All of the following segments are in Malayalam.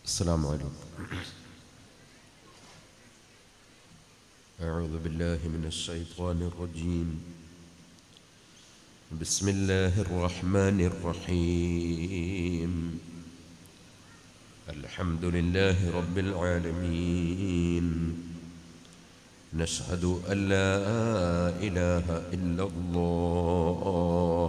السلام عليكم أعوذ بالله من الشيطان الرجيم بسم الله الرحمن الرحيم الحمد لله رب العالمين نشهد أن لا إله إلا الله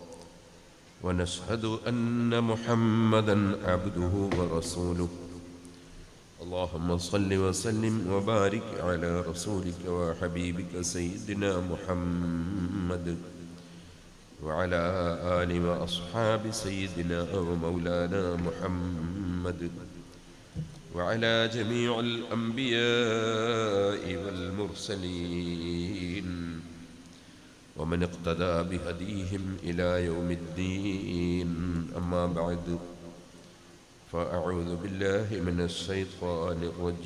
ونشهد أن محمدا عبده ورسوله اللهم صل وسلم وبارك على رسولك وحبيبك سيدنا محمد وعلى آل وأصحاب سيدنا ومولانا محمد وعلى جميع الأنبياء والمرسلين ومن اقتدى بهديهم إلى يوم الدين أما بعد فأعوذ بالله من الشيطان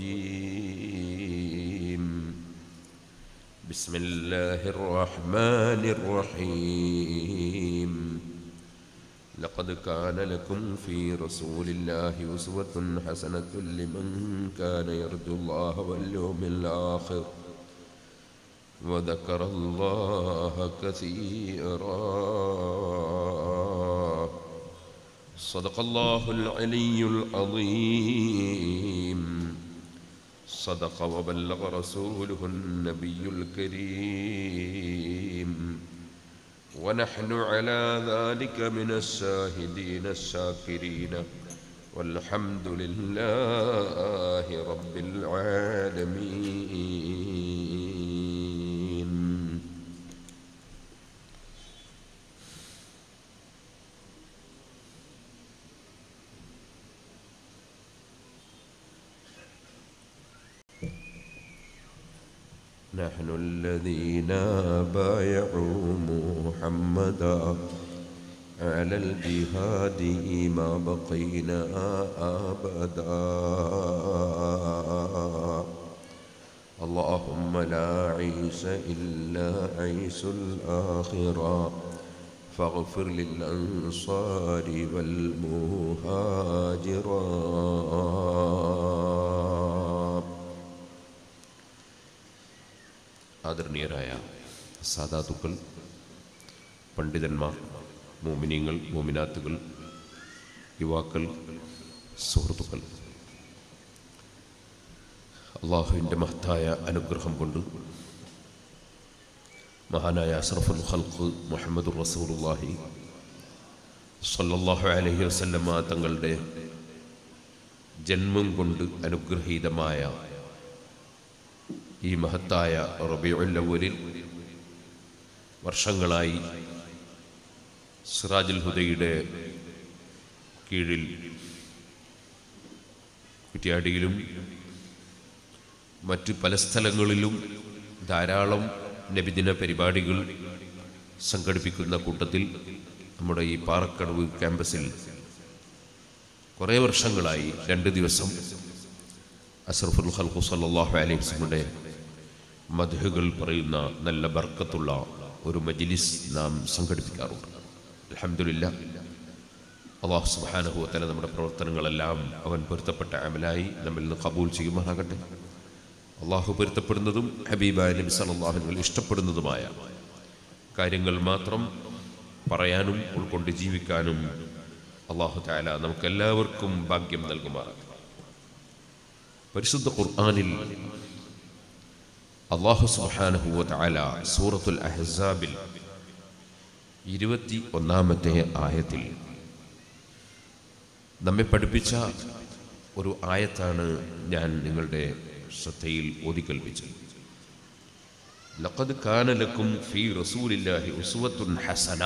الرجيم بسم الله الرحمن الرحيم لقد كان لكم في رسول الله أسوة حسنة لمن كان يرجو الله واليوم الآخر وذكر الله كثيرا صدق الله العلي العظيم صدق وبلغ رسوله النبي الكريم ونحن على ذلك من الشاهدين الشاكرين والحمد لله رب العالمين نحن الذين بايعوا محمدا على الجهاد ما بقينا أبدا اللهم لا عيش إلا عيش الآخرة فاغفر للأنصار والمهاجرات ആദരണീയരായ സാധാതുക്കൾ പണ്ഡിതന്മാർ മോമിനിയങ്ങൾ മോമിനാത്തുകൾ യുവാക്കൾ സുഹൃത്തുക്കൾ അള്ളാഹുവിൻ്റെ മഹത്തായ അനുഗ്രഹം കൊണ്ട് മഹാനായ അഷ്റഫുൽ ഖൽഖ് മുഹമ്മദ് റസൂലുള്ളാഹി സല്ലല്ലാഹു അലൈഹി വസല്ലമ തങ്ങളുടെ ജന്മം കൊണ്ട് അനുഗ്രഹീതമായ ഈ മഹത്തായ റബിയുല്ലവലിൽ വർഷങ്ങളായി സിറാജുൽ ഹുദയുടെ കീഴിൽ കുറ്റ്യാടിയിലും മറ്റു പല സ്ഥലങ്ങളിലും ധാരാളം നബിദിന പരിപാടികൾ സംഘടിപ്പിക്കുന്ന കൂട്ടത്തിൽ നമ്മുടെ ഈ പാറക്കടവ് ക്യാമ്പസിൽ കുറേ വർഷങ്ങളായി രണ്ട് ദിവസം അസർഫുൽ ഖൽഖു സല്ലല്ലാഹു അലൈഹി വസല്ലമയുടെ മധുഹുകൾ പറയുന്ന നല്ല ബർക്കത്തുള്ള ഒരു മജ്ലിസ് നാം സംഘടിപ്പിക്കാറുണ്ട് അൽഹംദുലില്ല അള്ളാഹു സുബ്ഹാനഹു വതആല നമ്മുടെ പ്രവർത്തനങ്ങളെല്ലാം അവൻ പൊരുത്തപ്പെട്ട അമലായി നമ്മിൽ നിന്ന് കബൂൽ ചെയ്യുമാറാകട്ടെ അള്ളാഹു പൊരുത്തപ്പെടുന്നതും ഹബീബായ നബി സല്ലല്ലാഹു അലൈഹി വസല്ലം ഇഷ്ടപ്പെടുന്നതുമായ കാര്യങ്ങൾ മാത്രം പറയാനും ഉൾക്കൊണ്ട് ജീവിക്കാനും അള്ളാഹു തആല നമുക്കെല്ലാവർക്കും ഭാഗ്യം നൽകുമാറാകട്ടെ പരിശുദ്ധ ഖുർആനിൽ അള്ളാഹു സുബ്ഹാനഹു വതആല സൂറത്തുൽ അഹ്സാബിൽ ഇരുപത്തി ഒന്നാമത്തെ ആയത്തിൽ നമ്മെ പഠിപ്പിച്ച ഒരു ആയത്താണ് ഞാൻ നിങ്ങളുടെ ശ്രദ്ധയിൽ ഓതിക്കൽപ്പിച്ചത് ലഖദ് കാന ലക്കും ഫീ റസൂലില്ലാഹി ഉസ്വത്തുൻ ഹസന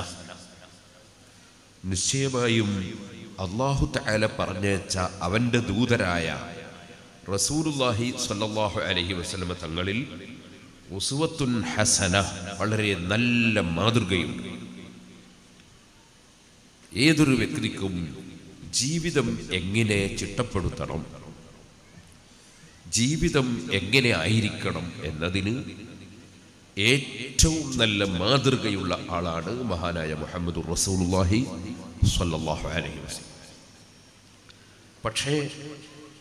നിശ്ചയമായും അള്ളാഹു തആല പറഞ്ഞേച്ച അവൻ്റെ ദൂതരായ റസൂലുല്ലാഹി സ്വല്ലല്ലാഹു അലൈഹി വസല്ലമ തങ്ങളിൽ ഉസുവത്തുൻ ഹസന വളരെ നല്ല മാതൃകയുണ്ട് ഏതൊരു വ്യക്തിക്കും ജീവിതം എങ്ങനെ ചിട്ടപ്പെടുത്തണം ജീവിതം എങ്ങനെ ആയിരിക്കണം എന്നതിന് ഏറ്റവും നല്ല മാതൃകയുള്ള ആളാണ് മഹാനായ മുഹമ്മദ് റസൂലുള്ളാഹി സ്വല്ലല്ലാഹു അലൈഹി വസല്ലം പക്ഷേ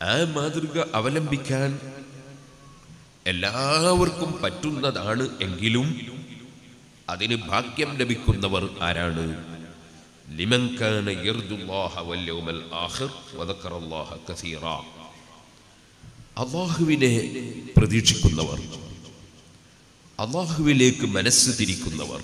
ആ മാതൃക അവലംബിക്കാൻ എല്ലാവർക്കും പറ്റുന്നതാണ് എങ്കിലും അതിന് ഭാഗ്യം ലഭിക്കുന്നവർ ആരാണ് ലിമൻ കാന യർജുല്ലാഹ വൽ യൗമൽ ആഖിർ വദക്കറല്ലാഹ കസീറ അള്ളാഹുവിനെ പ്രതീക്ഷിക്കുന്നവർ അള്ളാഹുവിലേക്ക് മനസ്സ് തിരിക്കുന്നവർ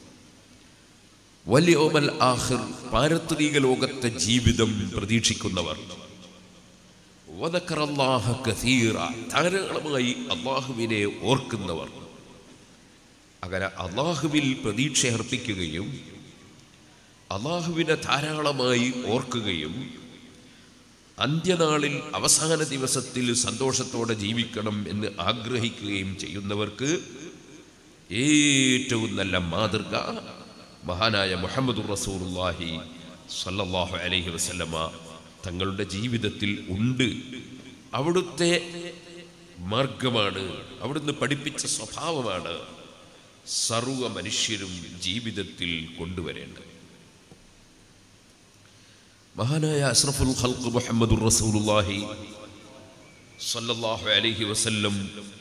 വലിയോമൽ ആഹിർ പാരത്രിക ലോകത്തെ ജീവിതം പ്രതീക്ഷിക്കുന്നവർ വദക്കറല്ലാഹ കസീറ ധാരാളമായി അള്ളാഹുവിനെ ഓർക്കുന്നവർ അങ്ങനെ അള്ളാഹുവിൽ പ്രതീക്ഷ അർപ്പിക്കുകയും അള്ളാഹുവിനെ ധാരാളമായി ഓർക്കുകയും അന്ത്യനാളിൽ അവസാന ദിവസത്തിൽ സന്തോഷത്തോടെ ജീവിക്കണം എന്ന് ആഗ്രഹിക്കുകയും ചെയ്യുന്നവർക്ക് ഏറ്റവും നല്ല മാതൃക മഹാനായ മുഹമ്മദ് റസൂലുള്ളാഹി സല്ലല്ലാഹു അലൈഹി വസല്ലമ തങ്ങളുടെ ജീവിതത്തിൽ ഉണ്ട് അവിടുത്തെ മാർഗമാണ് അവിടുന്ന് പഠിപ്പിച്ച സ്വഭാവമാണ് സർവ മനുഷ്യരും ജീവിതത്തിൽ കൊണ്ടുവരേണ്ടത് മഹാനായ അഷ്റഫുൽ ഖൽഖ് മുഹമ്മദുർ റസൂലുള്ളാഹി സല്ലല്ലാഹു അലൈഹി വസല്ലം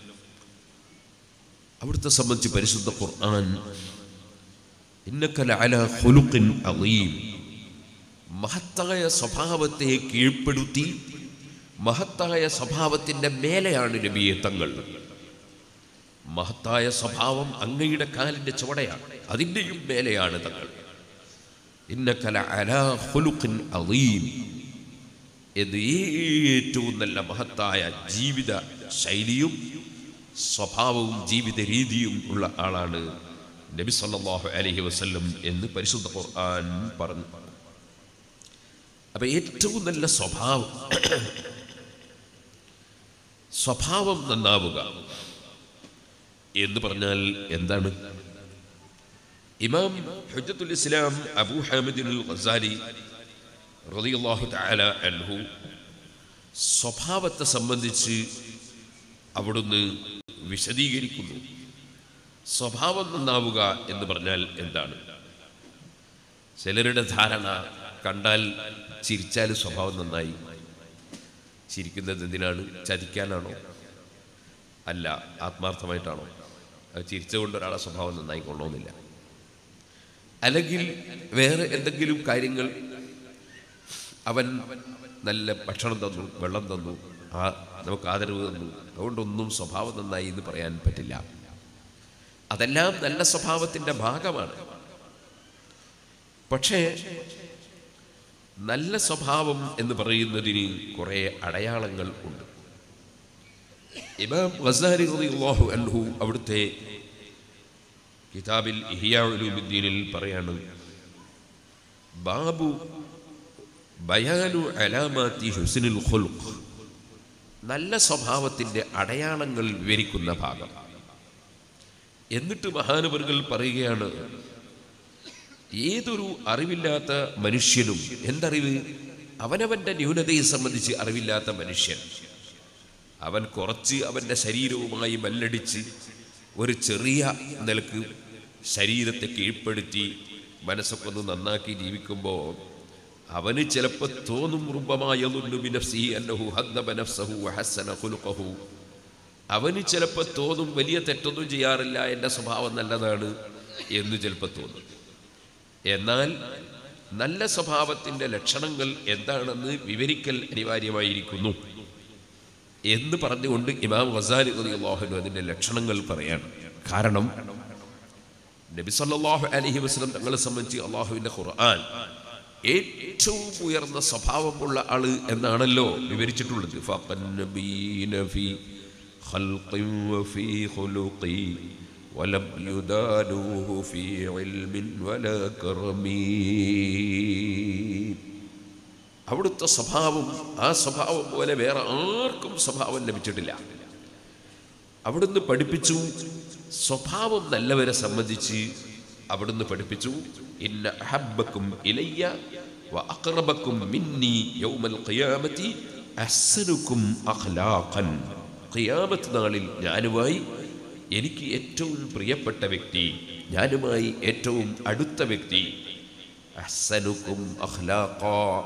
അവിടുത്തെ സംബന്ധിച്ച് പരിശുദ്ധ ഖുർആൻ ഇന്നക ലഅല ഖുലുഖിൻ അളീം മഹത്തായ സ്വഭാവത്തെ കീഴ്പ്പെടുത്തി മഹത്തായ സ്വഭാവത്തിന്റെ മേലെയാണ് നബിയെ തങ്ങൾ മഹത്തായ സ്വഭാവം അങ്ങയുടെ കാലിന്റെ ചുവടയാണ് അതിൻ്റെയും മേലെയാണ് തങ്ങൾ ഇന്നക ലഅലാ ഖുലുഖിൻ അളീം ഇത് ഏറ്റവും നല്ല മഹത്തായ ജീവിത ശൈലിയും സ്വഭാവവും ജീവിത രീതിയും ഉള്ള ആളാണ് നബി സല്ലല്ലാഹു അലൈഹി വസല്ലം എന്ന് പരിശുദ്ധ ഖുർആൻ പറഞ്ഞു അപ്പൊ ഏറ്റവും നല്ല സ്വഭാവം സ്വഭാവം നന്നാവുക എന്ന് പറഞ്ഞാൽ എന്താണ് ഇമാം ഹുജ്ജത്തുൽ ഇസ്ലാം അബൂ ഹാമിദിൻ അൽ ഗസാലി റളിയല്ലാഹു തആല അൻഹു സ്വഭാവത്തെ സംബന്ധിച്ച് അവിടുന്ന് വിശദീകരിക്കുന്നു സ്വഭാവം നന്നാവുക എന്ന് പറഞ്ഞാൽ എന്താണ് ചിലരുടെ ധാരണ കണ്ടാൽ ചിരിച്ചാൽ സ്വഭാവം നന്നായി ചിരിക്കുന്നത് എന്തിനാണ് ചതിക്കാനാണോ അല്ല ആത്മാർത്ഥമായിട്ടാണോ അത് ചിരിച്ചുകൊണ്ട് ഒരാളെ സ്വഭാവം നന്നായി കൊള്ളണമെന്നില്ല അല്ലെങ്കിൽ വേറെ എന്തെങ്കിലും കാര്യങ്ങൾ അവൻ നല്ല ഭക്ഷണം തന്നു വെള്ളം തന്നു ആ നമുക്ക് ആദരവ് തന്നു അതുകൊണ്ടൊന്നും സ്വഭാവം നന്നായി എന്ന് പറയാൻ പറ്റില്ല അതെല്ലാം നല്ല സ്വഭാവത്തിൻ്റെ ഭാഗമാണ് പക്ഷേ നല്ല സ്വഭാവം എന്ന് പറയുന്നതിന് കുറേ അടയാളങ്ങൾ ഉണ്ട് ഇമാം ഗസാരി റളിയല്ലാഹു അൻഹു അവിടുത്തെ കിതാബിൽ ഇഹിയാ ഉലൂമുദ്ദീനിൽ പറയാണ് ബാബു ബയാനു അലാമാത്തി ഹുസ്നുൽ ഖുൽഖ് നല്ല സ്വഭാവത്തിൻ്റെ അടയാളങ്ങൾ വിവരിക്കുന്ന ഭാഗം എന്നിട്ട് മഹാനവറുകൾ പറയുകയാണ് ഏതൊരു അറിവില്ലാത്ത മനുഷ്യനും എന്തറിവ് അവനവന്റെ ന്യൂനതയെ സംബന്ധിച്ച് അറിവില്ലാത്ത മനുഷ്യൻ അവൻ കുറച്ച് അവന്റെ ശരീരവുമായി മല്ലടിച്ച് ഒരു ചെറിയ നിലക്ക് ശരീരത്തെ കീഴ്പ്പെടുത്തി മനസ്സൊക്കെ ഒന്ന് നന്നാക്കി ജീവിക്കുമ്പോൾ അവന് ചിലപ്പോൾ തോന്നും റുബമായ അവന് ചിലപ്പോൾ തോന്നും വലിയ തെറ്റൊന്നും ചെയ്യാറില്ല എൻ്റെ സ്വഭാവം നല്ലതാണ് എന്ന് ചിലപ്പോൾ തോന്നും എന്നാൽ നല്ല സ്വഭാവത്തിൻ്റെ ലക്ഷണങ്ങൾ എന്താണെന്ന് വിവരിക്കൽ അനിവാര്യമായിരിക്കുന്നു എന്ന് പറഞ്ഞുകൊണ്ട് ഇമാം ഗസാലി റളിയല്ലാഹു അതിൻ്റെ ലക്ഷണങ്ങൾ പറയാണ് കാരണം നബി സല്ലല്ലാഹു അലൈഹി വസല്ലം തങ്ങളെ സംബന്ധിച്ച് അള്ളാഹുവിൻ്റെ ഖുർആൻ ഏറ്റവും ഉയർന്ന സ്വഭാവമുള്ള ആള് എന്നാണല്ലോ വിവരിച്ചിട്ടുള്ളത് ഫഖൻ നബീന ഫീ ഖൽഖിൻ വഫീ ഖുലുഖി ولم يدانوه في علم ولا كرم അവിടുത്തെ സ്വഭാവം ആ സ്വഭാവം പോലെ വേറെ ആർക്കും സ്വഭാവം ലഭിച്ചിട്ടില്ല അവിടുന്ന് പഠിപ്പിച്ചു സ്വഭാവം നല്ലവരെ സംബന്ധിച്ച് അവിടുന്ന് പഠിപ്പിച്ചു ഇന്ന അഹബ്ബക്കും ഇലയ്യ വ അഖറബക്കും മിന്നി യൗമൽ ഖിയാമത്തി അഹ്സനുക്കും അഖ്ലാഖൻ ഖിയാമത്ത് നാളിൽ ഞാനുമായി എനിക്ക് ഏറ്റവും പ്രിയപ്പെട്ട വ്യക്തി ഞാനുമായി ഏറ്റവും അടുത്ത വ്യക്തി അഹ്സനുക്കും അഖ്ലാഖ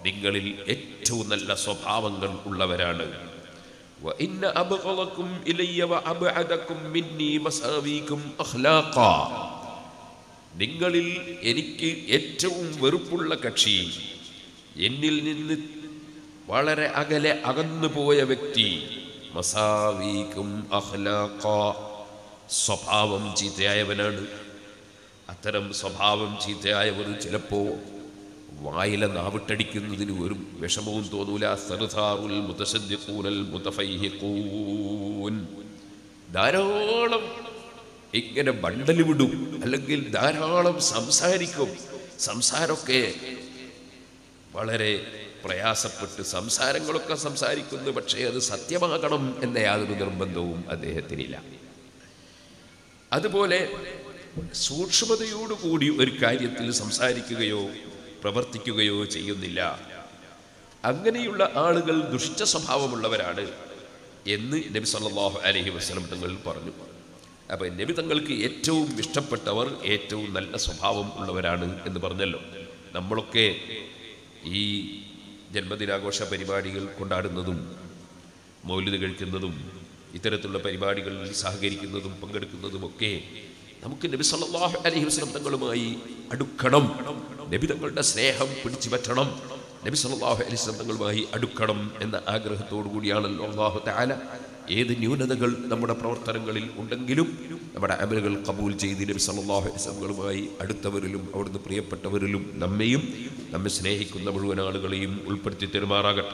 നിങ്ങളിൽ ഏറ്റവും നല്ല സ്വഭാവങ്ങൾ ഉള്ളവരാണ് وإن أبغضكم إلي وأبعدكم مني مساويكم أخلاقا നിങ്ങളിൽ എനിക്ക് ഏറ്റവും വെറുപ്പുള്ള കക്ഷി എന്നിൽ നിന്ന് വളരെ അകലെ അകന്നു പോയ വ്യക്തി മസാവീക്കും അഹ്ലാഖ സ്വഭാവം ചീത്തയായവനാണ് അത്തരം സ്വഭാവം ചീത്തയായവർ ചിലപ്പോ വായിലെ നാവിട്ടടിക്കുന്നതിന് ഒരു വിഷമവും തോന്നൂല സർദാറുൽ മുതസദ്ദിഖൂനൽ മുതഫൈഹിഖൂൻ ധാരാളം ഇങ്ങനെ ബണ്ടൽ വിടും അല്ലെങ്കിൽ ധാരാളം സംസാരിക്കും സംസാരമൊക്കെ വളരെ പ്രയാസപ്പെട്ട് സംസാരങ്ങളൊക്കെ സംസാരിക്കുന്നു പക്ഷേ അത് സത്യമാകണം എന്ന യാതൊരു നിർബന്ധവും അദ്ദേഹത്തിനില്ല അതുപോലെ സൂക്ഷ്മതയോടുകൂടി ഒരു കാര്യത്തിൽ സംസാരിക്കുകയോ പ്രവർത്തിക്കുകയോ ചെയ്യുന്നില്ല അങ്ങനെയുള്ള ആളുകൾ ദുഷ്ട സ്വഭാവമുള്ളവരാണ് എന്ന് നബി സല്ലല്ലാഹു അലൈഹി വസല്ലം തങ്ങൾ പറഞ്ഞു അപ്പൊ നബി തങ്ങൾക്ക് ഏറ്റവും ഇഷ്ടപ്പെട്ടവർ ഏറ്റവും നല്ല സ്വഭാവം ഉള്ളവരാണ് എന്ന് പറഞ്ഞല്ലോ നമ്മളൊക്കെ ഈ ജന്മദിനാഘോഷ പരിപാടികൾ കൊണ്ടാടുന്നതും മൗലിത് കഴിക്കുന്നതും ഇത്തരത്തിലുള്ള പരിപാടികളിൽ സഹകരിക്കുന്നതും പങ്കെടുക്കുന്നതും ഒക്കെ നമുക്ക് നബി സല്ലല്ലാഹു അലൈഹി വസല്ലം തങ്ങളുമായി അടുക്കണം നബി തങ്ങളുടെ സ്നേഹം പിടിച്ചു പറ്റണം നബി സല്ലല്ലാഹു അലൈഹി വസല്ലം തങ്ങളുമായി അടുക്കണം എന്ന ആഗ്രഹത്തോടു കൂടിയാണല്ലോ അള്ളാഹു തആല ഏത് ന്യൂനതകൾ നമ്മുടെ പ്രവർത്തനങ്ങളിൽ ഉണ്ടെങ്കിലും നമ്മുടെ അമലുകൾ കബൂൽ ചെയ്ത് നബി സല്ലല്ലാഹു അലൈഹി വസല്ലങ്ങളുമായി അടുത്തവരിലും അവിടുന്ന് പ്രിയപ്പെട്ടവരിലും നമ്മെയും നമ്മെ സ്നേഹിക്കുന്ന മുഴുവൻ ആളുകളെയും ഉൾപ്പെടുത്തി തെരുമാറാകട്ടെ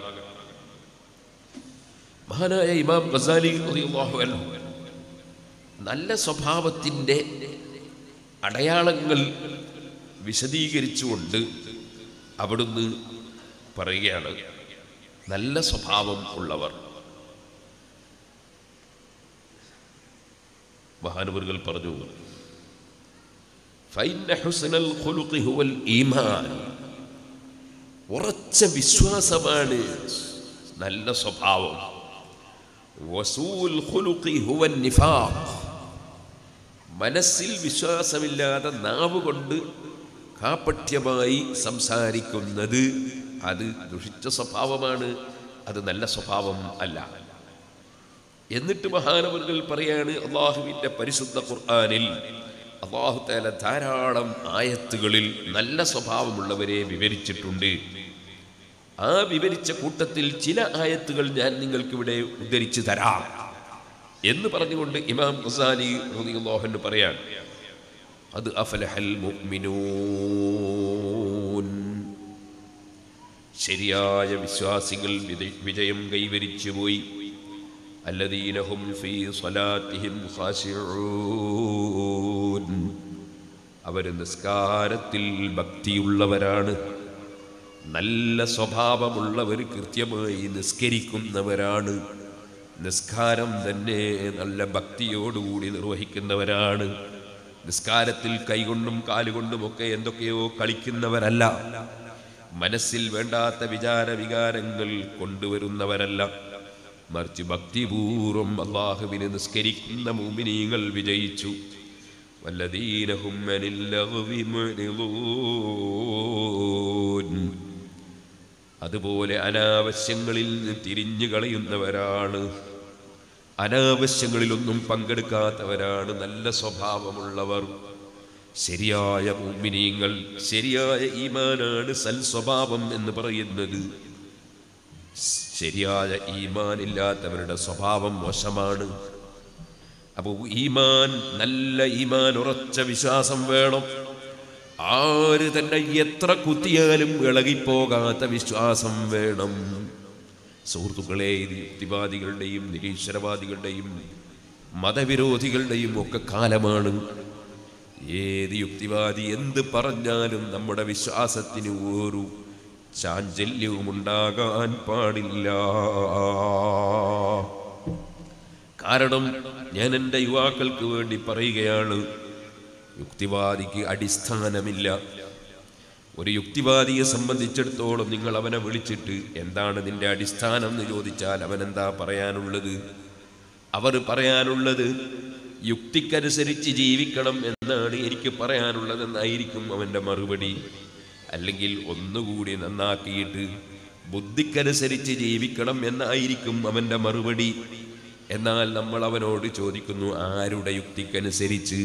മഹാനായ ഇമാം ഗസാലി റളിയല്ലാഹു അൻഹു നല്ല സ്വഭാവത്തിൻ്റെ അടയാളങ്ങൾ വിശദീകരിച്ചുകൊണ്ട് അവിടുന്ന് പറയുകയാണ് നല്ല സ്വഭാവം ഉള്ളവർ മഹാനുവറുകൾ പറഞ്ഞു ഫൈന ഹുസ്നൽ ഖുലുഖി ഹുവൽ ഈമാൻ ഉറച്ച വിശ്വാസമാണ് നല്ല സ്വഭാവം വസൂൽ ഖുലുഖി ഹുവൻ നിഫാഖ് മനസ്സിൽ വിശ്വാസമില്ലാതെ നാവ് കൊണ്ട് കാപ്പട്യമായി സംസാരിക്കുന്നത് അത് ദുഷിച്ച സ്വഭാവമാണ് അത് നല്ല സ്വഭാവം അല്ല എന്നിട്ട് മഹാനവറുകൾ പറയാണ് അള്ളാഹുവിൻ്റെ പരിശുദ്ധ ഖുർആാനിൽ അള്ളാഹു താല ധാരാളം ആയത്തുകളിൽ നല്ല സ്വഭാവമുള്ളവരെ വിവരിച്ചിട്ടുണ്ട് ആ വിവരിച്ച കൂട്ടത്തിൽ ചില ആയത്തുകൾ ഞാൻ നിങ്ങൾക്കിവിടെ ഉദ്ധരിച്ചു തരാം എന്ന് പറഞ്ഞുകൊണ്ട് ഇമാം ഖുസാലി റളിയല്ലാഹു പറയാൻ അത് അഫലഹൽ മുഅ്മിനൂൻ ശരിയായ വിശ്വാസികൾ വിജ- വിജയം കൈവരിച്ചു പോയി അല്ലദീനഹും ഫീ സ്വലാത്തിഹിം ഖാശിഊൻ അവർ നിസ്കാരത്തിൽ ഭക്തിയുള്ളവരാണ് നല്ല സ്വഭാവമുള്ളവർ കൃത്യമായി നിസ്കരിക്കുന്നവരാണ് നിസ്കാരം തന്നെ നല്ല ഭക്തിയോടുകൂടി നിർവഹിക്കുന്നവരാണ് നിസ്കാരത്തിൽ കൈകൊണ്ടും കാലുകൊണ്ടുമൊക്കെ എന്തൊക്കെയോ കളിക്കുന്നവരല്ല മനസ്സിൽ വേണ്ടാത്ത വിചാര വികാരങ്ങൾ കൊണ്ടുവരുന്നവരല്ല മറിച്ച് ഭക്തിപൂർവം അള്ളാഹുവിന് നിസ്കരിക്കുന്ന മുമിനീങ്ങൾ വിജയിച്ചു വല്ലദീനഹും അനിൽ ലഗ്വി മുഅ്രിദൂൻ അതുപോലെ അനാവശ്യങ്ങളിൽ നിന്ന് തിരിഞ്ഞു കളയുന്നവരാണ് അനാവശ്യങ്ങളിലൊന്നും പങ്കെടുക്കാത്തവരാണ് നല്ല സ്വഭാവമുള്ളവർ ശരിയായ മുമ്മിനീങ്ങൾ ശരിയായ ഈമാനാണ് സൽ സ്വഭാവം എന്ന് പറയുന്നത് ശരിയായ ഈമാൻ ഇല്ലാത്തവരുടെ സ്വഭാവം മോശമാണ് അപ്പോൾ ഈമാൻ നല്ല ഈമാൻ ഉറച്ച വിശ്വാസം വേണം ആര് തന്നെ എത്ര കുത്തിയാലും ഇളകിപ്പോകാത്ത വിശ്വാസം വേണം സുഹൃത്തുക്കളെ ഇത് യുക്തിവാദികളുടെയും നിരീശ്വരവാദികളുടെയും മതവിരോധികളുടെയും ഒക്കെ കാലമാണ് ഏത് യുക്തിവാദി എന്ത് പറഞ്ഞാലും നമ്മുടെ വിശ്വാസത്തിന് ഒരു ചാഞ്ചല്യവും ഉണ്ടാകാൻ പാടില്ല കാരണം ഞാൻ എൻ്റെ യുവാക്കൾക്ക് വേണ്ടി പറയുകയാണ് യുക്തിവാദിക്ക് അടിസ്ഥാനമില്ല ഒരു യുക്തിവാദിയെ സംബന്ധിച്ചിടത്തോളം നിങ്ങൾ അവനെ വിളിച്ചിട്ട് എന്താണ് നിന്റെ അടിസ്ഥാനം എന്ന് ചോദിച്ചാൽ അവൻ എന്താ പറയാനുള്ളത് അവർ പറയാനുള്ളത് യുക്തിക്കനുസരിച്ച് ജീവിക്കണം എന്നാണ് എനിക്ക് പറയാനുള്ളതെന്നായിരിക്കും അവൻ്റെ മറുപടി അല്ലെങ്കിൽ ഒന്നുകൂടി നന്നാക്കിയിട്ട് ബുദ്ധിക്കനുസരിച്ച് ജീവിക്കണം എന്നായിരിക്കും അവന്റെ മറുപടി എന്നാൽ നമ്മൾ അവനോട് ചോദിക്കുന്നു ആരുടെ യുക്തിക്കനുസരിച്ച്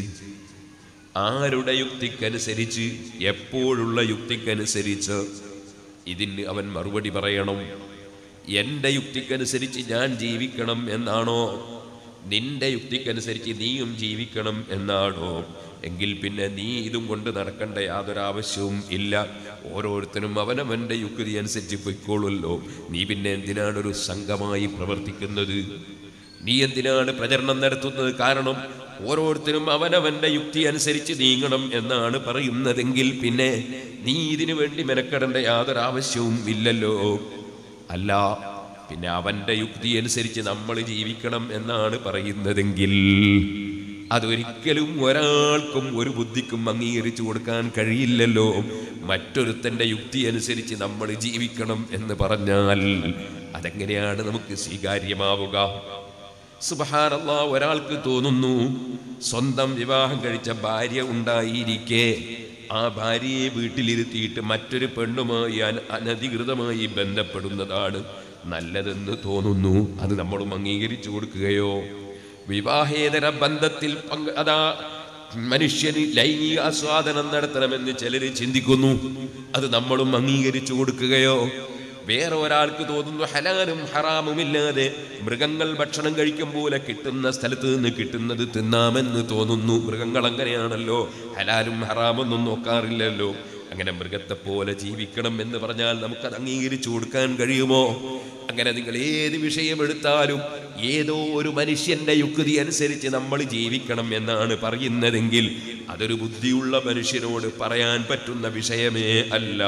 ആരുടെ യുക്തിക്കനുസരിച്ച് എപ്പോഴുള്ള യുക്തിക്കനുസരിച്ച് ഇതിന് അവൻ മറുപടി പറയണം എൻ്റെ യുക്തിക്കനുസരിച്ച് ഞാൻ ജീവിക്കണം എന്നാണോ നിന്റെ യുക്തിക്കനുസരിച്ച് നീയും ജീവിക്കണം എന്നാണോ എങ്കിൽ പിന്നെ നീ ഇതും കൊണ്ട് നടക്കേണ്ട യാതൊരാവശ്യവും ഇല്ല ഓരോരുത്തരും അവനവൻ്റെ യുക്തി അനുസരിച്ച് പൊയ്ക്കോളുമല്ലോ നീ പിന്നെ എന്തിനാണ് ഒരു സംഘമായി പ്രവർത്തിക്കുന്നത് നീ എന്തിനാണ് പ്രചരണം നടത്തുന്നത് കാരണം ഓരോരുത്തരും അവനവന്റെ യുക്തി അനുസരിച്ച് നീങ്ങണം എന്നാണ് പറയുന്നതെങ്കിൽ പിന്നെ നീ ഇതിനു വേണ്ടി മെനക്കെടേണ്ട യാതൊരു ആവശ്യവും ഇല്ലല്ലോ അല്ല പിന്നെ അവന്റെ യുക്തി അനുസരിച്ച് നമ്മൾ ജീവിക്കണം എന്നാണ് പറയുന്നതെങ്കിൽ അതൊരിക്കലും ഒരാൾക്കും ഒരു ബുദ്ധിക്കും അംഗീകരിച്ചു കൊടുക്കാൻ കഴിയില്ലല്ലോ മറ്റൊരുത്തന്റെ യുക്തി അനുസരിച്ച് നമ്മൾ ജീവിക്കണം എന്ന് പറഞ്ഞാൽ അതെങ്ങനെയാണ് നമുക്ക് സ്വീകാര്യമാവുക സുബഹാനല്ല ഒരാൾക്ക് തോന്നുന്നു സ്വന്തം വിവാഹം കഴിച്ച ഭാര്യ ഉണ്ടായിരിക്കെ ആ ഭാര്യയെ വീട്ടിലിരുത്തിയിട്ട് മറ്റൊരു പെണ്ണുമായി അന- അനധികൃതമായി ബന്ധപ്പെടുന്നതാണ് നല്ലതെന്ന് തോന്നുന്നു അത് നമ്മളും അംഗീകരിച്ചു കൊടുക്കുകയോ വിവാഹേതര ബന്ധത്തിൽ പങ്ക് അതാ മനുഷ്യന് ലൈംഗിക ആസ്വാദനം നടത്തണമെന്ന് ചിലര് ചിന്തിക്കുന്നു അത് നമ്മളും അംഗീകരിച്ചു കൊടുക്കുകയോ വേറെ ഒരാൾക്ക് തോന്നുന്നു ഹലാലും ഹറാമുമില്ലാതെ മൃഗങ്ങൾ ഭക്ഷണം കഴിക്കും പോലെ കിട്ടുന്ന സ്ഥലത്ത് നിന്ന് കിട്ടുന്നത് തിന്നാമെന്ന് തോന്നുന്നു മൃഗങ്ങൾ അങ്ങനെയാണല്ലോ ഹലാലും ഹറാമൊന്നും നോക്കാറില്ലല്ലോ അങ്ങനെ മൃഗത്തെ പോലെ ജീവിക്കണം എന്ന് പറഞ്ഞാൽ നമുക്കത് അംഗീകരിച്ചു കൊടുക്കാൻ കഴിയുമോ അങ്ങനെ നിങ്ങൾ ഏത് വിഷയം എടുത്താലും ഏതോ ഒരു മനുഷ്യന്റെ യുക്തി അനുസരിച്ച് നമ്മൾ ജീവിക്കണം എന്നാണ് പറയുന്നതെങ്കിൽ അതൊരു ബുദ്ധിയുള്ള മനുഷ്യനോട് പറയാൻ പറ്റുന്ന വിഷയമേ അല്ല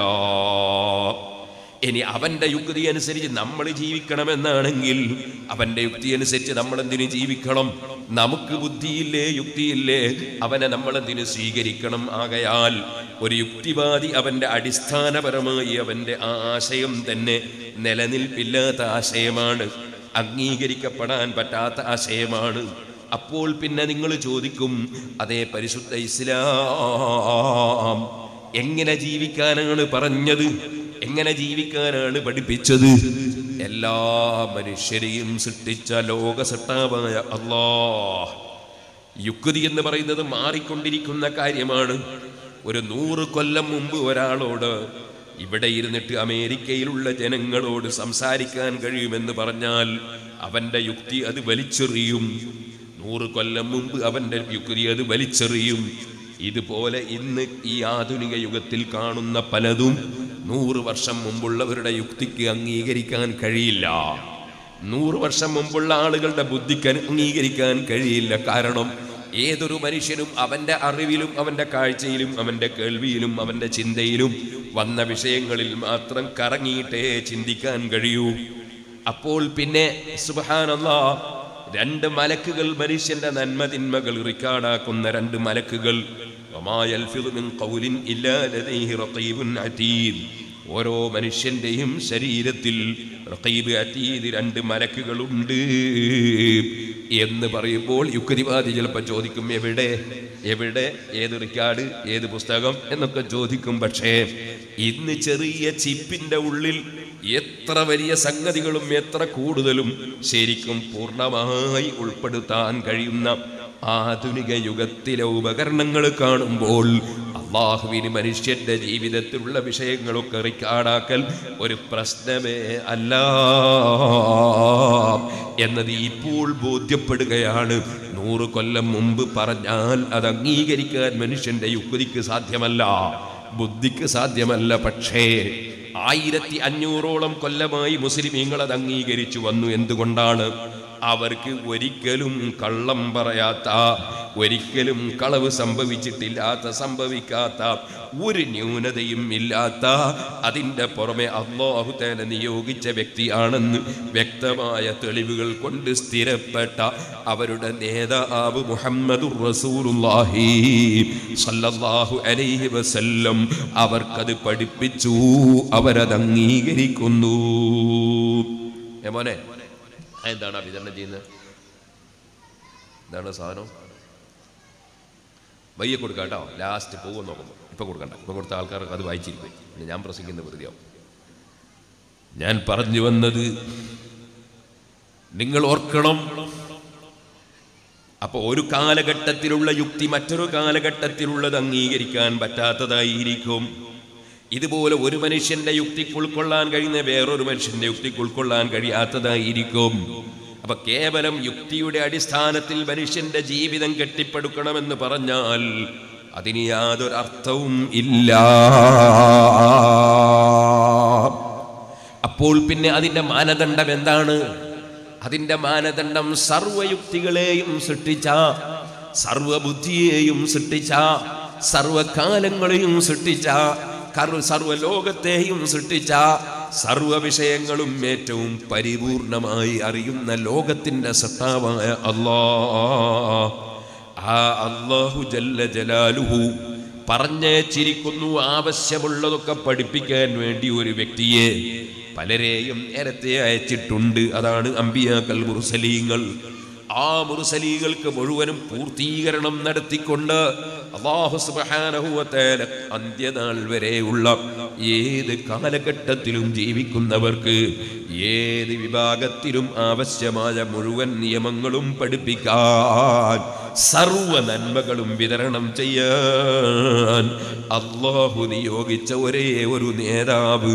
ഇനി അവന്റെ യുക്തി അനുസരിച്ച് നമ്മൾ ജീവിക്കണമെന്നാണെങ്കിൽ അവന്റെ യുക്തി അനുസരിച്ച് നമ്മൾ എന്തിനു ജീവിക്കണം നമുക്ക് ബുദ്ധിയില്ലേ യുക്തിയില്ലേ അവനെ നമ്മൾ എന്തിനു സ്വീകരിക്കണം ആകയാൽ ഒരു യുക്തിവാദി അവന്റെ അടിസ്ഥാനപരമായി അവന്റെ ആ ആശയം തന്നെ നിലനിൽപ്പില്ലാത്ത ആശയമാണ് അംഗീകരിക്കപ്പെടാൻ പറ്റാത്ത ആശയമാണ് അപ്പോൾ പിന്നെ നിങ്ങൾ ചോദിക്കും അതേ പരിശുദ്ധ ഇസ്ലാം എങ്ങനെ ജീവിക്കാനാണ് പറഞ്ഞത് എങ്ങനെ ജീവിക്കാനാണ് പഠിപ്പിച്ചത് എല്ലാ മനുഷ്യരെയും സൃഷ്ടിച്ച ലോക സട്ടാവായ അള്ളാഹ് യുക്തി എന്ന് പറയുന്നത് മാറിക്കൊണ്ടിരിക്കുന്ന കാര്യമാണ് ഒരു നൂറ് കൊല്ലം മുമ്പ് ഒരാളോട് ഇവിടെ ഇരുന്നിട്ട് അമേരിക്കയിലുള്ള ജനങ്ങളോട് സംസാരിക്കാൻ കഴിയുമെന്ന് പറഞ്ഞാൽ അവന്റെ യുക്തി അത് വലിച്ചെറിയും നൂറ് കൊല്ലം മുമ്പ് അവന്റെ യുക്തി അത് വലിച്ചെറിയും ഇതുപോലെ ഇന്ന് ഈ ആധുനിക യുഗത്തിൽ കാണുന്ന പലതും നൂറ് വർഷം മുമ്പുള്ളവരുടെ യുക്തിക്ക് അംഗീകരിക്കാൻ കഴിയില്ല നൂറ് വർഷം മുമ്പുള്ള ആളുകളുടെ ബുദ്ധിക്ക് അംഗീകരിക്കാൻ കഴിയില്ല കാരണം ഏതൊരു മനുഷ്യനും അവന്റെ അറിവിലും അവന്റെ കാഴ്ചയിലും അവന്റെ കേൾവിയിലും അവന്റെ ചിന്തയിലും വന്ന വിഷയങ്ങളിൽ മാത്രം കറങ്ങിയിട്ടേ ചിന്തിക്കാൻ കഴിയൂ അപ്പോൾ പിന്നെ സുബഹാനല്ലാ രണ്ട് മലക്കുകൾ മനുഷ്യന്റെ നന്മതിന്മകൾ റിക്കാർഡാക്കുന്ന രണ്ട് മലക്കുകൾ വമാ യൽഫിദു മിൻ ഖൗലിൻ ഇല്ലാ ലദൈഹി റഖീബുൻ അതീദ് ഓരോ മനുഷ്യന്റെയും ശരീരത്തിൽ റഖീബ് അതീദ് രണ്ട് മലക്കുകളുണ്ട് എന്ന് പറയുമ്പോൾ യുക്തിവാദി ചിലപ്പോൾ ചോദിക്കും എവിടെ എവിടെ ഏത് റിക്കാർഡ് ഏത് പുസ്തകം എന്നൊക്കെ ചോദിക്കും പക്ഷേ ഇന്ന് ചെറിയ ചിപ്പിന്റെ ഉള്ളിൽ എത്ര വലിയ സംഗതികളും എത്ര കൂടുതലും ശരിക്കും പൂർണ്ണമായി ഉൾപ്പെടുത്താൻ കഴിയുന്ന ആധുനിക യുഗത്തിലെ ഉപകരണങ്ങൾ കാണുമ്പോൾ അള്ളാഹുവിന് മനുഷ്യന്റെ ജീവിതത്തിലുള്ള വിഷയങ്ങളൊക്കെ റിക്കാർഡാക്കൽ ഒരു പ്രശ്നമേ അല്ല എന്നത് ഇപ്പോൾ ബോധ്യപ്പെടുകയാണ് നൂറ് കൊല്ലം മുമ്പ് പറഞ്ഞാൽ അത് അംഗീകരിക്കാൻ മനുഷ്യന്റെ യുക്തിക്ക് സാധ്യമല്ല ബുദ്ധിക്ക് സാധ്യമല്ല പക്ഷേ ആയിരത്തി അഞ്ഞൂറോളം കൊല്ലമായി മുസ്ലിമീങ്ങൾ അത് അംഗീകരിച്ചു വന്നു എന്തുകൊണ്ടാണ് അവർക്ക് ഒരിക്കലും കള്ളം പറയാത്ത ഒരിക്കലും കളവ് സംഭവിച്ചിട്ടില്ലാത്ത സംഭവിക്കാത്ത ഒരു ന്യൂനതയും ഇല്ലാത്ത അതിൻ്റെ പുറമെ അള്ളാഹു തേല നിയോഗിച്ച വ്യക്തിയാണെന്ന് വ്യക്തമായ തെളിവുകൾ കൊണ്ട് സ്ഥിരപ്പെട്ട അവരുടെ നേതാവ് മുഹമ്മദുർ റസൂലുള്ളാഹി സല്ലല്ലാഹു അലൈഹി വസല്ലം അവർക്കത് പഠിപ്പിച്ചു അവരത് അംഗീകരിക്കുന്നു ഏ മോനെ എന്താണ് വിതരണം ചെയ്യുന്നത് എന്താണ് സാധനം വയ്യ കൊടുക്കാം കേട്ടോ ലാസ്റ്റ് പോകും നോക്കുമ്പോൾ ഇപ്പൊ കൊടുക്കണ്ട ഇപ്പൊ കൊടുത്ത ആൾക്കാർക്ക് അത് വായിച്ചിരിക്കും പിന്നെ ഞാൻ പ്രസംഗിക്കുന്ന വെറുതെയാവും ഞാൻ പറഞ്ഞു വന്നത് നിങ്ങൾ ഓർക്കണം അപ്പൊ ഒരു കാലഘട്ടത്തിലുള്ള യുക്തി മറ്റൊരു കാലഘട്ടത്തിലുള്ളത് അംഗീകരിക്കാൻ പറ്റാത്തതായിരിക്കും ഇതുപോലെ ഒരു മനുഷ്യന്റെ യുക്തിക്ക് ഉൾക്കൊള്ളാൻ കഴിയുന്ന വേറൊരു മനുഷ്യന്റെ യുക്തിക്ക് ഉൾക്കൊള്ളാൻ കഴിയാത്തതായിരിക്കും അപ്പൊ കേവലം യുക്തിയുടെ അടിസ്ഥാനത്തിൽ മനുഷ്യന്റെ ജീവിതം കെട്ടിപ്പടുക്കണമെന്ന് പറഞ്ഞാൽ അതിന് യാതൊരു അർത്ഥവും ഇല്ല അപ്പോൾ പിന്നെ അതിന്റെ മാനദണ്ഡം എന്താണ് അതിന്റെ മാനദണ്ഡം സർവയുക്തികളെയും സൃഷ്ടിച്ച സർവബുദ്ധിയെയും സൃഷ്ടിച്ച സർവകാലങ്ങളെയും സൃഷ്ടിച്ച കർ- സർവലോകത്തെയും സൃഷ്ടിച്ച സർവ വിഷയങ്ങളും ഏറ്റവും പരിപൂർണമായി അറിയുന്ന ലോകത്തിന്റെ സത്താവായ അല്ലാ ആ അള്ളാഹു ജല്ല ജലാലുഹു പറഞ്ഞേച്ചിരിക്കുന്നു ആവശ്യമുള്ളതൊക്കെ പഠിപ്പിക്കാൻ വേണ്ടി ഒരു വ്യക്തിയെ പലരെയും നേരത്തെ അയച്ചിട്ടുണ്ട് അതാണ് അമ്പിയാക്കൽ മുർസലീങ്ങൾ ആ മുർസലീകൾക്ക് മുഴുവനും പൂർത്തീകരണം നടത്തിക്കൊണ്ട് അള്ളാഹു സുബ്ഹാനഹു വ തആല അന്ത്യനാൾ വരെയുള്ള ഏത് കാലഘട്ടത്തിലും ജീവിക്കുന്നവർക്ക് ഏത് വിഭാഗത്തിലും ആവശ്യമായ മുഴുവൻ നിയമങ്ങളും പഠിപ്പിക്കാൻ സർവ നന്മകളും വിതരണം ചെയ്യാൻ അള്ളാഹു നിയോഗിച്ച ഒരേ ഒരു നേതാവ്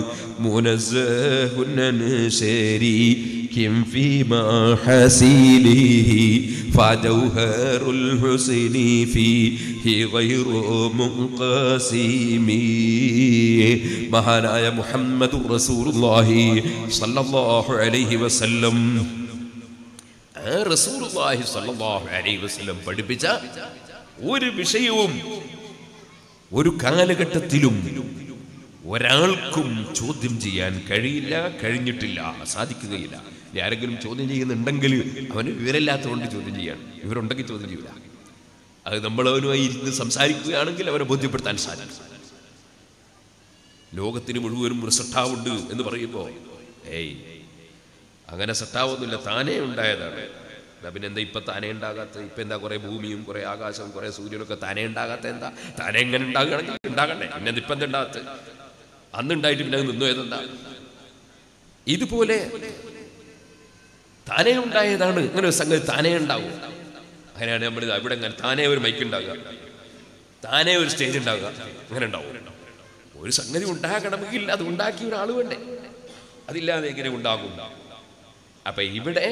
മുനസ്സഹുന്നശേരി കിം ഫീമാ ഹസീലിഹി ഫജൗഹറുൽ ഹുസ്നി ഫീഹി ഗൈറു മുൻഖസിമി മഹാനായ മുഹമ്മദുർ റസൂലുള്ളാഹി സ്വല്ലല്ലാഹു അലൈഹി വസല്ലം ആ റസൂലുള്ളാഹി സ്വല്ലല്ലാഹു അലൈഹി വസല്ലം പഠിപ്പിച്ച ഒരു വിഷയവും ഒരു കാലഘട്ടത്തിലും ഒരാൾക്കും ചോദ്യം ചെയ്യാൻ കഴിയില്ല കഴിഞ്ഞിട്ടില്ല സാധിക്കുകയില്ല ഇനി ആരെങ്കിലും ചോദ്യം ചെയ്യുന്നുണ്ടെങ്കിൽ അവന് വിവരമില്ലാത്തതുകൊണ്ട് ചോദ്യം ചെയ്യാണ് ഇവരുണ്ടെങ്കിൽ ചോദ്യം ചെയ്യില്ല അത് നമ്മൾ അവനുമായി ഇരുന്ന് സംസാരിക്കുകയാണെങ്കിൽ അവനെ ബോധ്യപ്പെടുത്താൻ സാധിക്കും ലോകത്തിന് മുഴുവനും ഒരു സട്ടാവുണ്ട് എന്ന് പറയുമ്പോൾ ഏയ് അങ്ങനെ സട്ടാവൊന്നുമില്ല താനേ ഉണ്ടായതാണ് എന്നാ പിന്നെ എന്താ ഇപ്പൊ താനേ ഉണ്ടാകാത്ത ഇപ്പൊ എന്താ കുറെ ഭൂമിയും കുറെ ആകാശവും കുറെ സൂര്യനൊക്കെ താനേ ഉണ്ടാകാത്ത എന്താ താനേ എങ്ങനെ ഉണ്ടാകുകയാണെങ്കിൽ ഉണ്ടാകണ്ടേ പിന്നെ ഇപ്പൊ എന്താ ഉണ്ടാകത്ത് അന്ന് ഉണ്ടായിട്ട് പിന്നെ അത് നിന്നു ഏതെന്താ ഇതുപോലെ താനേ ഉണ്ടായതാണ് ഇങ്ങനെ ഒരു സംഗതി താനേ ഉണ്ടാവും അങ്ങനെയാണ് നമ്മൾ ഇവിടെ ഇങ്ങനെ താനേ ഒരു മൈക്ക് ഉണ്ടാകുക താനേ ഒരു സ്റ്റേജ് ഉണ്ടാകുക അങ്ങനെ ഉണ്ടാവും ഒരു സംഗതി ഉണ്ടാകണമെങ്കിൽ അത് ഉണ്ടാക്കിയ ഒരാൾ വേണ്ടേ അതില്ലാതെ എങ്ങനെ ഉണ്ടാകും അപ്പൊ ഇവിടെ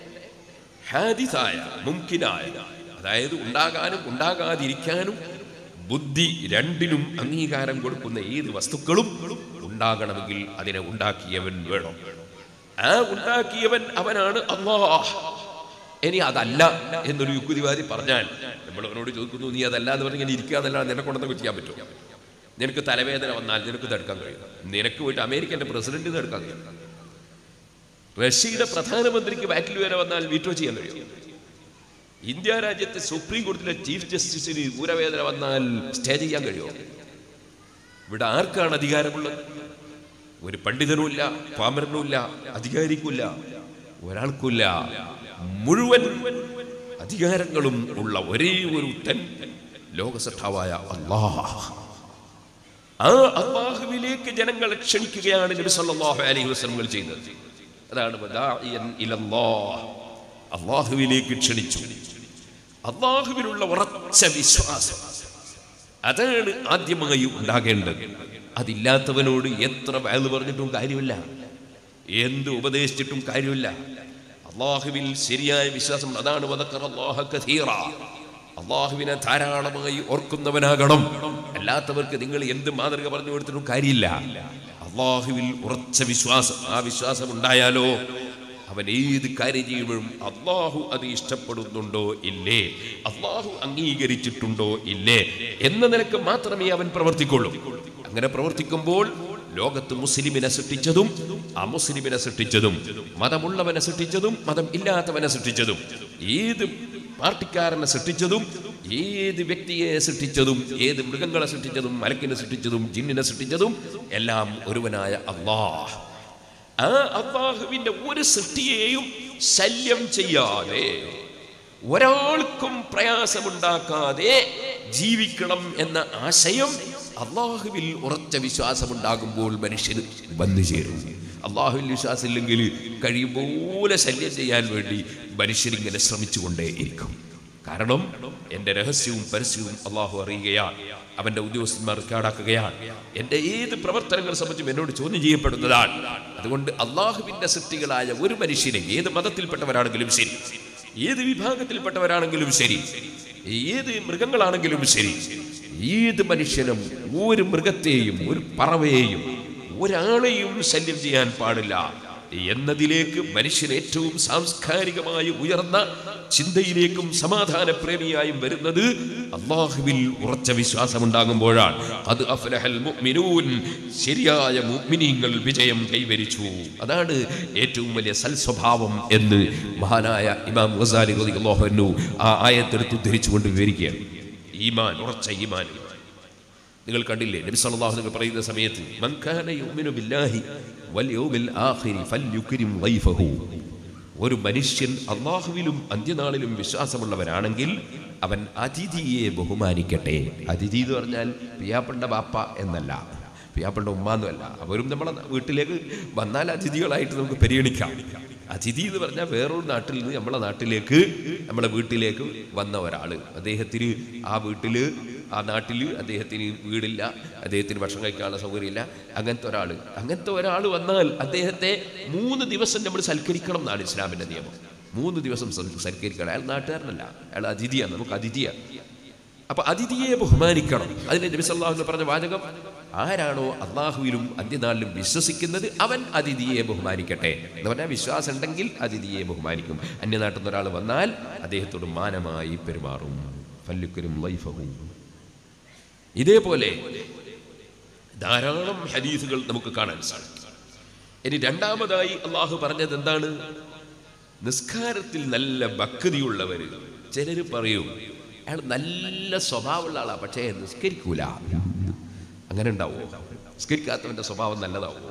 ഹാദിസായ മുംകിനായ അതായത് ഉണ്ടാകാനും ഉണ്ടാകാതിരിക്കാനും ബുദ്ധി രണ്ടിനും അംഗീകാരം കൊടുക്കുന്ന ഏത് വസ്തുക്കളും ഉണ്ടാകണമെങ്കിൽ അതിനെ ഉണ്ടാക്കിയവൻ വേണം ആ ഉണ്ടാക്കിയവൻ അവനാണ് അള്ളാഹ് ഇനി അതല്ല എന്നൊരു യുക്തിവാദി പറഞ്ഞാൽ നമ്മൾ അവനോട് ചോദിക്കുന്നു നീ അതല്ല എന്ന് പറഞ്ഞാൽ ഇങ്ങനെ ഇരിക്കുക എന്നല്ലാതെ നിന്നെ കൊണ്ടൊന്നും ചെയ്യാൻ പറ്റും നിനക്ക് തലവേദന വന്നാൽ നിനക്ക് തടുക്കാൻ കഴിയും നിനക്ക് പോയിട്ട് അമേരിക്കന്റെ പ്രസിഡന്റിന് തടുക്കാൻ കഴിയും റഷ്യയുടെ പ്രധാനമന്ത്രിക്ക് ബാറ്റിൽ വരെ വന്നാൽ വീറ്റോ ചെയ്യാൻ കഴിയും ഇന്ത്യ രാജ്യത്തെ സുപ്രീം കോടതിയിലെ ചീഫ് ജസ്റ്റിസിന് ഊരവേദന വന്നാൽ സ്റ്റേ ചെയ്യാൻ കഴിയുമോ ഇവിടെ ആർക്കാണ് അധികാരമുള്ളത് ഒരു പണ്ഡിതനുമില്ല പാമരനുമില്ല അധികാരിക്കുമില്ല ഒരാൾക്കുമില്ല മുഴുവൻ അധികാരങ്ങളും ഉള്ള ഒരേ ഒരു തൻ ലോകസഭാവായ അള്ളാഹ് ആ അള്ളാഹുവിലേക്ക് ജനങ്ങളെ ക്ഷണിക്കുകയാണ് നബി സല്ലല്ലാഹു അലൈഹി വസല്ലം ചെയ്യുന്നത് അതാണ് വദാഇയൻ ഇലല്ലാഹ് അള്ളാഹുവിലേക്ക് ക്ഷണിച്ചു അള്ളാഹുവിനുള്ള ഉറച്ച വിശ്വാസം അതാണ് ആദ്യമായി ഉണ്ടാകേണ്ടത് അതില്ലാത്തവനോട് എത്ര വയല് പറഞ്ഞിട്ടും കാര്യമില്ല എന്ത് ഉപദേശിച്ചിട്ടും കാര്യമില്ല അള്ളാഹുവിൽ ശരിയായ വിശ്വാസം അതാണ് വദക്കറ അല്ലാഹ കഥീറ അള്ളാഹുവിനെ ധാരാളമായി ഓർക്കുന്നവനാകണം അല്ലാത്തവർക്ക് നിങ്ങൾ എന്ത് മാതൃക പറഞ്ഞു കൊടുത്തിട്ടും കാര്യമില്ല അള്ളാഹുവിൽ ഉറച്ച വിശ്വാസം ആ വിശ്വാസം ഉണ്ടായാലോ അവൻ ഏത് കാര്യം ചെയ്യുമ്പോഴും അള്ളാഹു അത് ഇഷ്ടപ്പെടുന്നുണ്ടോ ഇല്ലേ അള്ളാഹു അംഗീകരിച്ചിട്ടുണ്ടോ ഇല്ലേ എന്ന നിലക്ക് മാത്രമേ അവൻ പ്രവർത്തിക്കുള്ളൂ അങ്ങനെ പ്രവർത്തിക്കുമ്പോൾ ലോകത്ത് മുസ്ലിമിനെ സൃഷ്ടിച്ചതും അമുസ്ലിമിനെ സൃഷ്ടിച്ചതും മതമുള്ളവനെ സൃഷ്ടിച്ചതും മതം ഇല്ലാത്തവനെ സൃഷ്ടിച്ചതും ഏത് പാർട്ടിക്കാരനെ സൃഷ്ടിച്ചതും ഏത് വ്യക്തിയെ സൃഷ്ടിച്ചതും ഏത് മൃഗങ്ങളെ സൃഷ്ടിച്ചതും മലക്കിനെ സൃഷ്ടിച്ചതും ജിന്നിനെ സൃഷ്ടിച്ചതും എല്ലാം ഒരുവനായ അള്ളാഹ് ആ അള്ളാഹുവിന്റെ ഒരു സൃഷ്ടിയെയും ശല്യം ചെയ്യാതെ ഒരാൾക്കും പ്രയാസമുണ്ടാക്കാതെ ജീവിക്കണം എന്ന ആശയം അള്ളാഹുവിൽ ഉറച്ച വിശ്വാസമുണ്ടാകുമ്പോൾ മനുഷ്യന് വന്നു ചേരും അള്ളാഹുവിൽ വിശ്വാസമില്ലെങ്കിൽ കഴിയും പോലെ ശല്യം ചെയ്യാൻ വേണ്ടി മനുഷ്യരിങ്ങനെ ശ്രമിച്ചുകൊണ്ടേയിരിക്കും കാരണം എൻ്റെ രഹസ്യവും പരസ്യവും അള്ളാഹു അറിയുകയാണ് അവന്റെ ഉദ്യോഗസ്ഥന്മാർ റെക്കോർഡാക്കുകയാണ് എൻ്റെ ഏത് പ്രവർത്തനങ്ങൾ സംബന്ധിച്ചും എന്നോട് ചോദ്യം ചെയ്യപ്പെടുന്നതാണ് അതുകൊണ്ട് അള്ളാഹുവിന്റെ സൃഷ്ടികളായ ഒരു മനുഷ്യനെ ഏത് മതത്തിൽപ്പെട്ടവരാണെങ്കിലും ശരി ഏത് വിഭാഗത്തിൽപ്പെട്ടവരാണെങ്കിലും ശരി ഏത് മൃഗങ്ങളാണെങ്കിലും ശരി ഏത് മനുഷ്യനും ഒരു മൃഗത്തെയും ഒരു പറവയെയും ഒരാളെയും ശല്യം ചെയ്യാൻ പാടില്ല എന്നതിലേക്ക് മനുഷ്യൻ ഏറ്റവും സാംസ്കാരികമായി ഉയർന്ന ചിന്തയിലേക്കും സമാധാന പ്രേമിയായും വരുന്നത് അള്ളാഹുവിൽ ഉറച്ച വിശ്വാസമുണ്ടാകുമ്പോഴാണ് അത് അഫ്ലഹൽ മുഅ്മിനൂൻ ശരിയായ മുഅ്മിനീങ്ങൾ വിജയം കൈവരിച്ചു അതാണ് ഏറ്റവും വലിയ സൽസ്വഭാവം എന്ന് മഹാനായ ഇമാം ഗസാലി റളിയല്ലാഹു അൻഹു ആ ആയത്തെടുത്ത് ഉദ്ധരിച്ചുകൊണ്ട് വിവരിക്കുകയാണ് ഈമാൻ ഉറച്ച ഈമാൻ നിങ്ങൾ കണ്ടില്ലേ നബി സല്ലല്ലാഹു അലൈഹി പറയുന്ന സമയത്ത് മൻ കാന യുമിനു ബില്ലാഹി വൽ യൗമിൽ ആഖിരി ഫൽയുക്രിം വൈഫഹു ഒരു മനുഷ്യൻ അള്ളാഹുവിലും അന്ത്യനാളിലും വിശ്വാസമുള്ളവരാണെങ്കിൽ അവൻ അതിഥിയെ ബഹുമാനിക്കട്ടെ അതിഥി എന്ന് പറഞ്ഞാൽ പിയാപ്പണ്ട ബാപ്പ എന്നല്ല പിയാപ്പണ്ട ഉമ്മ എന്നല്ല അവരും നമ്മളെ വീട്ടിലേക്ക് വന്നാൽ അതിഥികളായിട്ട് നമുക്ക് പരിഗണിക്കാം അതിഥി എന്ന് പറഞ്ഞാൽ വേറൊരു നാട്ടിൽ നിന്ന് നമ്മളെ നാട്ടിലേക്ക് നമ്മളെ വീട്ടിലേക്ക് വന്ന ഒരാള് അദ്ദേഹത്തിന് ആ വീട്ടില് ആ നാട്ടിൽ അദ്ദേഹത്തിന് വീടില്ല അദ്ദേഹത്തിന് ഭക്ഷണം കഴിക്കാനുള്ള സൗകര്യമില്ല അങ്ങനത്തെ ഒരാൾ അങ്ങനത്തെ ഒരാൾ വന്നാൽ അദ്ദേഹത്തെ മൂന്ന് ദിവസം നമ്മൾ സൽക്കരിക്കണം എന്നാണ് ഇസ്ലാമിന്റെ നിയമം മൂന്ന് ദിവസം സൽ- സൽക്കരിക്കണം അയാൾ നാട്ടുകാരനല്ല അയാൾ അതിഥിയാണ് നമുക്ക് അതിഥിയാണ് അപ്പൊ അതിഥിയെ ബഹുമാനിക്കണം അതിന് നബി സല്ലല്ലാഹു അലൈഹി പറഞ്ഞ വാചകം ആരാണോ അള്ളാഹുവിലും അന്ത്യനാളിലും വിശ്വസിക്കുന്നത് അവൻ അതിഥിയെ ബഹുമാനിക്കട്ടെ എന്ന് പറഞ്ഞാൽ വിശ്വാസം ഉണ്ടെങ്കിൽ അതിഥിയെ ബഹുമാനിക്കും അന്യനാട്ടിൽ നിന്ന് ഒരാൾ വന്നാൽ അദ്ദേഹത്തോട് മാനമായി പെരുമാറും ഫല്ലുക്കരും ലൈഫഹും ഇതേപോലെ ധാരാളം ഹദീസുകൾ നമുക്ക് കാണാൻ സാധിക്കും ഇനി രണ്ടാമതായി അള്ളാഹു പറഞ്ഞത് എന്താണ് നിസ്കാരത്തിൽ നല്ല ഭക്തിയുള്ളവര് ചിലര് പറയും അയാൾ നല്ല സ്വഭാവമുള്ള ആളാ പക്ഷേ നിസ്കരിക്കൂല അങ്ങനെ ഉണ്ടാവോ നിസ്കരിക്കാത്തവന്റെ സ്വഭാവം നല്ലതാവോ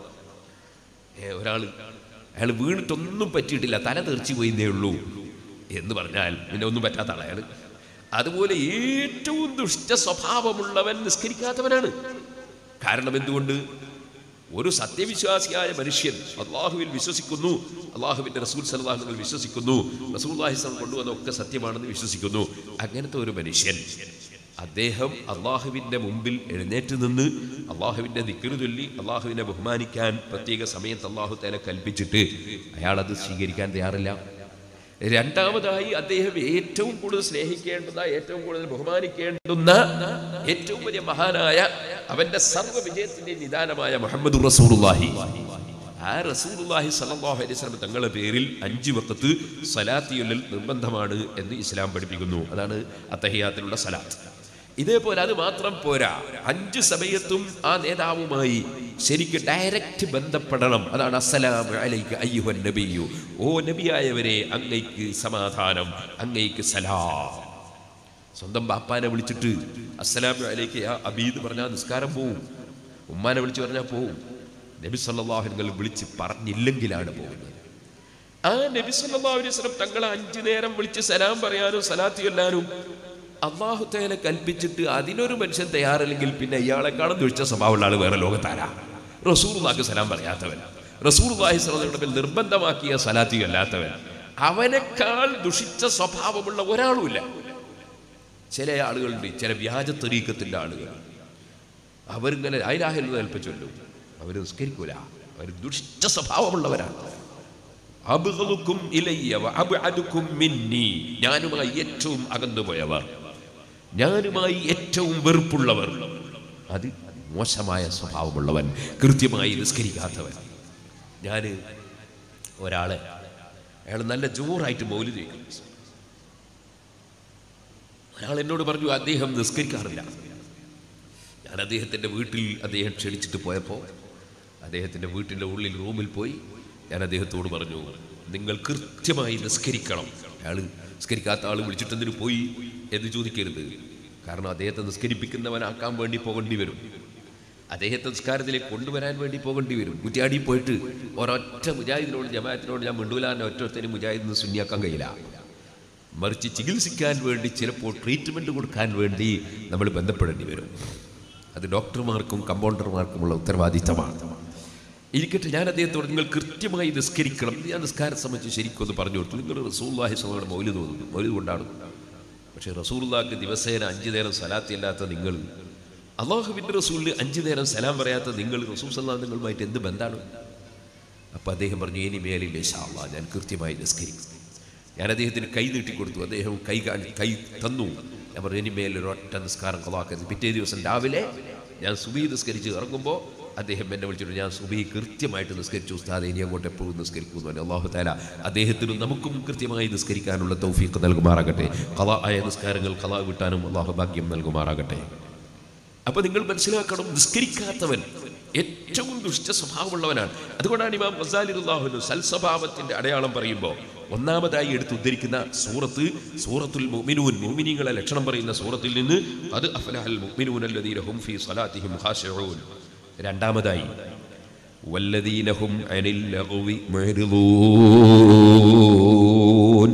ഏ ഒരാൾ അയാൾ വീണിട്ടൊന്നും പറ്റിയിട്ടില്ല തല തെറിച്ചു പോയിന്നേ ഉള്ളൂ എന്ന് പറഞ്ഞാൽ പിന്നെ ഒന്നും പറ്റാത്ത ആളാ അയാൾ അതുപോലെ ഏറ്റവും ദുഷ്ട സ്വഭാവമുള്ളവൻ നിസ്കരിക്കാത്തവനാണ് കാരണം എന്തുകൊണ്ട് ഒരു സത്യവിശ്വാസിയായ മനുഷ്യൻ അള്ളാഹുവിൽ വിശ്വസിക്കുന്നു അള്ളാഹുവിന്റെ റസൂൽ സലാഹുകൾ വിശ്വസിക്കുന്നു റസൂൽ കൊണ്ടുവന്ന ഒക്കെ സത്യമാണെന്ന് വിശ്വസിക്കുന്നു അങ്ങനത്തെ ഒരു മനുഷ്യൻ അദ്ദേഹം അള്ളാഹുവിന്റെ മുമ്പിൽ എഴുന്നേറ്റ് നിന്ന് അള്ളാഹുവിന്റെ നിക്കറ് ചൊല്ലി അള്ളാഹുവിനെ ബഹുമാനിക്കാൻ പ്രത്യേക സമയത്ത് അള്ളാഹു തേനെ കൽപ്പിച്ചിട്ട് അയാൾ അത് സ്വീകരിക്കാൻ തയ്യാറില്ല രണ്ടാമതായി അദ്ദേഹം ഏറ്റവും കൂടുതൽ സ്നേഹിക്കേണ്ടുന്ന ഏറ്റവും കൂടുതൽ ബഹുമാനിക്കേണ്ടുന്ന ഏറ്റവും വലിയ മഹാനായ അവന്റെ സർവ്വ വിജയത്തിന്റെ നിദാനമായ മുഹമ്മദ് റസൂറുല്ലാഹി ആ റസൂലുള്ളാഹി സ്വല്ലല്ലാഹു അലൈഹി വസല്ലം തങ്ങളുടെ പേരിൽ അഞ്ച് വക്കത്ത് സലാത്തിയുള്ളിൽ നിർബന്ധമാണ് എന്ന് ഇസ്ലാം പഠിപ്പിക്കുന്നു അതാണ് അത്തഹിയാത്തിലുള്ള സലാത്ത് ഇതേപോലെ അത് മാത്രം പോരാ അഞ്ച് സമയത്തും ആ നേതാവുമായി ശരിക്ക് ഡയറക്റ്റ് ബന്ധപ്പെടണം അതാണ് അസ്സലാമു അലൈക അയ്യുഹൻ നബിയു ഓ നബിയായവരെ അങ്ങയ്ക്ക് സമാധാനം അങ്ങയ്ക്ക് സലാം സ്വന്തം ബാപ്പാനെ വിളിച്ചിട്ട് അസ്സലാമു അലൈക്ക് യാ അബീ എന്ന് പറഞ്ഞാൽ നിസ്കാരം പോവും ഉമ്മാനെ വിളിച്ച് പറഞ്ഞാൽ പോവും നബി സല്ലല്ലാഹു അലൈഹി വസല്ലം വിളിച്ച് പറഞ്ഞില്ലെങ്കിലാണ് പോകുന്നത് ആ നബി സല്ലല്ലാഹു അലൈഹി വസല്ലം തങ്ങളെ അഞ്ചു നേരം വിളിച്ച് സലാം പറയാനും സലാത്ത് ചൊല്ലാനും അള്ളാഹു തേല കൽപ്പിച്ചിട്ട് അതിനൊരു മനുഷ്യൻ തയ്യാറില്ലെങ്കിൽ പിന്നെ ഇയാളെക്കാളും ദുഷിച്ച സ്വഭാവമുള്ള ആൾ വേറെ ലോകത്താരാ റസൂർലാക്ക് സലാം പറയാത്തവൻ റസൂർലാഹി സ്വലങ്ങളുടെ നിർബന്ധമാക്കിയ സലാത്തി അല്ലാത്തവൻ അവനേക്കാൾ ദുഷിച്ച സ്വഭാവമുള്ള ഒരാളുമില്ല ചില ആളുകളുണ്ട് ചില വ്യാജ തരീക്കത്തിന്റെ ആളുകൾ അവരിങ്ങനെ ഐരാഹിൽ ഏൽപ്പിച്ചല്ലോ അവർ നിസ്കരിക്കൂല അവർ ദുഷ്ട സ്വഭാവമുള്ളവരാണ് അബ്ഗളുക്കും ഇലയ്യ വഅബ്അദുക്കും മിന്നി ഞാനുമായി ഏറ്റവും അകന്നുപോയവർ ഞാനുമായി ഏറ്റവും വെറുപ്പുള്ളവർ അത് മോശമായ സ്വഭാവമുള്ളവൻ കൃത്യമായി നിസ്കരിക്കാത്തവൻ ഞാൻ ഒരാളെ അയാൾ നല്ല ജോറായിട്ട് മൗലി ചെയ്യും ഒരാൾ എന്നോട് പറഞ്ഞു അദ്ദേഹം നിസ്കരിക്കാറില്ല ഞാൻ അദ്ദേഹത്തിൻ്റെ വീട്ടിൽ അദ്ദേഹം ക്ഷണിച്ചിട്ട് പോയപ്പോൾ അദ്ദേഹത്തിൻ്റെ വീട്ടിൻ്റെ ഉള്ളിൽ റൂമിൽ പോയി ഞാൻ അദ്ദേഹത്തോട് പറഞ്ഞു നിങ്ങൾ കൃത്യമായി നിസ്കരിക്കണം അയാൾ നിസ്കരിക്കാത്ത ആൾ വിളിച്ചിട്ടെന്തിനു പോയി എന്ന് ചോദിക്കരുത് കാരണം അദ്ദേഹത്തെ നിസ്കരിപ്പിക്കുന്നവനാക്കാൻ വേണ്ടി പോകേണ്ടി വരും അദ്ദേഹത്തെ നിസ്കാരത്തിലേക്ക് കൊണ്ടുവരാൻ വേണ്ടി പോകേണ്ടി വരും കുറ്റിയാടി പോയിട്ട് ഒരൊറ്റ മുജാഹിദിനോട് ജമാഅത്തിനോട് ഞാൻ മിണ്ടൂലാന്ന് ഒറ്റത്തിന് മുജാഹിദിന് ശൂന്യാക്കാൻ കഴിയില്ല മറിച്ച് ചികിത്സിക്കാൻ വേണ്ടി ചിലപ്പോൾ ട്രീറ്റ്മെന്റ് കൊടുക്കാൻ വേണ്ടി നമ്മൾ ബന്ധപ്പെടേണ്ടി വരും അത് ഡോക്ടർമാർക്കും കമ്പൗണ്ടർമാർക്കുമുള്ള ഉത്തരവാദിത്തമാണ് ഇരിക്കട്ടെ ഞാൻ അദ്ദേഹത്തോട് നിങ്ങൾ കൃത്യമായി നിസ്കരിക്കണം ഞാൻ നിസ്കാരം സംബന്ധിച്ച് ശരിക്കും ഒന്ന് പറഞ്ഞു കൊടുത്തു നിങ്ങൾ റസൂല്ലാഹി സ്വലയുടെ മൗലി തോന്നുന്നു മൗലി കൊണ്ടാണ് പക്ഷേ റസൂല്ലാക്ക് ദിവസേന അഞ്ചു നേരം സലാത്തില്ലാത്ത നിങ്ങൾ അള്ളാഹുവിൻ്റെ റസൂലിന് അഞ്ചു നേരം സലാം പറയാത്ത നിങ്ങൾ റസൂൽ സല്ലാ നിങ്ങളുമായിട്ട് എന്ത് ബന്ധമാണ് അപ്പം അദ്ദേഹം പറഞ്ഞു ഇനി മേലിൽ ഇൻഷാല്ലാ ഞാൻ കൃത്യമായി നിസ്കരിക്കും ഞാൻ അദ്ദേഹത്തിന് കൈ നീട്ടിക്കൊടുത്തു അദ്ദേഹം കൈ കാണി കൈ തന്നു ഞാൻ പറഞ്ഞു ഇനി മേലിൽ ഒരൊറ്റ നിസ്കാരം കൊളാക്കരുത് പിറ്റേ ദിവസം രാവിലെ ഞാൻ സുബി നിസ്കരിച്ച് ഇറങ്ങുമ്പോൾ അദ്ദേഹം എന്നെ വിളിച്ചിട്ട് ഞാൻ സുബി കൃത്യമായിട്ട് നിസ്കരിച്ചു ഉസ്താദ് ഇനി അങ്ങോട്ട് എപ്പോഴും നിസ്കരിക്കുന്നു പറഞ്ഞു അള്ളാഹു താല അദ്ദേഹത്തിനും നമുക്കും കൃത്യമായി നിസ്കരിക്കാനുള്ള തൗഫീഖ് നൽകുമാറാകട്ടെ കല ആയ നിസ്കാരങ്ങൾ കല വിട്ടാനും അള്ളാഹു ഭാഗ്യം നൽകുമാറാകട്ടെ അപ്പൊ നിങ്ങൾ മനസ്സിലാക്കണം നിസ്കരിക്കാത്തവൻ ഏറ്റവും ദുഷ്ട സ്വഭാവമുള്ളവനാണ് അതുകൊണ്ടാണ് ഇമാം ഗസാലിറുല്ലാഹുനു സൽസ്വഭാവത്തിന്റെ അടയാളം പറയുമ്പോൾ ഒന്നാമതായി എടുത്ത് ഉദ്ധരിക്കുന്ന സൂറത്ത് സൂറത്തുൽ മുഅ്മിനൂൻ മുഅ്മിനീങ്ങളെ ലക്ഷണം പറയുന്ന സൂറത്തിൽ നിന്ന് അത് അഫലഹൽ മുഅ്മിനൂൻ അല്ലദീന ഹും ഫീ സ്വലാത്തിഹിം ഖാശിഊൻ രണ്ടാമതായി വല്ലദീന ഹും അനിൽ ലഗ്വി മുഅ്രിദൂൻ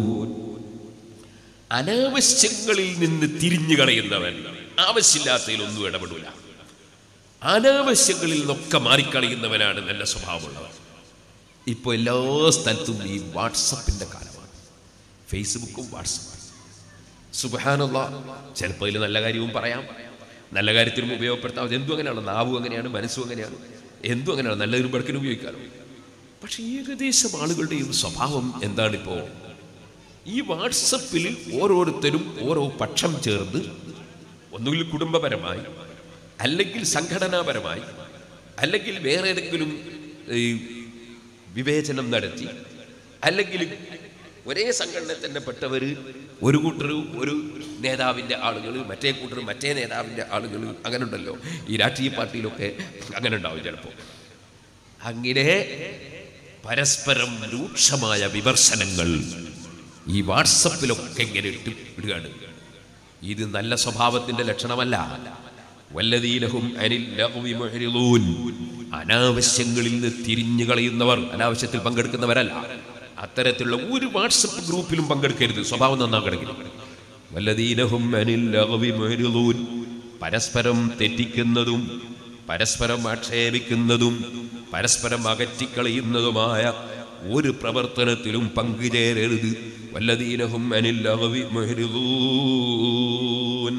അനാവശ്യങ്ങളിൽ നിന്ന് തിരിഞ്ഞു കളയുന്നവൻ ആവശ്യമില്ലാത്തതിലൊന്നും ഇടപെടില്ല അനാവശ്യങ്ങളിൽ നിന്നൊക്കെ മാറിക്കളയുന്നവനാണ് നല്ല സ്വഭാവമുള്ളവൻ ഇപ്പോൾ എല്ലാ സ്ഥലത്തും ഈ വാട്സപ്പിൻ്റെ കാലമാണ് ഫേസ്ബുക്കും വാട്സപ്പും സുബഹാനുള്ള ചിലപ്പോൾ ഇതിൽ നല്ല കാര്യവും പറയാം നല്ല കാര്യത്തിനും ഉപയോഗപ്പെടുത്താം അതെന്തും അങ്ങനെയാണ് നാവും അങ്ങനെയാണ് മനസ്സും അങ്ങനെയാണ് എന്തും അങ്ങനെയാണ് നല്ലതിനും പെടുക്കിനും ഉപയോഗിക്കാമല്ലോ പക്ഷേ ഏകദേശം ആളുകളുടെയും സ്വഭാവം എന്താണിപ്പോൾ ഈ വാട്സപ്പിൽ ഓരോരുത്തരും ഓരോ പക്ഷം ചേർന്ന് ഒന്നുകിൽ കുടുംബപരമായി അല്ലെങ്കിൽ സംഘടനാപരമായി അല്ലെങ്കിൽ വേറെ ഏതെങ്കിലും ഈ വിവേചനം നടത്തി അല്ലെങ്കിൽ ഒരേ സംഘടനയിൽ തന്നെ പെട്ടവർ ഒരു കൂട്ടർ ഒരു നേതാവിൻ്റെ ആളുകൾ മറ്റേ കൂട്ടർ മറ്റേ നേതാവിൻ്റെ ആളുകൾ അങ്ങനെ ഉണ്ടല്ലോ ഈ രാഷ്ട്രീയ പാർട്ടിയിലൊക്കെ അങ്ങനെ ഉണ്ടാവും ചിലപ്പോൾ അങ്ങനെ പരസ്പരം രൂക്ഷമായ വിമർശനങ്ങൾ ഈ വാട്സപ്പിലൊക്കെ ഇങ്ങനെ ഇട്ട് ഇടുകയാണ് ഇത് നല്ല സ്വഭാവത്തിന്റെ ലക്ഷണമല്ല വല്ലതീലഹും അനിൽ ലഗ്വി മുഅ്രിദൂൻ അനാവശ്യങ്ങളിൽ നിന്ന് തിരിഞ്ഞു കളയുന്നവർ അനാവശ്യത്തിൽ പങ്കെടുക്കുന്നവരല്ല അത്തരത്തിലുള്ള ഒരു വാട്സപ്പ് ഗ്രൂപ്പിലും പങ്കെടുക്കരുത് സ്വഭാവം നന്നാക്കണമെങ്കിൽ വല്ലതീനഹും അനിൽ ലഗ്വി മുഅ്രിദൂൻ പരസ്പരം തെറ്റിക്കുന്നതും പരസ്പരം ആക്ഷേപിക്കുന്നതും പരസ്പരം അകറ്റിക്കളയുന്നതുമായ ഒരു പ്രവർത്തനത്തിലും പങ്കുചേരരുത് വല്ലതീനഹും അനിൽ ലഗ്വി മുഅ്രിദൂൻ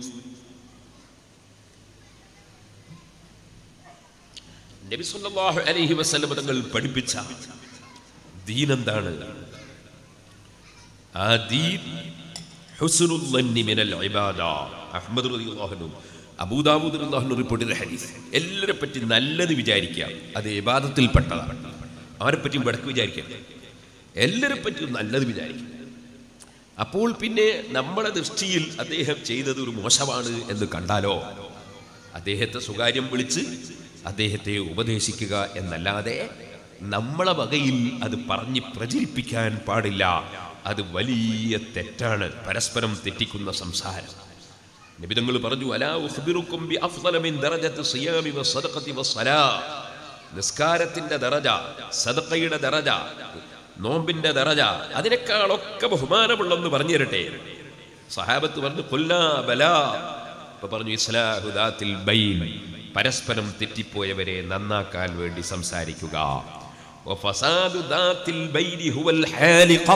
നബി സല്ലല്ലാഹു അലൈഹി വസല്ലം തങ്ങൾ പഠിപ്പിച്ച ദീൻ എന്താണ് ആ ദീൻ ഹുസ്നുൽ ളന്നി മിനൽ ഇബാദ അഹ്മദ് റളിയല്ലാഹു അൻഹു അബൂദാവൂദ് റളിയല്ലാഹു അൻഹു റിപ്പോർട്ട് ചെയ്ത ഹദീസ് എല്ലാരെ പറ്റി നല്ലത് വിചാരിക്കുക അത് ഇബാദത്തിൽപ്പെട്ടതാണ് അവരെ പറ്റിയും വടക്ക് വിചാരിക്കാം എല്ലാരെ പറ്റിയും നല്ലത് വിചാരിക്കും അപ്പോൾ പിന്നെ നമ്മുടെ ദൃഷ്ടിയിൽ അദ്ദേഹം ചെയ്തത് ഒരു മോശമാണ് എന്ന് കണ്ടാലോ അദ്ദേഹത്തെ സ്വകാര്യം വിളിച്ച് അദ്ദേഹത്തെ ഉപദേശിക്കുക എന്നല്ലാതെ നമ്മളെ വകയിൽ അത് പറഞ്ഞ് പ്രചരിപ്പിക്കാൻ പാടില്ല അത് വലിയ തെറ്റാണ് പരസ്പരം തെറ്റിക്കുന്ന സംസാരം നിബിതങ്ങൾ പറഞ്ഞു അലാ ഉഖ്ബിറുക്കും ബി അഫ്ളല മിൻ ദറജത്തി സിയാമി വസ്സദഖത്തി വസ്സലാ നിസ്കാരത്തിന്റെ ദറജ സദഖയുടെ ദറജ നോമ്പിന്റെ ദറജ അതിനേക്കാളൊക്കെ ബഹുമാനമുള്ളെന്ന് പറഞ്ഞു തരട്ടെ സഹാബത്ത് പറഞ്ഞു കൊല്ലാ ബലാ ഇപ്പൊ പറഞ്ഞു ഇസ്ലാഹുദാത്തിൽ ബൈൻ പരസ്പരം തെറ്റിപ്പോയവരെ നന്നാക്കാൻ വേണ്ടി സംസാരിക്കുക വഫസാദു ദാത്തിൽ ബൈനി ഹുവൽ ഹാലിഖ.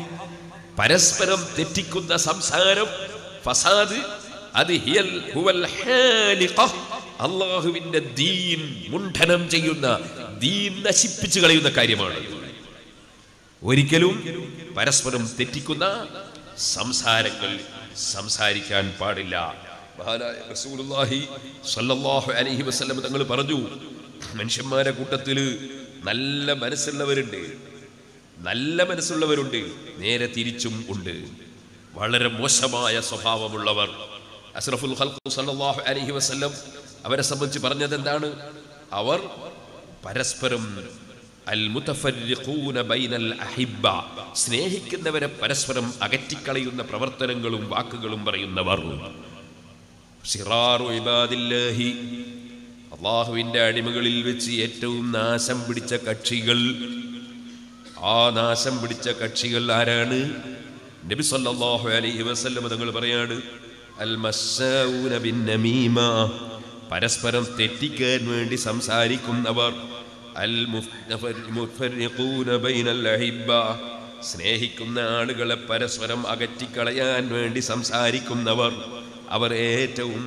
പരസ്പരം തെറ്റിക്കുന്ന സംസാരം ഫസാദ് അത് ഹിയൽ ഹുവൽ ഹാലിഖ. അള്ളാഹുവിന്റെ ദീൻ മുണ്ഡനം ചെയ്യുന്ന ദീൻ നശിപ്പിച്ചു കളയുന്ന കാര്യമാണ് ഒരിക്കലും പരസ്പരം തെറ്റിക്കുന്ന സംസാരങ്ങൾ സംസാരിക്കാൻ പാടില്ല മഹാനായ റസൂലുള്ളാഹി സ്വല്ലല്ലാഹു അലൈഹി വസല്ലം തങ്ങൾ പറഞ്ഞു മനുഷ്യന്മാരെ കൂട്ടത്തിൽ നല്ല മനസ്സുള്ളവരുണ്ട് നല്ല മനസ്സുള്ളവരുണ്ട് നേരെ തിരിച്ചും ഉണ്ട് വളരെ മോശമായ സ്വഭാവമുള്ളവർ അസ്രഫുൽ ഖൽഖു സല്ലല്ലാഹു അലൈഹി വസല്ലം അവരെ സംബന്ധിച്ച് പറഞ്ഞത് എന്താണ് അവർ പരസ്പരം അൽ മുതഫർരിഖൂന ബൈനൽ അഹിബ്ബ സ്നേഹിക്കുന്നവരെ പരസ്പരം അകറ്റിക്കളയുന്ന പ്രവർത്തനങ്ങളും വാക്കുകളും പറയുന്നവർ സിറാറു ഇബാദില്ലാഹി അള്ളാഹുവിൻ്റെ അടിമകളിൽ വെച്ച് ഏറ്റവും നാശം പിടിച്ച കക്ഷികൾ ആ നാശം പിടിച്ച കക്ഷികൾ ആരാണ് നബി സല്ലല്ലാഹു അലൈഹി വസല്ലം തങ്ങൾ പറയാണ് അൽ മസ്സാഊന ബിൻ നമീമ പരസ്പരം തെറ്റിക്കാൻ വേണ്ടി സംസാരിക്കുന്നവർ അൽ മുഫർരിഖൂന ബൈനൽ അഹിബ്ബ സ്നേഹിക്കുന്ന ആളുകളെ പരസ്പരം അകറ്റിക്കളയാൻ വേണ്ടി സംസാരിക്കുന്നവർ അവർ ഏറ്റവും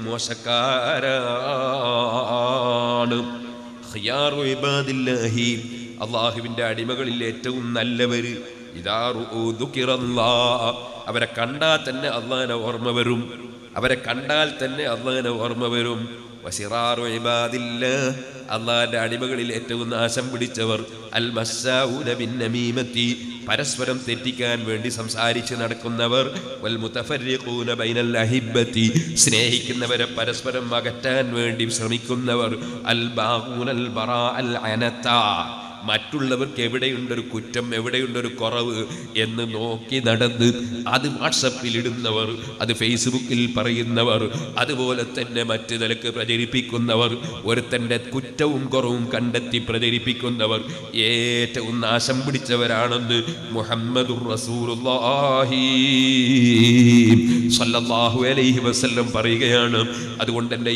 മോശക്കാരാണ് ഖിയാറു ഇബാദില്ലാഹി അള്ളാഹുവിൻ്റെ അടിമകളിൽ ഏറ്റവും നല്ലവര് ഇതാറു ദുഃഖിറല്ലാ അവരെ കണ്ടാൽ തന്നെ അള്ളാഹിനെ ഓർമ്മ വരും അവരെ കണ്ടാൽ തന്നെ അള്ളാഹിനെ ഓർമ്മ വരും വസിറാറു ഇബാദില്ല അള്ളാഹിന്റെ അടിമകളിൽ ഏറ്റവും നാശം പിടിച്ചവർ അൽ മസ്സാഊന ബിൻ നമീമത്തി പരസ്പരം തെറ്റിക്കാൻ വേണ്ടി സംസാരിച്ച് നടക്കുന്നവർ വൽ മുതഫർരിഖൂന ബൈനൽ അഹിബ്ബത്തി സ്നേഹിക്കുന്നവരെ പരസ്പരം അകറ്റാൻ വേണ്ടി ശ്രമിക്കുന്നവർ അൽ ബാഗൂനൽ ബറാ അൽ അനത്ത മറ്റുള്ളവർക്ക് എവിടെയുണ്ടൊരു കുറ്റം എവിടെയുണ്ടൊരു കുറവ് എന്ന് നോക്കി നടന്ന് അത് വാട്സപ്പിൽ ഇടുന്നവർ അത് ഫേസ്ബുക്കിൽ പറയുന്നവർ അതുപോലെ തന്നെ മറ്റു നിലക്ക് പ്രചരിപ്പിക്കുന്നവർ ഒരുത്തൻ്റെ കുറ്റവും കുറവും കണ്ടെത്തി പ്രചരിപ്പിക്കുന്നവർ ഏറ്റവും നാശം പിടിച്ചവരാണെന്ന് മുഹമ്മദുർ റസൂലുള്ളാഹി സല്ലല്ലാഹു അലൈഹി വസല്ലം പറയുകയാണ് അതുകൊണ്ട് എൻ്റെ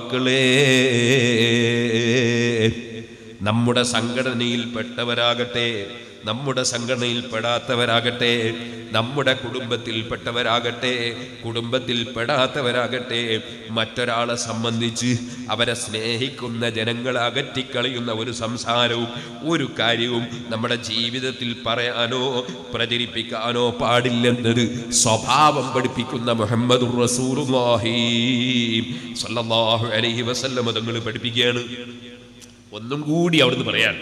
യുവാക്കളെ നമ്മുടെ സംഘടനയിൽപ്പെട്ടവരാകട്ടെ നമ്മുടെ സംഘടനയിൽപ്പെടാത്തവരാകട്ടെ നമ്മുടെ കുടുംബത്തിൽപ്പെട്ടവരാകട്ടെ കുടുംബത്തിൽപ്പെടാത്തവരാകട്ടെ മറ്റൊരാളെ സംബന്ധിച്ച് അവരെ സ്നേഹിക്കുന്ന ജനങ്ങളെ അകറ്റിക്കളയുന്ന ഒരു സംസാരവും ഒരു കാര്യവും നമ്മുടെ ജീവിതത്തിൽ പറയാനോ പ്രചരിപ്പിക്കാനോ പാടില്ലെന്നത് സ്വഭാവം പഠിപ്പിക്കുന്ന മുഹമ്മദ് റസൂലുള്ളാഹി സല്ലല്ലാഹു അലൈഹി വസല്ലം തങ്ങൾ പഠിപ്പിക്കുകയാണ് ഒന്നും കൂടി അവിടുന്ന് പറയാൻ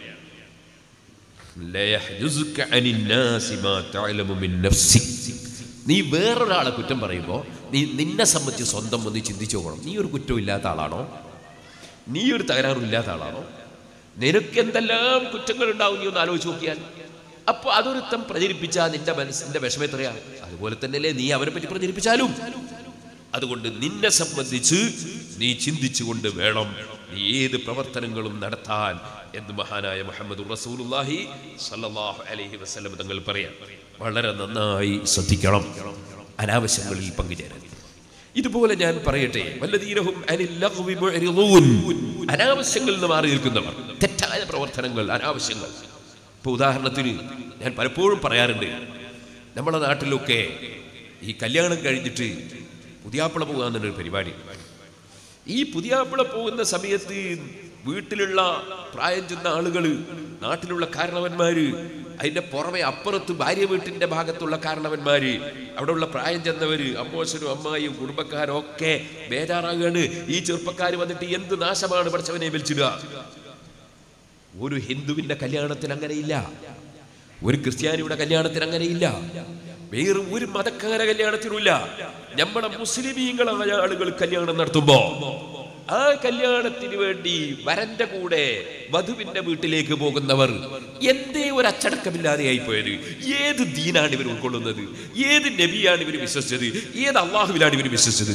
ലയഹ്ജുസുക അനിന്നാസി മാ തഅലമു മിൻ നഫ്സിക്. നീ വേറൊരാളെ കുറ്റം പറയുമ്പോൾ നീ നിന്നെ സംബന്ധിച്ച് സ്വന്തം ഒന്ന് ചിന്തിച്ചു നോക്കണം നീ ഒരു കുറ്റവും ഇല്ലാത്ത ആളാണോ നീ ഒരു തകരാറും ഇല്ലാത്ത ആളാണോ നിനക്ക് എന്തെല്ലാം കുറ്റങ്ങൾ ഉണ്ടാവും നീ ഒന്ന് ആലോചിച്ച് നോക്കിയാൽ അപ്പൊ അതൊരുത്തം പ്രചരിപ്പിച്ചാൽ നിന്റെ മനസ്സിന്റെ വിഷമം എത്രയാണ് അതുപോലെ തന്നെയല്ലേ നീ അവരെ പറ്റി പ്രചരിപ്പിച്ചാലും അതുകൊണ്ട് നിന്നെ സംബന്ധിച്ച് നീ ചിന്തിച്ചുകൊണ്ട് വേണം നീ ഏത് പ്രവർത്തനങ്ങളും നടത്താൻ എന്ന് മഹാനായ മുഹമ്മദ് റസൂലുള്ളാഹി സല്ലല്ലാഹു അലൈഹി വസല്ലം തങ്ങൾ പറയാം വളരെ നന്നായി ശ്രദ്ധിക്കണം അനാവശ്യങ്ങളിൽ പങ്കുചേരാൻ ഇതുപോലെ ഞാൻ പറയട്ടെ വല്ലതീരഹും അനിൽ ലഗ്വി മുഅ്രിദൂൻ. അനാവശ്യങ്ങളിൽ നിന്ന് മാറി നിൽക്കുന്നവർ തെറ്റായ പ്രവർത്തനങ്ങൾ അനാവശ്യങ്ങൾ ഇപ്പൊ ഉദാഹരണത്തിന് ഞാൻ പലപ്പോഴും പറയാറുണ്ട് നമ്മുടെ നാട്ടിലൊക്കെ ഈ കല്യാണം കഴിഞ്ഞിട്ട് പുതിയാപ്പിള പോകാന്നൊരു പരിപാടി ഈ പുതിയാപ്പിള പോകുന്ന സമയത്ത് വീട്ടിലുള്ള പ്രായം ചെന്ന ആളുകൾ നാട്ടിലുള്ള കാരണവന്മാര് അതിന്റെ പുറമെ അപ്പുറത്ത് ഭാര്യ വീട്ടിന്റെ ഭാഗത്തുള്ള കാരണവന്മാര് അവിടെയുള്ള പ്രായം ചെന്നവര് അമ്മോശനും അമ്മായും കുടുംബക്കാരും ഒക്കെ ബേജാറാകാണ് ഈ ചെറുപ്പക്കാർ വന്നിട്ട് എന്ത് നാശമാണ് പഠിച്ചവനെ വിളിച്ചിടുക ഒരു ഹിന്ദുവിന്റെ കല്യാണത്തിന് അങ്ങനെയില്ല ഒരു ക്രിസ്ത്യാനിയുടെ കല്യാണത്തിന് അങ്ങനെയില്ല വേറെ ഒരു മതക്കാര കല്യാണത്തിനുമില്ല നമ്മുടെ മുസ്ലിമീങ്ങളായ ആളുകൾ കല്യാണം നടത്തുമ്പോ ആ കല്യാണത്തിന് വേണ്ടി വരന്റെ കൂടെ വധുവിന്റെ വീട്ടിലേക്ക് പോകുന്നവർ എന്തേ ഒരു അച്ചടക്കമില്ലാതെയായി പോയത് ഏത് ദീനാണ് ഇവർ ഉൾക്കൊള്ളുന്നത് ഏത് നബിയാണ് ഇവർ വിശ്വസിച്ചത് ഏത് അള്ളാഹുവിലാണ് ഇവർ വിശ്വസിച്ചത്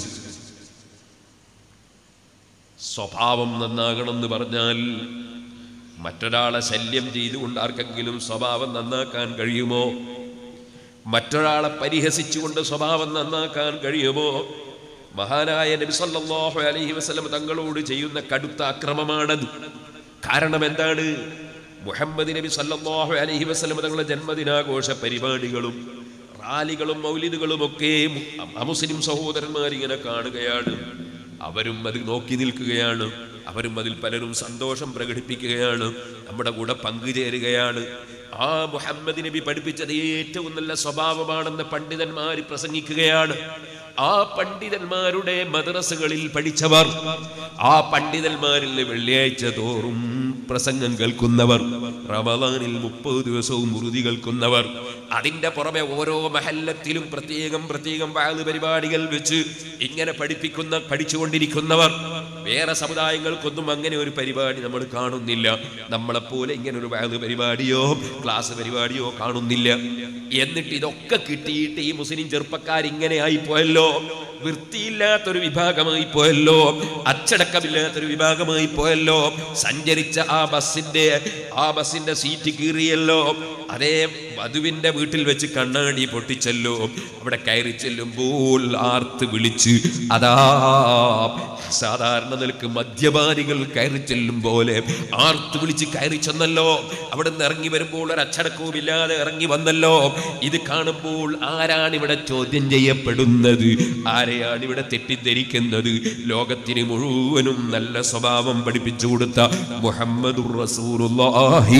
സ്വഭാവം നന്നാകണമെന്ന് പറഞ്ഞാൽ മറ്റൊരാളെ ശല്യം ചെയ്തുകൊണ്ട് ആർക്കെങ്കിലും സ്വഭാവം നന്നാക്കാൻ കഴിയുമോ മറ്റൊരാളെ പരിഹസിച്ചുകൊണ്ട് സ്വഭാവം നന്നാക്കാൻ കഴിയുമോ മഹാനായ നബി സല്ലല്ലാഹു അലൈഹി വസല്ലം തങ്ങളോട് ചെയ്യുന്ന കടുത്ത അക്രമമാണത് കാരണം എന്താണ് മുഹമ്മദ് നബി സല്ലല്ലാഹു അലൈഹി വസല്ലം തങ്ങളുടെ ജന്മദിനാഘോഷ പരിപാടികളും റാലികളും മൗലിദുകളും ഒക്കെ മു- അമുസ്ലിം സഹോദരന്മാർ ഇങ്ങനെ കാണുകയാണ് അവരും അത് നോക്കി നിൽക്കുകയാണ് അവരും അതിൽ പലരും സന്തോഷം പ്രകടിപ്പിക്കുകയാണ് നമ്മുടെ കൂടെ പങ്കുചേരുകയാണ് ആ മുഹമ്മദ് നബി പഠിപ്പിച്ചത് ഏറ്റവും നല്ല സ്വഭാവമാണെന്ന് പണ്ഡിതന്മാർ പ്രസംഗിക്കുകയാണ് ആ പണ്ഡിതന്മാരുടെ മദ്രസകളിൽ പഠിച്ചവർ ആ പണ്ഡിതന്മാരിൽ വെള്ളിയാഴ്ച തോറും പ്രസംഗം കേൾക്കുന്നവർ റമദാനിൽ മുപ്പത് ദിവസവും ഉറുതി കേൾക്കുന്നവർ അതിന്റെ പുറമെ ഓരോ മഹല്ലത്തിലും പ്രത്യേകം പ്രത്യേകം വാഴ് പരിപാടികൾ വെച്ച് ഇങ്ങനെ പഠിപ്പിക്കുന്ന പഠിച്ചുകൊണ്ടിരിക്കുന്നവർ വേറെ സമുദായങ്ങൾക്കൊന്നും അങ്ങനെ ഒരു പരിപാടി നമ്മൾ കാണുന്നില്ല നമ്മളെപ്പോലെ ഇങ്ങനെ ഒരു വാഴ് പരിപാടിയോ ക്ലാസ് പരിപാടിയോ കാണുന്നില്ല എന്നിട്ട് ഇതൊക്കെ കിട്ടിയിട്ട് ഈ മുസ്ലിം ചെറുപ്പക്കാർ ഇങ്ങനെ ആയിപ്പോയല്ലോ വൃത്തിയില്ലാത്തൊരു വിഭാഗമായി പോയല്ലോ അച്ചടക്കമില്ലാത്തൊരു വിഭാഗമായി പോയല്ലോ സഞ്ചരിച്ച ആ ബസ്സിന്റെ ആ ബസ്സിന്റെ സീറ്റ് കീറിയല്ലോ അതേ വധുവിന്റെ വീട്ടിൽ വെച്ച് കണ്ണാടി പൊട്ടിച്ചല്ലോ അവിടെ കയറി ചെല്ലുമ്പോൾ ആർത്ത് വിളിച്ച് അതാ സാധാരണ നിലക്ക് മദ്യപാനികൾ കയറി ചെല്ലും പോലെ ആർത്ത് വിളിച്ച് കയറി ചെന്നല്ലോ അവിടെ നിന്ന് ഇറങ്ങി വരുമ്പോൾ ഒരു അച്ചടക്കവും ഇല്ലാതെ ഇറങ്ങി വന്നല്ലോ ഇത് കാണുമ്പോൾ ആരാണ് ഇവിടെ ചോദ്യം ചെയ്യപ്പെടുന്നത് ആരെയാണ് ഇവിടെ തെറ്റിദ്ധരിക്കുന്നത് ലോകത്തിന് മുഴുവനും നല്ല സ്വഭാവം പഠിപ്പിച്ചു കൊടുത്ത മുഹമ്മദുർ റസൂലുള്ളാഹി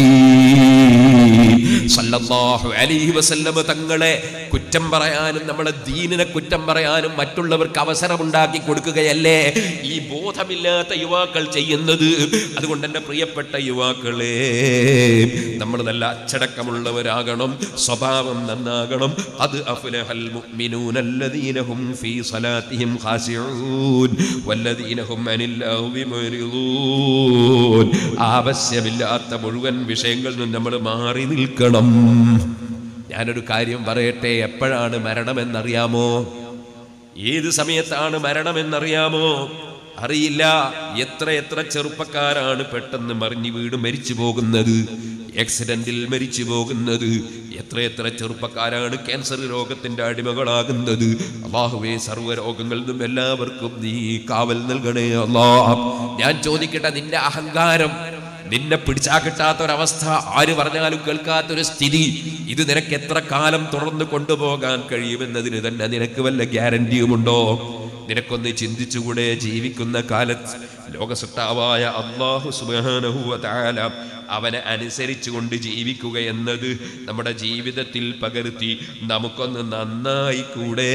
സല്ലല്ലാഹു അലൈഹി വസല്ലമ തങ്ങളെ കുറ്റം പറയാനും നമ്മളെ ദീനിനെ കുറ്റം പറയാനും മറ്റുള്ളവർക്ക് അവസരമുണ്ടാക്കി കൊടുക്കുകയല്ലേ ഈ ബോധമില്ലാത്ത യുവാക്കൾ ചെയ്യുന്നത് അതുകൊണ്ട് എൻ്റെ പ്രിയപ്പെട്ട യുവാക്കളെ നമ്മൾ നല്ല അച്ചടക്കമുള്ളവരാകണം സ്വഭാവം നന്നാകണം അത് അഫ്ലഹൽ മുഅ്മിനൂന അല്ലദീന ഹും ഫീ സലാത്തിഹിം ഖാശിഊൻ വല്ലദീന ഹും അനിൽ ലഗ്വി മുഅ്രിദൂൻ ആവശ്യമില്ലാത്ത മുഴുവൻ വിഷയങ്ങളിൽ നിന്ന് നമ്മൾ മാറി നിൽക്കണം ഞാനൊരു കാര്യം പറയട്ടെ എപ്പോഴാണ് മരണമെന്നറിയാമോ ഏത് സമയത്താണ് മരണമെന്നറിയാമോ അറിയില്ല എത്ര എത്ര ചെറുപ്പക്കാരാണ് പെട്ടെന്ന് മറിഞ്ഞു വീട് മരിച്ചു പോകുന്നത് ആക്സിഡന്റിൽ മരിച്ചു പോകുന്നത് എത്ര എത്ര ചെറുപ്പക്കാരാണ് ക്യാൻസർ രോഗത്തിന്റെ അടിമകളാകുന്നത് അള്ളാഹുവേ സർവ്വ രോഗങ്ങളിൽ നിന്നും എല്ലാവർക്കും നീ കാവൽ നൽകണേ അല്ലാ ഞാൻ ചോദിക്കട്ടെ നിന്റെ അഹങ്കാരം നിന്നെ പിടിച്ചാ കിട്ടാത്ത ഒരവസ്ഥ ആര് പറഞ്ഞാലും കേൾക്കാത്ത ഒരു സ്ഥിതി ഇത് നിനക്ക് എത്ര കാലം തുടർന്ന് കൊണ്ടുപോകാൻ കഴിയുമെന്നതിന് തന്നെ നിനക്ക് വല്ല ഗ്യാരണ്ടിയുമുണ്ടോ നിനക്കൊന്ന് ചിന്തിച്ചുകൂടെ ജീവിക്കുന്ന കാലത്ത് ലോകസട്ടാവായ അള്ളാഹു സുബാനഹുവ താല അവനെ അനുസരിച്ചുകൊണ്ട് ജീവിക്കുക എന്നത് നമ്മുടെ ജീവിതത്തിൽ പകർത്തി നമുക്കൊന്ന് നന്നായി കൂടെ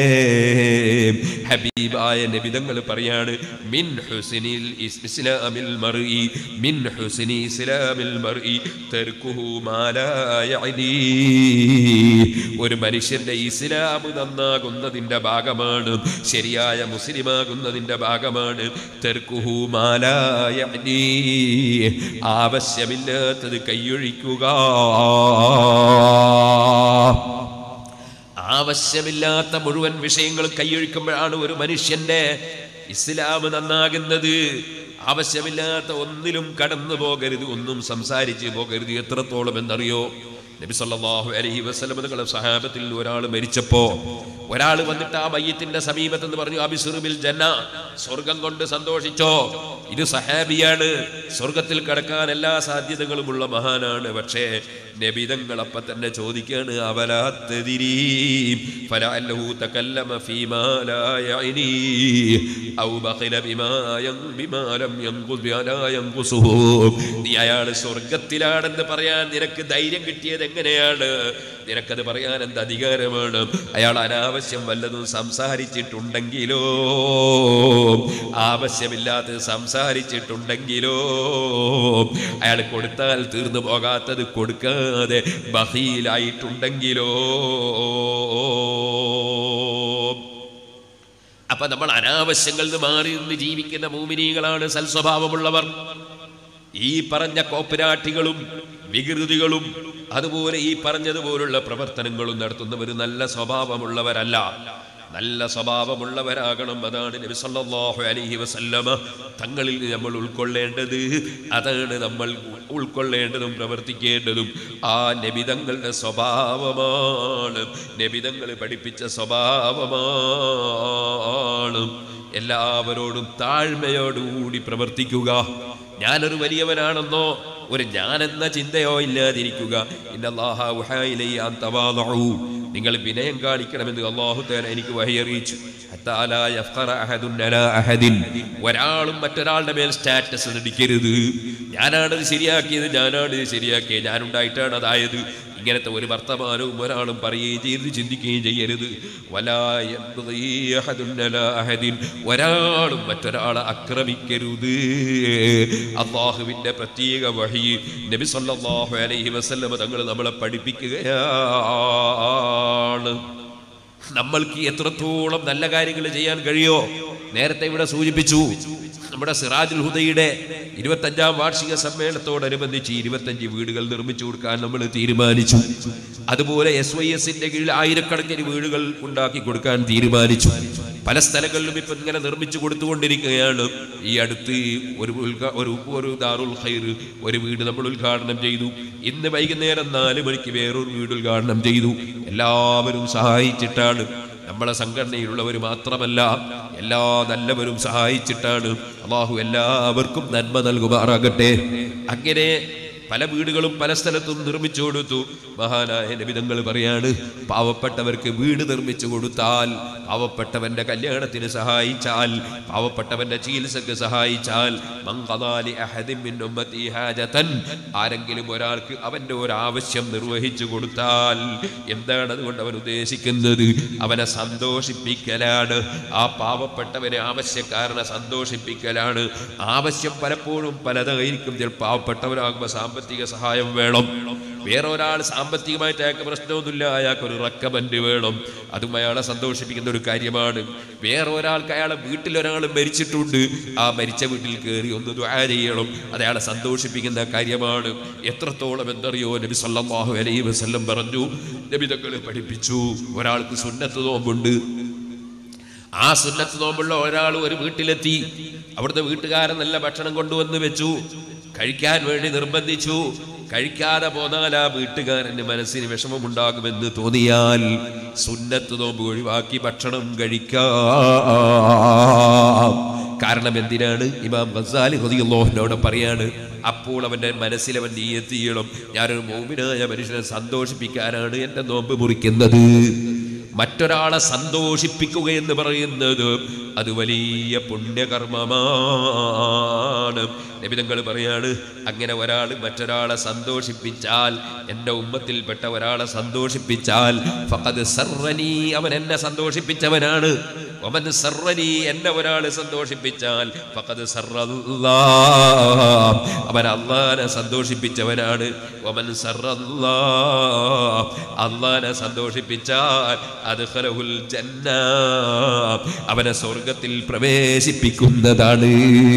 ഹബീബായ നബിതങ്ങൾ പറയാണ് മിൻ ഹുസ്നിൽ ഇസ്- ഇസ്ലാമിൽ മർഇ മിൻ ഹുസ്നി ഇസ്ലാമിൽ മർഇ തർക്കുഹു മാ ലാ യഅനി ഒരു മനുഷ്യന്റെ ഇസ്ലാം നന്നാകുന്നതിന്റെ ഭാഗമാണ് ശരിയായ മുസ്ലിമാകുന്നതിന്റെ ഭാഗമാണ് തർക്കുഹു മാ ലാ യഅനി ആവശ്യമില്ലാത്തത് കൈയൊഴിക്കുക ആവശ്യമില്ലാത്ത മുഴുവൻ വിഷയങ്ങളും കൈയൊഴിക്കുമ്പോഴാണ് ഒരു മനുഷ്യന്റെ ഇസ്ലാം നന്നാകുന്നത് ആവശ്യമില്ലാത്ത ഒന്നിലും കടന്നു പോകരുത് ഒന്നും സംസാരിച്ച് പോകരുത് എത്രത്തോളം എന്നറിയോ നബി സല്ലല്ലാഹു അലൈഹി വസല്ലം നിങ്ങളുടെ സഹാബത്തിൽ ഒരാൾ മരിച്ചപ്പോ ഒരാൾ വന്നിട്ട് ആ മയ്യത്തിന്റെ സമീപത്ത് എന്ന് പറഞ്ഞു അബിസുറുബിൽ ജന്ന സ്വർഗം കൊണ്ട് സന്തോഷിച്ചോ ഇത് സഹാബിയാണ് സ്വർഗത്തിൽ കടക്കാൻ എല്ലാ സാധ്യതകളുമുള്ള മഹാനാണ് പക്ഷേ നബിതങ്ങൾ അപ്പൊ തന്നെ ചോദിക്കാണ് അവലാത്തതിരീ ഫലഅല്ലഹു തകല്ലമ ഫീമാ ലാ യഅനി ഔ ബഖില ബിമാ യം ബിമാ ലം യൻഖുസ് ബിമാ ലാ യൻഖുസുഹു നീ അയാൾ സ്വർഗത്തിലാണെന്ന് പറയാൻ നിനക്ക് ധൈര്യം കിട്ടിയത് എങ്ങനെയാണ് നിനക്കത് പറയാൻ എന്ത് അധികാരമാണ് അയാൾ അനാവശ്യം വല്ലതും സംസാരിച്ചിട്ടുണ്ടെങ്കിലോ ആവശ്യമില്ലാത്തത് സംസാരിച്ചിട്ടുണ്ടെങ്കിലോ അയാൾ കൊടുത്താൽ തീർന്നു പോകാത്തത് കൊടുക്കാതെ ബഹീലായിട്ടുണ്ടെങ്കിലോ അപ്പൊ നമ്മൾ അനാവശ്യങ്ങളിൽ നിന്ന് മാറി നിന്ന് ജീവിക്കുന്ന മൂമിനീകളാണ് സൽസ്വഭാവമുള്ളവർ ഈ പറഞ്ഞ കോപ്പരാട്ടികളും വികൃതികളും അതുപോലെ ഈ പറഞ്ഞതുപോലുള്ള പ്രവർത്തനങ്ങളും നടത്തുന്നവർ നല്ല സ്വഭാവമുള്ളവരല്ല നല്ല സ്വഭാവമുള്ളവരാകണം അതാണ് നബി സല്ലല്ലാഹു അലൈഹി വസല്ലമ തങ്ങളിൽ നിന്ന് നമ്മൾ ഉൾക്കൊള്ളേണ്ടത് അതാണ് നമ്മൾ ഉൾക്കൊള്ളേണ്ടതും പ്രവർത്തിക്കേണ്ടതും ആ നബിതങ്ങളുടെ സ്വഭാവമാണ് നബിതങ്ങൾ പഠിപ്പിച്ച സ്വഭാവമാണ് എല്ലാവരോടും താഴ്മയോടുകൂടി പ്രവർത്തിക്കുക ഞാനൊരു വലിയവനാണെന്നോ ഒരു ഞാനെന്ന ചിന്തയോ ഇല്ലാതിരിക്കുക ഇന്നല്ലാഹ ഉഹായിലൈ അൻ തവാദഉ. നിങ്ങൾ വിനയം കാണിക്കണമെന്ന് അള്ളാഹു തേല എനിക്ക് വഹിയറിയിച്ചു ഹത്താ ലാ യഫ്ഖറ അഹദുൻ അലാ അഹദിൻ. ഒരാളും മറ്റൊരാളുടെ മേൽ സ്റ്റാറ്റസ് നടിക്കരുത് ഞാനാണത് ശരിയാക്കിയത് ഞാനാണ് ഇത് ശരിയാക്കിയത് ഞാനുണ്ടായിട്ടാണ് അതായത് ഇങ്ങനത്തെ ഒരു വർത്തമാനവും ഒരാളും പറയുകയും ചെയ്ത് ചിന്തിക്കുകയും ചെയ്യരുത് വലാ യൻബഗി അഹദുൻ അലാ അഹദിൻ. ഒരാളും മറ്റൊരാളെ ആക്രമിക്കരുത് അള്ളാഹുവിന്റെ പ്രത്യേക വഴി നബി സല്ലല്ലാഹു അലൈഹി വസല്ലമ തങ്ങൾ നമ്മളെ പഠിപ്പിക്കുകയാണ് നമ്മൾക്ക് എത്രത്തോളം നല്ല കാര്യങ്ങൾ ചെയ്യാൻ കഴിയോ നേരത്തെ ഇവിടെ സൂചിപ്പിച്ചു നമ്മുടെ സിറാജുൽ ഹുദയുടെ ഇരുപത്തഞ്ചാം വാർഷിക സമ്മേളനത്തോടനുബന്ധിച്ച് ഇരുപത്തഞ്ച് വീടുകൾ നിർമ്മിച്ചു കൊടുക്കാൻ നമ്മൾ തീരുമാനിച്ചു അതുപോലെ എസ് വൈ എസിന്റെ കീഴിൽ ആയിരക്കണക്കിന് വീടുകൾ ഉണ്ടാക്കി കൊടുക്കാൻ തീരുമാനിച്ചു പല സ്ഥലങ്ങളിലും ഇപ്പൊ ഇങ്ങനെ നിർമ്മിച്ചു കൊടുത്തുകൊണ്ടിരിക്കുകയാണ് ഈ അടുത്ത് ഒരു ഉദ്ഘാ- ഒരു ഒരു ദാറുൽ ഖൈർ ഒരു വീട് നമ്മൾ ഉദ്ഘാടനം ചെയ്തു ഇന്ന് വൈകുന്നേരം നാല് മണിക്ക് വേറൊരു വീട് ഉദ്ഘാടനം ചെയ്തു എല്ലാവരും സഹായിച്ചിട്ടാണ് നമ്മളെ സംഘടനയിലുള്ളവർ മാത്രമല്ല എല്ലാ നല്ലവരും സഹായിച്ചിട്ടാണ് അള്ളാഹു എല്ലാവർക്കും നന്മ നൽകുമാറാകട്ടെ അങ്ങനെ പല വീടുകളും പല സ്ഥലത്തും നിർമ്മിച്ചു കൊടുത്തു മഹാനായ നബിതങ്ങൾ പറയാണ് പാവപ്പെട്ടവർക്ക് വീട് നിർമ്മിച്ചു കൊടുത്താൽ പാവപ്പെട്ടവന്റെ കല്യാണത്തിന് സഹായിച്ചാൽ പാവപ്പെട്ടവന്റെ ചികിത്സക്ക് സഹായിച്ചാൽ മങ്കദാലി അഹദിൻ മിൻ ഉമ്മത്തി ഹാജതൻ ആരെങ്കിലും ഒരാൾക്ക് അവന്റെ ഒരു ആവശ്യം നിർവഹിച്ചു കൊടുത്താൽ എന്താണ് അതുകൊണ്ട് അവൻ ഉദ്ദേശിക്കുന്നത് അവനെ സന്തോഷിപ്പിക്കലാണ് ആ പാവപ്പെട്ടവനെ ആവശ്യക്കാരനെ സന്തോഷിപ്പിക്കലാണ് ആവശ്യം പലപ്പോഴും പലതായിരിക്കും ചില പാവപ്പെട്ടവരാകുമ്പോൾ സാമ്പത്തിക സഹായം വേണം വേറെ ഒരാൾ സാമ്പത്തികമായിട്ട് അയാൾക്ക് പ്രശ്നമൊന്നുമില്ല അയാൾക്ക് ഒരു റെക്കമെൻഡ് വേണം അതും അയാളെ സന്തോഷിപ്പിക്കുന്ന ഒരു കാര്യമാണ് വേറെ ഒരാൾക്ക് അയാളെ വീട്ടിൽ ഒരാൾ മരിച്ചിട്ടുണ്ട് ആ മരിച്ച വീട്ടിൽ കയറി ഒന്ന് ദ്വാ ചെയ്യണം അത് അയാളെ സന്തോഷിപ്പിക്കുന്ന കാര്യമാണ് എത്രത്തോളം എന്നറിയോ നബി സല്ലല്ലാഹു അലൈഹി വസല്ലം പറഞ്ഞു നബി തങ്ങൾ പഠിപ്പിച്ചു ഒരാൾക്ക് സുന്നത്ത് നോമ്പുണ്ട് ആ സുന്നത്ത് നോമ്പുള്ള ഒരാൾ ഒരു വീട്ടിലെത്തി അവിടുത്തെ വീട്ടുകാരൻ നല്ല ഭക്ഷണം കൊണ്ടുവന്ന് വെച്ചു കഴിക്കാൻ വേണ്ടി നിർബന്ധിച്ചു കഴിക്കാതെ പോന്നാൽ ആ വീട്ടുകാരന്റെ മനസ്സിന് വിഷമമുണ്ടാകുമെന്ന് തോന്നിയാൽ സുന്നത്ത് നോമ്പ് ഒഴിവാക്കി ഭക്ഷണം കഴിക്കാം കാരണം എന്തിനാണ് ഇമാം ഗസാലി ഹുദിയുള്ളോഹിനോട് പറയാണ് അപ്പോൾ അവന്റെ മനസ്സിൽ അവൻ നീയത്ത് ചെയ്യണം ഞാനൊരു മോമിനായ മനുഷ്യനെ സന്തോഷിപ്പിക്കാനാണ് എൻ്റെ നോമ്പ് മുറിക്കുന്നത് മറ്റൊരാളെ സന്തോഷിപ്പിക്കുക എന്ന് പറയുന്നത് അത് വലിയ പുണ്യകർമ്മമാണ് നബിതങ്ങൾ പറയാണ് അങ്ങനെ ഒരാൾ മറ്റൊരാളെ സന്തോഷിപ്പിച്ചാൽ എൻ്റെ ഉമ്മത്തിൽപ്പെട്ട ഒരാളെ സന്തോഷിപ്പിച്ചാൽ ഫഖദ് സർറനി അവൻ എന്നെ സന്തോഷിപ്പിച്ചവനാണ് ഒമൻ സർറനി എന്നെ ഒരാൾ സന്തോഷിപ്പിച്ചാൽ ഫഖദ് സർറല്ലാ അവൻ അള്ളാനെ സന്തോഷിപ്പിച്ചവനാണ് ഒമൻ സർറല്ലാ അള്ളാനെ സന്തോഷിപ്പിച്ചാൽ അദ്ഖലഹുൽ ജന്ന അവനെ സ്വർഗത്തിൽ പ്രവേശിപ്പിക്കുന്നതാണ്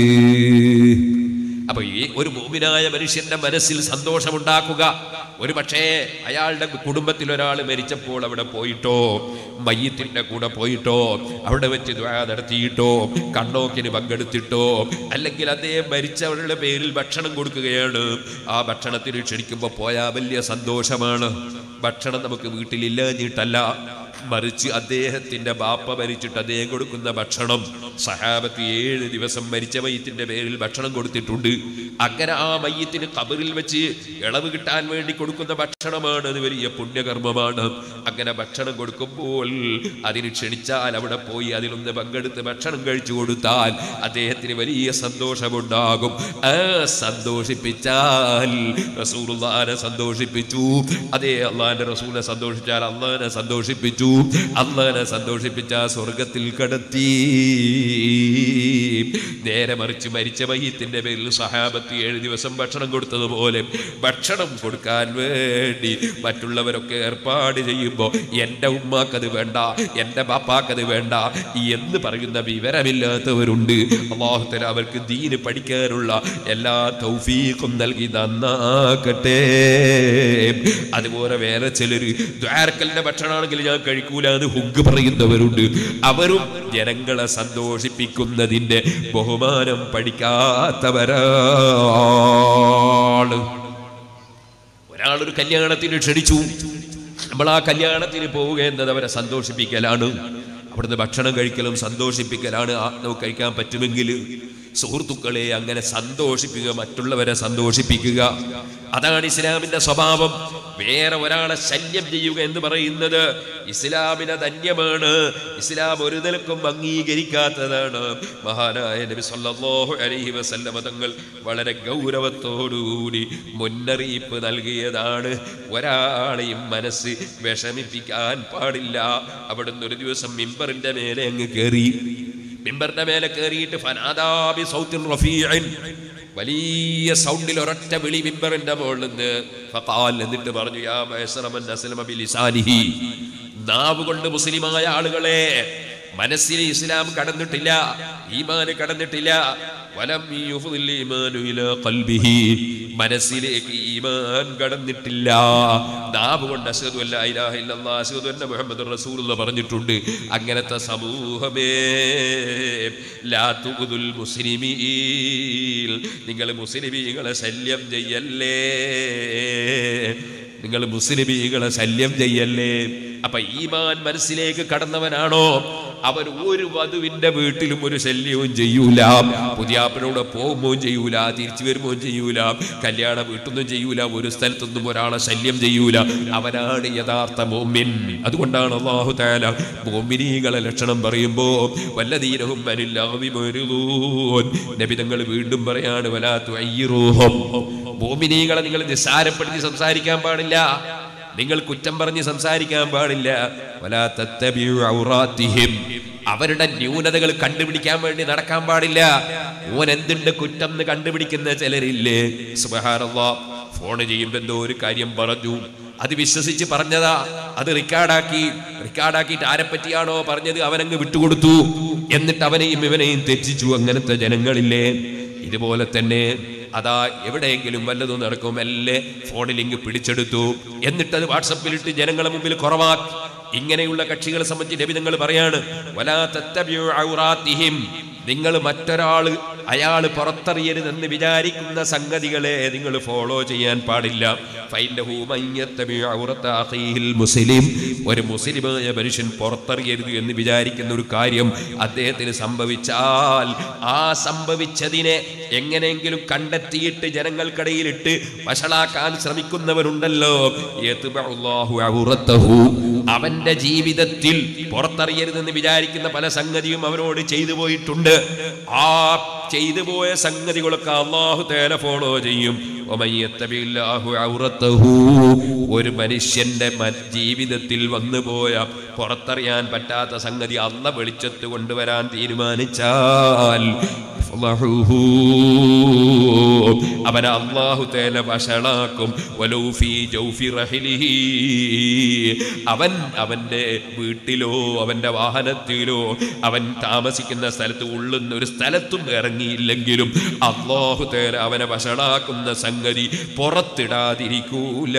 അപ്പൊ ഈ ഒരു മൂമിനായ മനുഷ്യന്റെ മനസ്സിൽ സന്തോഷമുണ്ടാക്കുക ഒരു പക്ഷേ അയാളുടെ കുടുംബത്തിൽ ഒരാൾ മരിച്ചപ്പോൾ അവിടെ പോയിട്ടോ മയ്യത്തിന്റെ കൂടെ പോയിട്ടോ അവിടെ വെച്ച് ദ്വാ നടത്തിയിട്ടോ കണ്ണോക്കിന് പങ്കെടുത്തിട്ടോ അല്ലെങ്കിൽ അദ്ദേഹം മരിച്ചവരുടെ പേരിൽ ഭക്ഷണം കൊടുക്കുകയാണ് ആ ഭക്ഷണത്തിന് ക്ഷണിക്കുമ്പോൾ പോയാൽ വലിയ സന്തോഷമാണ് ഭക്ഷണം നമുക്ക് വീട്ടിലില്ലാഞ്ഞിട്ടല്ല മറിച്ച് അദ്ദേഹത്തിന്റെ ബാപ്പ മരിച്ചിട്ട് അദ്ദേഹം കൊടുക്കുന്ന ഭക്ഷണം സഹാബത്ത് ഏഴ് ദിവസം മരിച്ച മയ്യത്തിന്റെ പേരിൽ ഭക്ഷണം കൊടുത്തിട്ടുണ്ട് അങ്ങനെ ആ മയ്യത്തിന് കബറിൽ വെച്ച് ഇളവ് കിട്ടാൻ വേണ്ടി കൊടുക്കുന്ന ഭക്ഷണമാണ് അത് വലിയ പുണ്യകർമ്മമാണ് അങ്ങനെ ഭക്ഷണം കൊടുക്കുമ്പോൾ അതിന് ക്ഷണിച്ചാൽ അവിടെ പോയി അതിലൊന്ന് പങ്കെടുത്ത് ഭക്ഷണം കഴിച്ചു കൊടുത്താൽ അദ്ദേഹത്തിന് വലിയ സന്തോഷമുണ്ടാകും ആ സന്തോഷിപ്പിച്ചാൽ റസൂലുള്ളാനെ സന്തോഷിപ്പിച്ചു അതേ അള്ളാന്റെ റസൂലിനെ സന്തോഷിച്ചാൽ അള്ളാനെ സന്തോഷിപ്പിച്ചു അള്ളാനെ സന്തോഷിപ്പിച്ച സ്വർഗത്തിൽ കടത്തി നേരെ മറിച്ച് മരിച്ച മയ്യത്തിന്റെ പേരിൽ സഹാബത്ത് ഏഴ് ദിവസം ഭക്ഷണം കൊടുത്തതുപോലെ ഭക്ഷണം കൊടുക്കാൻ വേണ്ടി മറ്റുള്ളവരൊക്കെ ഏർപ്പാട് ചെയ്യുമ്പോൾ എൻ്റെ ഉമ്മാക്കത് വേണ്ട എൻ്റെ ബാപ്പാക്കത് വേണ്ട എന്ന് പറയുന്ന വിവരമില്ലാത്തവരുണ്ട് അള്ളാഹുത്തല അവർക്ക് ദീന് പഠിക്കാനുള്ള എല്ലാ തൗഫീഖും നൽകി നന്നാക്കട്ടെ അതുപോലെ വേറെ ചിലര് ദ്വാരക്കലിന്റെ ഭക്ഷണമാണെങ്കിൽ ഞാൻ കഴിക്കൂല എന്ന് ഹുഗ് പറയുന്നവരുണ്ട് അവരും ജനങ്ങളെ സന്തോഷിപ്പിക്കുന്നതിന്റെ ബഹുമാനം പഠിക്കാത്തവരാണ് ഒരാളൊരു കല്യാണത്തിന് ക്ഷണിച്ചു നമ്മൾ ആ കല്യാണത്തിന് പോവുക എന്നത് അവരെ സന്തോഷിപ്പിക്കലാണ് അവിടുന്ന് ഭക്ഷണം കഴിക്കലും സന്തോഷിപ്പിക്കലാണ് ആ നമുക്ക് കഴിക്കാൻ പറ്റുമെങ്കിൽ സുഹൃത്തുക്കളെ അങ്ങനെ സന്തോഷിപ്പിക്കുക മറ്റുള്ളവരെ സന്തോഷിപ്പിക്കുക അതാണ് ഇസ്ലാമിന്റെ സ്വഭാവം വേറെ ഒരാളെ ശല്യം ചെയ്യുക എന്ന് പറയുന്നത് ഇസ്ലാമിനെ ധന്യമാണ് ഇസ്ലാം ഒരു നിലക്കും അംഗീകരിക്കാത്തതാണ് മഹാനായ നബി സല്ലല്ലാഹു അലൈഹി വസല്ലമ തങ്ങൾ വളരെ ഗൗരവത്തോടുകൂടി മുന്നറിയിപ്പ് നൽകിയതാണ് ഒരാളെയും മനസ്സ് വിഷമിപ്പിക്കാൻ പാടില്ല അവിടുന്ന് ഒരു ദിവസം മിമ്പറിന്റെ മേലെ അങ്ങ് കയറി മിമ്പറിന്റെ മേലെ കയറിയിട്ട് ഫനാദാബി സൗത്തിൻ റഫീഇൻ വലിയ സൗണ്ടിൽ ഒരൊറ്റ വിളി മിമ്പറിന്റെ മുകളിൽ നിന്ന് ഫഖാൽ എന്നിട്ട് പറഞ്ഞു യാ മഅ്ശറ മൻ അസ്ലമ ബിലിസാനിഹി നാവ് കൊണ്ട് മുസ്ലിമായ ആളുകളെ മനസ്സിൽ ഇസ്ലാം കടന്നിട്ടില്ല ഈമാന് കടന്നിട്ടില്ല വലം യുഫ്ദിൽ ഈമാനു ഇലാ ഖൽബിഹി മനസ്സിലേക്ക് ഈമാൻ കടന്നിട്ടില്ല നാവ് കൊണ്ട് അഷ്ഹദു അല്ലാ ഇലാഹ ഇല്ലല്ലാഹ് അഷ്ഹദു അന്ന മുഹമ്മദുർ റസൂലുള്ള പറഞ്ഞിട്ടുണ്ട് അങ്ങനത്തെ സമൂഹമേ ലാ തുഖുദുൽ മുസ്ലിമീൻ നിങ്ങൾ മുസ്ലിമീങ്ങളെ ശല്യം ചെയ്യല്ലേ നിങ്ങൾ മുസ്ലിമീങ്ങളെ ശല്യം ചെയ്യല്ലേ അപ്പൊ ഈമാൻ മനസ്സിലേക്ക് കടന്നവനാണോ അവൻ ഒരു വധുവിന്റെ വീട്ടിലും ഒരു ശല്യവും ചെയ്യൂല പുതിയാപ്പനോട് പോകുമ്പോൾ ചെയ്യൂല തിരിച്ചു വരുമ്പോൾ ചെയ്യൂല കല്യാണ വീട്ടൊന്നും ചെയ്യൂല ഒരു സ്ഥലത്തൊന്നും ഒരാളെ ശല്യം ചെയ്യൂല അവനാണ് യഥാർത്ഥ മോമിൻ അതുകൊണ്ടാണ് അള്ളാഹു താല മോമിനീകളെ ലക്ഷണം പറയുമ്പോ വല്ലതീനവും നബി തങ്ങൾ വീണ്ടും പറയാണ് വലാത്തു അയ്യറൂഹം മോമിനീകളെ നിങ്ങൾ നിസ്സാരപ്പെടുത്തി സംസാരിക്കാൻ പാടില്ല നിങ്ങൾ കുറ്റം പറഞ്ഞ് സംസാരിക്കാൻ പാടില്ല വലാ തത്തബിഉ ഔറാത്തിഹിം. അവരുടെ ന്യൂനതകൾ കണ്ടുപിടിക്കാൻ വേണ്ടി നടക്കാൻ പാടില്ല ഓൻ എന്തുണ്ട് കുറ്റം എന്ന് കണ്ടുപിടിക്കുന്ന ചിലരില്ലേ സുബഹാനല്ലാ ഫോൺ ചെയ്യുമ്പോ എന്തോ ഒരു കാര്യം പറഞ്ഞു അത് വിശ്വസിച്ച് പറഞ്ഞതാ അത് റെക്കോർഡാക്കി റെക്കോർഡാക്കിയിട്ട് ആരെ പറ്റിയാണോ പറഞ്ഞത് അവനങ്ങ് വിട്ടുകൊടുത്തു എന്നിട്ട് അവനെയും ഇവനെയും തെറ്റിച്ചു അങ്ങനത്തെ ജനങ്ങളില്ലേ ഇതുപോലെ തന്നെ അതാ എവിടെയെങ്കിലും വല്ലതും നടക്കും മെല്ലെ ഫോണിൽ ഇങ്ങ് പിടിച്ചെടുത്തു എന്നിട്ട് അത് വാട്സപ്പിലിട്ട് ജനങ്ങളെ മുമ്പിൽ കുറവാക്കി ഇങ്ങനെയുള്ള കക്ഷികളെ സംബന്ധിച്ച് നബി നിങ്ങൾ പറയാണ് വലാ തത്തബിഉ ഔറാത്തിഹിം നിങ്ങൾ മറ്റൊരാള് അയാൾ പുറത്തറിയരുതെന്ന് വിചാരിക്കുന്ന സംഗതികളെ നിങ്ങൾ ഫോളോ ചെയ്യാൻ പാടില്ല ഫൈൻഡഹു മയ്യത്തബിഉ ഔറത്ത അഖീഹിൽ മുസ്ലിം ഒരു മുസ്ലിമായ മനുഷ്യൻ പുറത്തറിയരുത് എന്ന് വിചാരിക്കുന്ന ഒരു കാര്യം അദ്ദേഹത്തിന് സംഭവിച്ചാൽ ആ സംഭവിച്ചതിനെ എങ്ങനെയെങ്കിലും കണ്ടെത്തിയിട്ട് ജനങ്ങൾക്കിടയിലിട്ട് വഷളാക്കാൻ ശ്രമിക്കുന്നവരുണ്ടല്ലോ യത്ബഉല്ലാഹു ഔറത്തഹു. അവന്റെ ജീവിതത്തിൽ പുറത്തറിയരുതെന്ന് വിചാരിക്കുന്ന പല സംഗതിയും അവനോട് ചെയ്തു പോയിട്ടുണ്ട് ആ ചെയ്തു പോയ സംഗതികളൊക്കെ അള്ളാഹു തേല ഫോളോ ചെയ്യും വമൻ യത്തബില്ലാഹു ഔറത്തഹു. ഒരു മനുഷ്യന്റെ മ- ജീവിതത്തിൽ വന്നുപോയ പുറത്തറിയാൻ പറ്റാത്ത സംഗതി അല്ല വെളിച്ചത്ത് കൊണ്ടുവരാൻ തീരുമാനിച്ചാൽ ഫളഹുഹു. അവനെ അള്ളാഹു തേല വഷളാക്കും വലൗ ഫീ ജൗഫി റഹിലിഹി. അവൻ അവന്റെ വീട്ടിലോ അവന്റെ വാഹനത്തിലോ അവൻ താമസിക്കുന്ന സ്ഥലത്ത് ഉള്ളുന്ന ഒരു സ്ഥലത്തും ഇറങ്ങിയില്ലെങ്കിലും അള്ളാഹു തേല അവനെ വഷളാക്കുന്ന സംഗതി പുറത്തിടാതിരിക്കൂല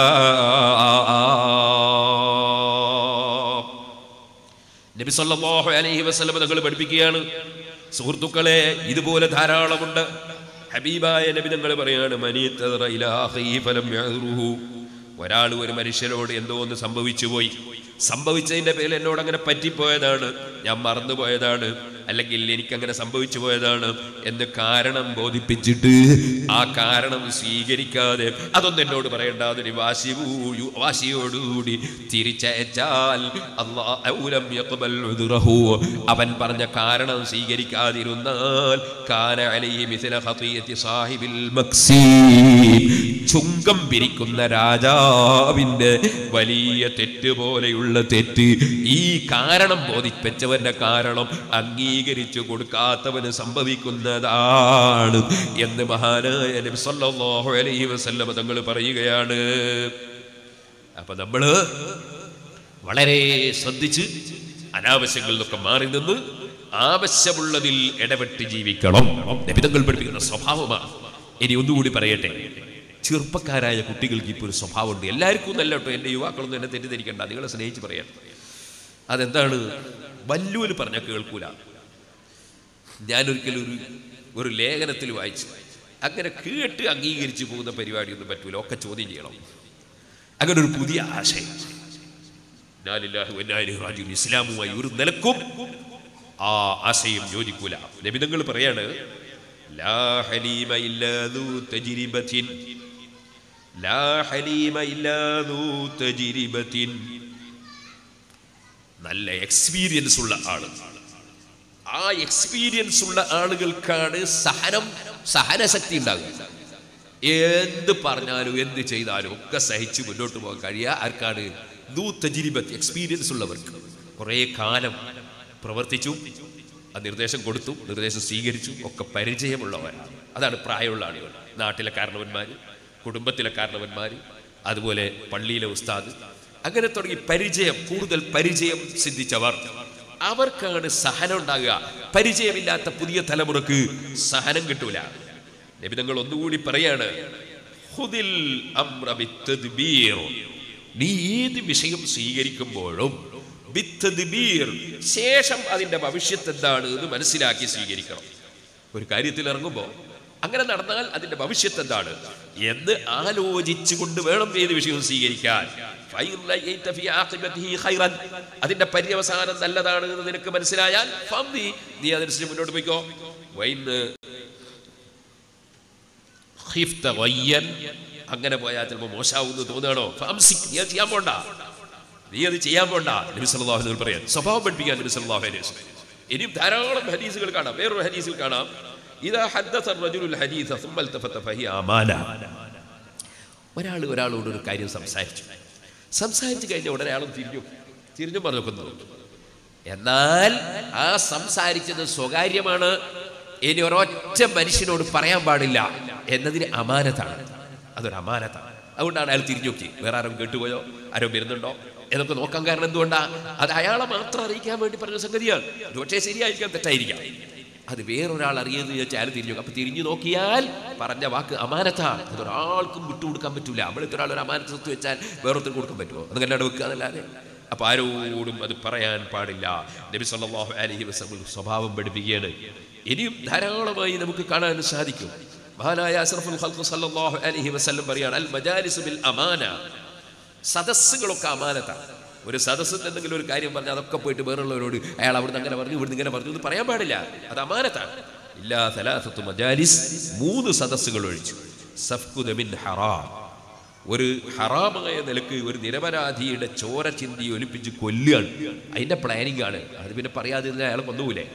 നബി സല്ലല്ലാഹു അലൈഹി വസല്ലം തങ്ങൾ പഠിപ്പിക്കുകയാണ് സുഹൃത്തുക്കളെ ഇതുപോലെ ധാരാളമുണ്ട് ഹബീബായ നബി തങ്ങൾ പറയാണ് മനീത്തദറ ഇലാ അഖീഹി ഫലം യഅ്റുഹു. ഒരാൾ ഒരു മനുഷ്യനോട് എന്തോ ഒന്ന് സംഭവിച്ചു പോയി സംഭവിച്ചതിന്റെ പേരിൽ എന്നോട് അങ്ങനെ പറ്റിപ്പോയതാണ് ഞാൻ മറന്നുപോയതാണ് അല്ലെങ്കിൽ എനിക്കങ്ങനെ സംഭവിച്ചു പോയതാണ് എന്ന് കാരണം ബോധിപ്പിച്ചിട്ട് ആ കാരണം സ്വീകരിക്കാതെ അതൊന്നും എന്നോട് പറയണ്ട അതൊരു വാശി ഊ- വാശിയോടുകൂടി തിരിച്ചയച്ചാൽ അള്ളാഹുലം യഖ്ബൽ ഉദ്റഹു. അവൻ പറഞ്ഞ കാരണം സ്വീകരിക്കാതിരുന്നാൽ കാന അലൈഹി മിഥല ഖതിയത്തി സാഹിബിൽ മക്സീ ചുങ്കം പിരിക്കുന്ന രാജാവിന്റെ വലിയ തെറ്റ് പോലെയുള്ള തെറ്റ് ഈ കാരണം ബോധിപ്പിച്ചവന്റെ കാരണം അംഗീകരിച്ചു കൊടുക്കാത്തവന് സംഭവിക്കുന്നതാണ് എന്ന് മഹാനായ നബി സല്ലല്ലാഹു അലൈഹി വസല്ലം തങ്ങൾ പറയുകയാണ് അപ്പൊ നമ്മള് വളരെ ശ്രദ്ധിച്ച് അനാവശ്യങ്ങളിൽ നിന്നൊക്കെ മാറി നിന്ന് ആവശ്യമുള്ളതിൽ ഇടപെട്ട് ജീവിക്കണം നബിതങ്ങൾ പഠിപ്പിക്കുന്ന സ്വഭാവമാണ് ഇനി ഒന്നുകൂടി പറയട്ടെ ചെറുപ്പക്കാരായ കുട്ടികൾക്ക് ഇപ്പോൾ ഒരു സ്വഭാവമുണ്ട് എല്ലാവർക്കും നല്ല കേട്ടോ എൻ്റെ യുവാക്കളൊന്നും എന്നെ തെറ്റിദ്ധരിക്കണ്ട നിങ്ങളെ സ്നേഹിച്ച് പറയാം അതെന്താണ് വല്ലൂര് പറഞ്ഞ കേൾക്കൂല ഞാനൊരിക്കലും ഒരു ഒരു ലേഖനത്തിൽ വായിച്ചു അങ്ങനെ കേട്ട് അംഗീകരിച്ചു പോകുന്ന പരിപാടിയൊന്നും പറ്റൂല ഒക്കെ ചോദ്യം ചെയ്യണം അങ്ങനെ ഒരു പുതിയ ആശയം ഇന്നാ ലില്ലാഹി വ ഇന്നാ ഇലൈഹി റാജിഊൻ. ഇസ്ലാമുമായി ഒരു നിലക്കും ആ ആശയം യോജിക്കൂല നബിതങ്ങൾ പറയാണ് ലാ ഹലീമ ഇല്ലാ ദൂ തജ്രിബത്തിൻ ലാ ഹലീമ ഇല്ലാ ദൂ തജ്രിബത്തിൻ നല്ല എക്സ്പീരിയൻസ് ഉള്ള ആള് ആ എക്സ്പീരിയൻസ് ഉള്ള ആളുകൾക്കാണ് സഹനം സഹനശക്തി ഉണ്ടാകുക എന്ത് പറഞ്ഞാലും എന്ത് ചെയ്താലും ഒക്കെ സഹിച്ച് മുന്നോട്ട് പോകാൻ കഴിയുക ആർക്കാണ് ദൂത്തജിരിബത്ത് എക്സ്പീരിയൻസ് ഉള്ളവർക്ക് കുറേ കാലം പ്രവർത്തിച്ചു ആ നിർദ്ദേശം കൊടുത്തു നിർദ്ദേശം സ്വീകരിച്ചു ഒക്കെ പരിചയമുള്ളവരാണ് അതാണ് പ്രായമുള്ള ആളുകൾ നാട്ടിലെ കാരണവന്മാർ കുടുംബത്തിലെ കാരണവന്മാർ അതുപോലെ പള്ളിയിലെ ഉസ്താദ് അങ്ങനെ തുടങ്ങി പരിചയം കൂടുതൽ പരിചയം സിദ്ധിച്ചവർ അവർക്കാണ് സഹനം ഉണ്ടാകുക പരിചയമില്ലാത്ത പുതിയ തലമുറക്ക് സഹനം കിട്ടൂല നബി തങ്ങൾ ഒന്നുകൂടി പറയാണ് "ഖുദിൽ അംറ ബിത്തദ്ബീർ." നീ ഏത് വിഷയം സ്വീകരിക്കുമ്പോഴും ബിത്തദ്ബീർ, ശേഷം അതിന്റെ ഭവിഷ്യത്ത് എന്താണ് എന്ന് മനസ്സിലാക്കി സ്വീകരിക്കണം ഒരു കാര്യത്തിൽ ഇറങ്ങുമ്പോൾ അങ്ങനെ നടന്നാൽ അതിന്റെ ഭവിഷ്യത്ത് എന്താണ് എന്ന് ആലോചിച്ചുകൊണ്ട് വേണം ഏത് വിഷയവും സ്വീകരിക്കാൻ ഫൈൻ ലഖീത ഫീ ആഖിബതിഹി ഖൈറൻ. അതിന്റെ പര്യവസാനം നല്ലതാണ് എന്ന് നിനക്ക് മനസ്സിലായാൽ ഫംദി, നീ അതനുസരിച്ച് മുന്നോട്ട് പോയിക്കോ വൈൻ ഖിഫ്ത ഗയ്യൻ. അങ്ങനെ പോയാൽ ചിലപ്പോൾ മോശമാവുന്നു തോന്നുകയാണോ ഫംസിക്, നീ അത് ചെയ്യാൻ പോണ്ട നീ അത് ചെയ്യാൻ പോണ്ട നബി സല്ലല്ലാഹു അലൈഹി വസല്ലം പറയാൻ സ്വഭാവം പഠിപ്പിക്കാൻ നബി സല്ലല്ലാഹു അലൈഹി വസല്ലം ഇനിയും ധാരാളം ഹദീസുകൾ കാണാം വേറൊരു ഹദീസിൽ കാണാം ഇതാ ഹദ്ദസ റജുലുൽ ഹദീസ ثم التفت فهي അമാന ഒരാൾ ഒരാളോട് ഒരു കാര്യം സംസാരിച്ചു സംസാരിച്ചു കഴിഞ്ഞ ഉടനെ അയാളും തിരിഞ്ഞു തിരിഞ്ഞു പറഞ്ഞു നോക്കുന്നു എന്നാൽ ആ സംസാരിച്ചത് സ്വകാര്യമാണ് ഇനി ഒരൊറ്റ മനുഷ്യനോട് പറയാൻ പാടില്ല എന്നതിന് അമാനത്താണ് അതൊരു അമാനത്താണ് അതുകൊണ്ടാണ് അയാൾ തിരിഞ്ഞു നോക്കി വേറെ ആരും കേട്ടുപോയോ ആരോ വരുന്നുണ്ടോ എന്നൊക്കെ നോക്കാൻ കാരണം എന്തുകൊണ്ടാ അത് അയാളെ മാത്രം അറിയിക്കാൻ വേണ്ടി പറഞ്ഞ സംഗതിയാണ് ഇത് പക്ഷേ ശരിയായിരിക്കാം തെറ്റായിരിക്കാം അത് വേറൊരാൾ അറിയുമെന്ന് ചോദിച്ചാൽ അയാൾ തിരിഞ്ഞു അപ്പൊ തിരിഞ്ഞു നോക്കിയാൽ പറഞ്ഞ വാക്ക് അമാനത്താണ് അതൊരാൾക്കും വിട്ടുകൊടുക്കാൻ പറ്റൂല നമ്മളിത് ഒരാൾ ഒരു അമാനത്ത് സ്വത്ത് വെച്ചാൽ വേറൊരുത്തർ കൊടുക്കാൻ പറ്റുമോ അതല്ലാണ്ട് വെക്കുക എന്നല്ലാതെ അപ്പൊ ആരോടും അത് പറയാൻ പാടില്ല നബി സല്ലല്ലാഹു അലൈഹി വസല്ലം സ്വഭാവം പഠിപ്പിക്കുകയാണ് ഇനിയും ധാരാളമായി നമുക്ക് കാണാൻ സാധിക്കും മഹാനായ അസ്റഫുൽ ഖൽഖ് സല്ലല്ലാഹു അലൈഹി വസല്ലം പറയാണ് അൽ മജാലിസു ബിൽ അമാന സദസ്സുകളൊക്കെ അമാനത്താണ് ഒരു സദസ്സിൽ എന്തെങ്കിലും ഒരു കാര്യം പറഞ്ഞാൽ അതൊക്കെ പോയിട്ട് വേറുള്ളവരോട് അയാൾ അവിടുന്ന് അങ്ങനെ പറഞ്ഞു ഇവിടുന്ന് ഇങ്ങനെ പറഞ്ഞു എന്ന് പറയാൻ പാടില്ല അത് അമാനത്താണ് ഇല്ലാ സലാസത്തു മജാലിസ് മൂന്ന് സദസ്സുകൾ ഒഴിച്ചു സഫ്കുദമിൻ ഹറാം ഒരു ഹറാമായ നിലക്ക് ഒരു നിരപരാധിയുടെ ചോര ചിന്തി ഒലിപ്പിച്ച് കൊല്ലുകയാണ് അതിന്റെ പ്ലാനിങ് ആണ് അത് പിന്നെ പറയാതെ ഇരുന്നാൽ അയാൾ കൊന്നുകൂലേ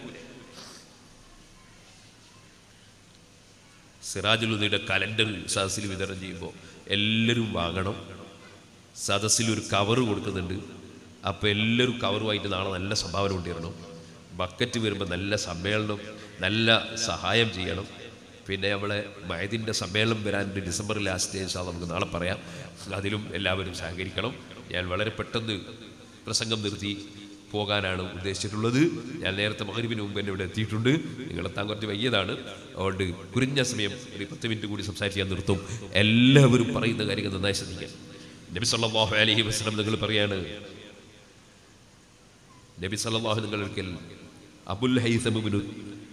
സിറാജുലുദയുടെ കലണ്ടർ സദസ്സിൽ വിതരണം ചെയ്യുമ്പോൾ എല്ലാവരും വാങ്ങണം സദസ്സിൽ ഒരു കവർ കൊടുക്കുന്നുണ്ട് അപ്പോൾ എല്ലാവരും കവറുമായിട്ട് നാളെ നല്ല സംഭാവന കൊണ്ടുവരണം ബക്കറ്റ് വരുമ്പോൾ നല്ല സമ്മേളനം നല്ല സഹായം ചെയ്യണം പിന്നെ നമ്മളെ മയതിൻ്റെ സമ്മേളനം വരാനുണ്ട് ഡിസംബർ ലാസ്റ്റ് ഡേയ്സ് നമുക്ക് നാളെ പറയാം അതിലും എല്ലാവരും സഹകരിക്കണം ഞാൻ വളരെ പെട്ടെന്ന് പ്രസംഗം നിർത്തി പോകാനാണ് ഉദ്ദേശിച്ചിട്ടുള്ളത് ഞാൻ നേരത്തെ മകരിവിന് മുമ്പ് എന്നെ ഇവിടെ എത്തിയിട്ടുണ്ട് നിങ്ങളെത്താൻ കുറച്ച് വയ്യതാണ് അതുകൊണ്ട് കുറിഞ്ഞ സമയം ഒരു പത്ത് മിനിറ്റ് കൂടി സംസാരിച്ച് ഞാൻ നിർത്തും എല്ലാവരും പറയുന്ന കാര്യങ്ങൾ നന്നായി ശ്രദ്ധിക്കാം നബി സല്ലല്ലാഹു അലൈഹി വസല്ലം നിങ്ങൾ പറയാണ് നബി സല്ലല്ലാഹു നിങ്ങൾക്കൽ അബുൽ ഹൈസം ഇബ്നു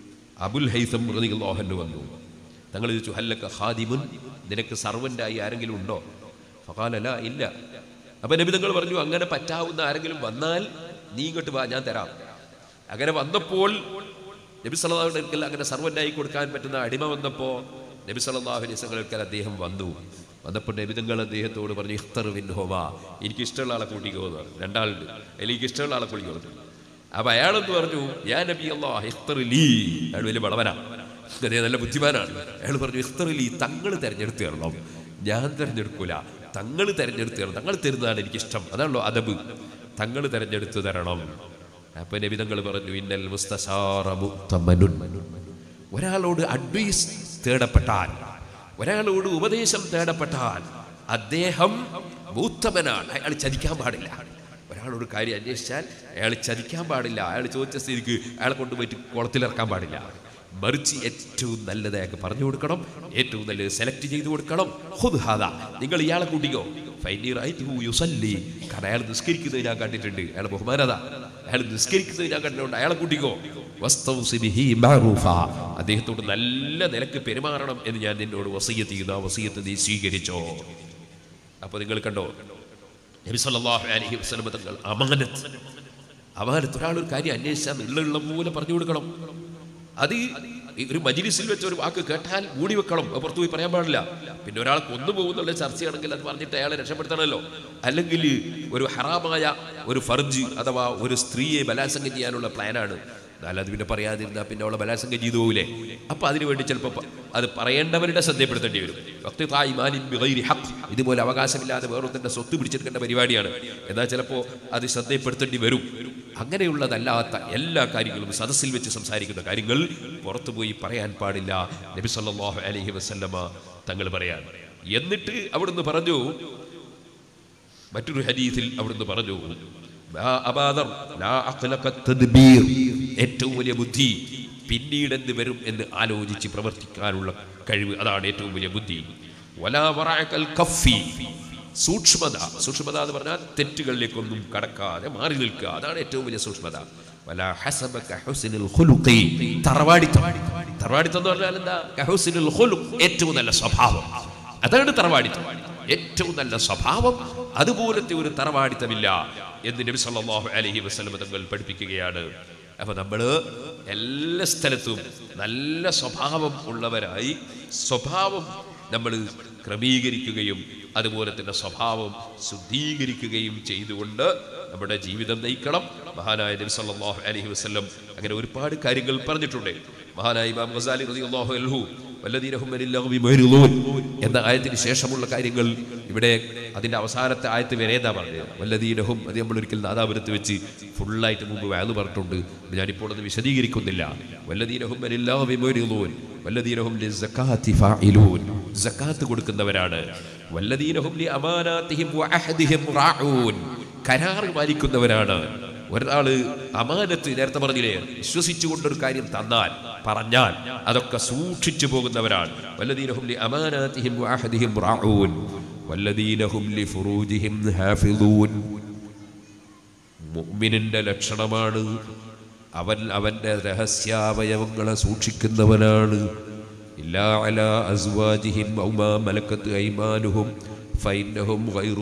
അബുൽ ഹൈസം റളിയല്ലാഹു അൻഹു വന്നു തങ്ങൾ ചോദിച്ചു ഹല്ലക ഖാദിമുൻ നിനക്ക് സർവൻ്റായി ആരെങ്കിലും ഉണ്ടോ ഫഖാല ലാ ഇല്ല അപ്പൊ നബി തങ്ങൾ പറഞ്ഞു അങ്ങനെ പറ്റാവുന്ന ആരെങ്കിലും വന്നാൽ നീ ഇങ്ങോട്ട് വാ ഞാൻ തരാം അങ്ങനെ വന്നപ്പോൾ നബി സല്ലല്ലാഹു അലൈഹി വസല്ലം അങ്ങനെ സർവൻ്റായി കൊടുക്കാൻ പറ്റുന്ന അടിമ വന്നപ്പോൾ നബി സല്ലല്ലാഹു അലൈഹി വസല്ലം അദ്ദേഹം വന്നു വന്നപ്പോൾ നബിതങ്ങൾ അദ്ദേഹത്തോട് പറഞ്ഞു ഇഖ്തർ വിൻ ഹോമാ എനിക്ക് ഇഷ്ടമുള്ള ആളെ കൂട്ടിക്കോ എന്ന് പറഞ്ഞു രണ്ടാളുണ്ട് എനിക്ക് ഇഷ്ടമുള്ള ആളെ കൂട്ടിക്കോ എന്ന് പറഞ്ഞു. അപ്പൊ അയാളെന്ന് പറഞ്ഞു ഞാൻ നബി അള്ളാഹ് ഇഖ്തർ ലീ അയാൾ വലിയ ബളവനാ അദ്ദേഹം നല്ല ബുദ്ധിമാനാണ് അയാൾ പറഞ്ഞു ഇഖ്തർ ലീ തങ്ങൾ തെരഞ്ഞെടുത്ത് തരണം ഞാൻ തെരഞ്ഞെടുക്കൂല തങ്ങൾ തെരഞ്ഞെടുത്ത് തരണം തങ്ങൾ തരുന്നതാണ് എനിക്കിഷ്ടം അതാണല്ലോ അതബ് തങ്ങൾ തെരഞ്ഞെടുത്ത് തരണം അപ്പൊ നബിതങ്ങൾ പറഞ്ഞു ഇന്നൽ മുസ്തശാറ മുത്തമനുൻ ഒരാളോട് അഡ്വൈസ് തേടപ്പെട്ടാൽ ഒരാളോട് ഉപദേശം തേടപ്പെട്ടാൽ അദ്ദേഹം മൂത്തമനാണ് അയാൾ ചതിക്കാൻ പാടില്ല ഒരാളോട് കാര്യം അന്വേഷിച്ചാൽ അയാൾ ചതിക്കാൻ പാടില്ല അയാൾ ചോദിച്ച സ്ഥിതിക്ക് അയാളെ കൊണ്ടുപോയിട്ട് കുളത്തിലിറക്കാൻ പാടില്ല മറിച്ച് ഏറ്റവും നല്ലത് അയാൾക്ക് പറഞ്ഞു കൊടുക്കണം ഏറ്റവും നല്ലത് സെലക്ട് ചെയ്ത് കൊടുക്കണം ഹുദ് ഹാദ നിങ്ങൾ ഇയാളെ കൂട്ടിക്കോ ഫൈനി റഅയ്തുഹു യുസല്ലി കാരണം അയാൾ നിസ്കരിക്കുന്നത് ഞാൻ കണ്ടിട്ടുണ്ട് അയാൾ ബഹുമാനത അയാൾ നിസ്കരിക്കുന്നത് ഞാൻ കണ്ടിട്ടുണ്ട് അയാളെ കൂട്ടിക്കോ വസ്തൗസി ബിഹി മഅറൂഫ അദ്ദേഹത്തോട് നല്ല നിലക്ക് പെരുമാറണം എന്ന് ഞാൻ നിന്നോട് വസീയത്ത് ചെയ്യുന്നു ആ വസീയത്ത് നീ സ്വീകരിച്ചോ അപ്പോൾ നിങ്ങൾ കണ്ടോ നബി സല്ലല്ലാഹു അലൈഹി വസല്ലം തങ്ങൾ അമാനത്ത് അമാനത്ത് ഒരാൾ ഒരു കാര്യം അന്വേഷിച്ചാൽ ഉള്ള ഉള്ള പോലെ പറഞ്ഞു കൊടുക്കണം അത് ഈ ഒരു മജിലിസിൽ വെച്ച ഒരു വാക്ക് കേട്ടാൽ മൂടി വെക്കണം അത് പുറത്തു പോയി പറയാൻ പാടില്ല പിന്നെ ഒരാൾ കൊന്നുപോകുന്നുള്ള ചർച്ചയാണെങ്കിൽ അത് പറഞ്ഞിട്ട് അയാളെ രക്ഷപ്പെടുത്തണമല്ലോ അല്ലെങ്കിൽ ഒരു ഹറാമായ ഒരു ഫർജ് അഥവാ ഒരു സ്ത്രീയെ ബലാത്സംഗം ചെയ്യാനുള്ള പ്ലാനാണ് എന്നാൽ അത് പിന്നെ പറയാതിരുന്നാൽ പിന്നെ അവളെ ബലാത്സംഗം ചെയ്തു പോകില്ലേ അപ്പൊ അതിനുവേണ്ടി ചിലപ്പോൾ അത് പറയേണ്ടവരുടെ ശ്രദ്ധപ്പെടുത്തേണ്ടി വരും വഖ്തിതാഇ മാലിൻ ബിഗൈരി ഹഖ്. ഇതുപോലെ അവകാശമില്ലാതെ വേറൊരുത്തന്റെ സ്വത്ത് പിടിച്ചെടുക്കേണ്ട പരിപാടിയാണ് എന്നാൽ ചിലപ്പോൾ അത് ശ്രദ്ധപ്പെടുത്തേണ്ടി വരും അങ്ങനെയുള്ളതല്ലാത്ത എല്ലാ കാര്യങ്ങളും സദസ്സിൽ വെച്ച് സംസാരിക്കുന്ന കാര്യങ്ങൾ പുറത്തു പോയി പറയാൻ പാടില്ല നബി സല്ലല്ലാഹു അലൈഹി വസല്ലമ തങ്ങൾ പറയാൻ എന്നിട്ട് അവിടുന്ന് പറഞ്ഞു മറ്റൊരു ഹദീസിൽ അവിടുന്ന് പറഞ്ഞു മാ അബാദർ ലാ അഖ്ലഖ തദ്ബീർ. ഏറ്റവും വലിയ ബുദ്ധി പിന്നീട് എന്ത് വരും എന്ന് ആലോചിച്ച് പ്രവർത്തിക്കാനുള്ള കഴിവ് അതാണ് ഏറ്റവും വലിയ ബുദ്ധി വലാ വറഅകൽ കഫി സൂക്ഷ്മത സൂക്ഷ്മത എന്ന് പറഞ്ഞാൽ തെറ്റുകളിലേക്കൊന്നും കടക്കാതെ മാറി നിൽക്കുക അതാണ് ഏറ്റവും വലിയ സൂക്ഷ്മത വലാ ഹസബക ഹുസ്നുൽ ഖുലുഖി തറവാടിത്തം തറവാടിത്തം എന്ന് പറഞ്ഞാൽ എന്താ കഹുസ്നുൽ ഖുലുഖ് ഏറ്റവും നല്ല സ്വഭാവം അതാണ് തറവാടിത്തം ഏറ്റവും നല്ല സ്വഭാവം അതുപോലത്തെ ഒരു തറവാടിത്തമില്ല എന്ന് നബി സല്ലല്ലാഹു അലൈഹി വസല്ലം തങ്ങൾ പഠിപ്പിക്കുകയാണ് അപ്പൊ നമ്മൾ എല്ലാ സ്ഥലത്തും നല്ല സ്വഭാവം ഉള്ളവരായി സ്വഭാവം നമ്മൾ ക്രമീകരിക്കുകയും അതുപോലെ തന്നെ സ്വഭാവം ശുദ്ധീകരിക്കുകയും ചെയ്തുകൊണ്ട് നമ്മുടെ ജീവിതം നയിക്കണം മഹാനായ നബി സല്ലല്ലാഹു അലൈഹി വസല്ലം അങ്ങനെ ഒരുപാട് കാര്യങ്ങൾ പറഞ്ഞിട്ടുണ്ട് മഹാനായ ഇമാം ഗസാലി റളിയല്ലാഹു അൻഹു വല്ലദീനഹും അനിൽ ലഗ്വി മുഅ്രിദൂൻ എന്ന ആയത്തിന് ശേഷമുള്ള കാര്യങ്ങൾ ഇവിടെ അതിന്റെ അവസാനത്തെ ആയത്ത് വരെ എന്താ പറഞ്ഞത് വല്ലദീനഹും അത് നമ്മൾ ഒരിക്കൽ നാദാപുരത്ത് വെച്ച് ഫുള്ളായിട്ട് മുമ്പ് വാത് പറഞ്ഞിട്ടുണ്ട് ഞാനിപ്പോൾ അത് വിശദീകരിക്കുന്നില്ല വല്ലദീനഹും അനിൽ ലഗ്വി മുഅ്രിദൂൻ വല്ലദീനഹും ലിസ്സകാത്തി ഫാഇലൂൻ സക്കാത്ത് കൊടുക്കുന്നവരാണ് വല്ലദീനഹും ലി അമാനാതിഹിം വഅഹദിഹിം റാഊൻ കരാർ പാലിക്കുന്നവരാണ് ഒരാള് അമാനത്ത് നേരത്തെ പറഞ്ഞില്ലേ വിശ്വസിച്ചുകൊണ്ടൊരു കാര്യം തന്നാൽ പറഞ്ഞാൽ അതൊക്കെ സൂക്ഷിച്ചു പോകുന്നവരാണ് വല്ലദീനഹും ലി അമാനാതിഹിം വഅഹദിഹിം റാഊൻ വല്ലദീനഹും ലി ഫുറൂജിഹിം ഹാഫിളൂൻ മുഅ്മിനിന്റെ ലക്ഷണമാണ് അവൻ അവന്റെ രഹസ്യാവയവങ്ങളെ സൂക്ഷിക്കുന്നവനാണ് ഇല്ലാ അലാ അസ്വാജിഹിം ഔ മാ മലക്കത്ത് ഐമാനുഹും ഫൈന്നഹും ഗൈറു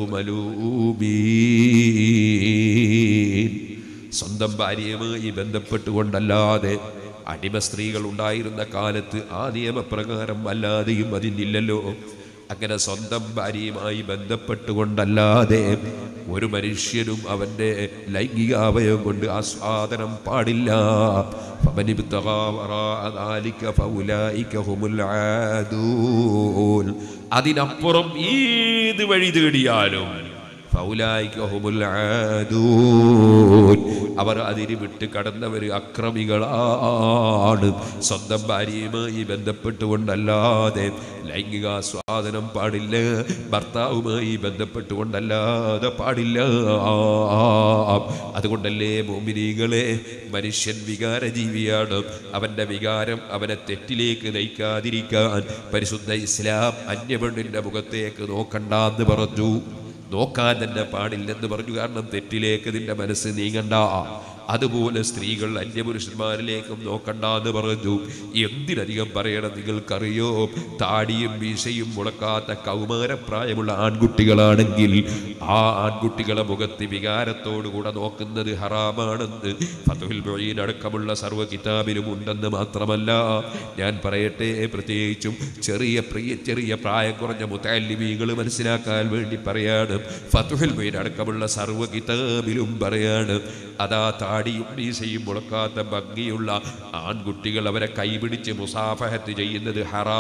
മലൂമീൻ സ്വന്തം ഭാര്യയുമായി ബന്ധപ്പെട്ടുകൊണ്ടല്ലാതെ അടിമ സ്ത്രീകൾ ഉണ്ടായിരുന്ന കാലത്ത് ആ നിയമപ്രകാരം അല്ലാതെയും അതിനില്ലല്ലോ അങ്ങനെ സ്വന്തം ഭാര്യയുമായി ബന്ധപ്പെട്ടുകൊണ്ടല്ലാതെ ഒരു മനുഷ്യനും അവൻ്റെ ലൈംഗികാവയം കൊണ്ട് ആസ്വാദനം പാടില്ല فمن ابتغى وراء ذلك فأولئك هم العادون അതിനപ്പുറം ഏത് വഴി തേടിയാലും ഫൗലായിക ഹുമുൽ ആദൂൻ. അവർ അതിന് വിട്ട് കടന്നവർ അക്രമികളാണ് സ്വന്തം ഭാര്യയുമായി ബന്ധപ്പെട്ടുകൊണ്ടല്ലാതെ ലൈംഗിക സ്വാതനം പാടില്ല ഭർത്താവുമായി ബന്ധപ്പെട്ടുകൊണ്ടല്ലാതെ പാടില്ല അതുകൊണ്ടല്ലേ മോമിനികളെ മനുഷ്യൻ വികാര ജീവിയാണ് അവന്റെ വികാരം അവനെ തെറ്റിലേക്ക് നയിക്കാതിരിക്കാൻ പരിശുദ്ധ ഇസ്ലാം അന്യപെണ്ണിന്റെ മുഖത്തേക്ക് നോക്കണ്ടെന്ന് പറഞ്ഞു നോക്കാൻ തന്നെ പാടില്ലെന്ന് പറഞ്ഞു കാരണം തെറ്റിലേക്ക് നിന്റെ മനസ്സ് നീങ്ങണ്ട അതുപോലെ സ്ത്രീകൾ അന്യപുരുഷന്മാരിലേക്കും നോക്കണ്ട എന്ന് പറഞ്ഞു എന്തിനധികം പറയണം നിങ്ങൾക്കറിയോ താടിയും മീശയും മുളക്കാത്ത കൗമാരപ്രായമുള്ള ആൺകുട്ടികളാണെങ്കിൽ ആ ആൺകുട്ടികളെ മുഖത്ത് വികാരത്തോടുകൂടെ നോക്കുന്നത് ഹറാമാണെന്ന് ഫതുൽ മൊയ്യീൻ അടക്കമുള്ള സർവ്വ കിതാബിലും ഉണ്ടെന്ന് മാത്രമല്ല ഞാൻ പറയട്ടെ പ്രത്യേകിച്ചും ചെറിയ പ്രിയ ചെറിയ പ്രായം കുറഞ്ഞ മുത്താലിമീകൾ മനസ്സിലാക്കാൻ വേണ്ടി പറയാണ് ഫതുഹുൽ മൊയ്യീൻ അടക്കമുള്ള സർവ്വ കിതാബിലും പറയാണ് അതാ താടിയും മീശയും മുളക്കാത്ത ഭംഗിയുള്ള ആൺകുട്ടികൾ അവരെ കൈപിടിച്ച് മുസാഫഹത്ത് ചെയ്യുന്നത്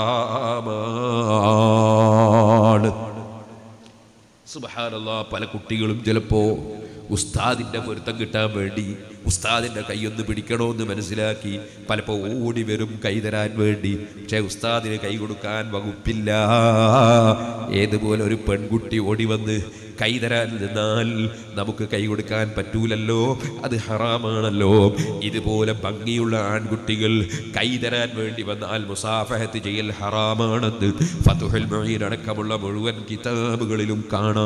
ഹറാമാണ് സുബഹാനല്ലാ പല കുട്ടികളും ചിലപ്പോ ഉസ്താദിന്റെ പൊരുത്തം കിട്ടാൻ വേണ്ടി ഉസ്താദിന്റെ കൈയൊന്ന് പിടിക്കണമെന്ന് മനസ്സിലാക്കി പലപ്പോൾ ഓടി വരും കൈ തരാൻ വേണ്ടി പക്ഷേ ഉസ്താദിന് കൈ കൊടുക്കാൻ വകുപ്പില്ല ഏതുപോലെ ഒരു പെൺകുട്ടി ഓടി വന്ന് കൈ തരാൻ നിന്നാൽ നമുക്ക് കൈ കൊടുക്കാൻ പറ്റൂലല്ലോ അത് ഹറാമാണല്ലോ ഇതുപോലെ ഭംഗിയുള്ള ആൺകുട്ടികൾ കൈ തരാൻ വേണ്ടി വന്നാൽ മുസാഫഹത്ത് ചെയ്യൽ ഹറാമാണെന്ന് ഫതുഹൽ മൊഴീൻ അടക്കമുള്ള മുഴുവൻ കിതാബുകളിലും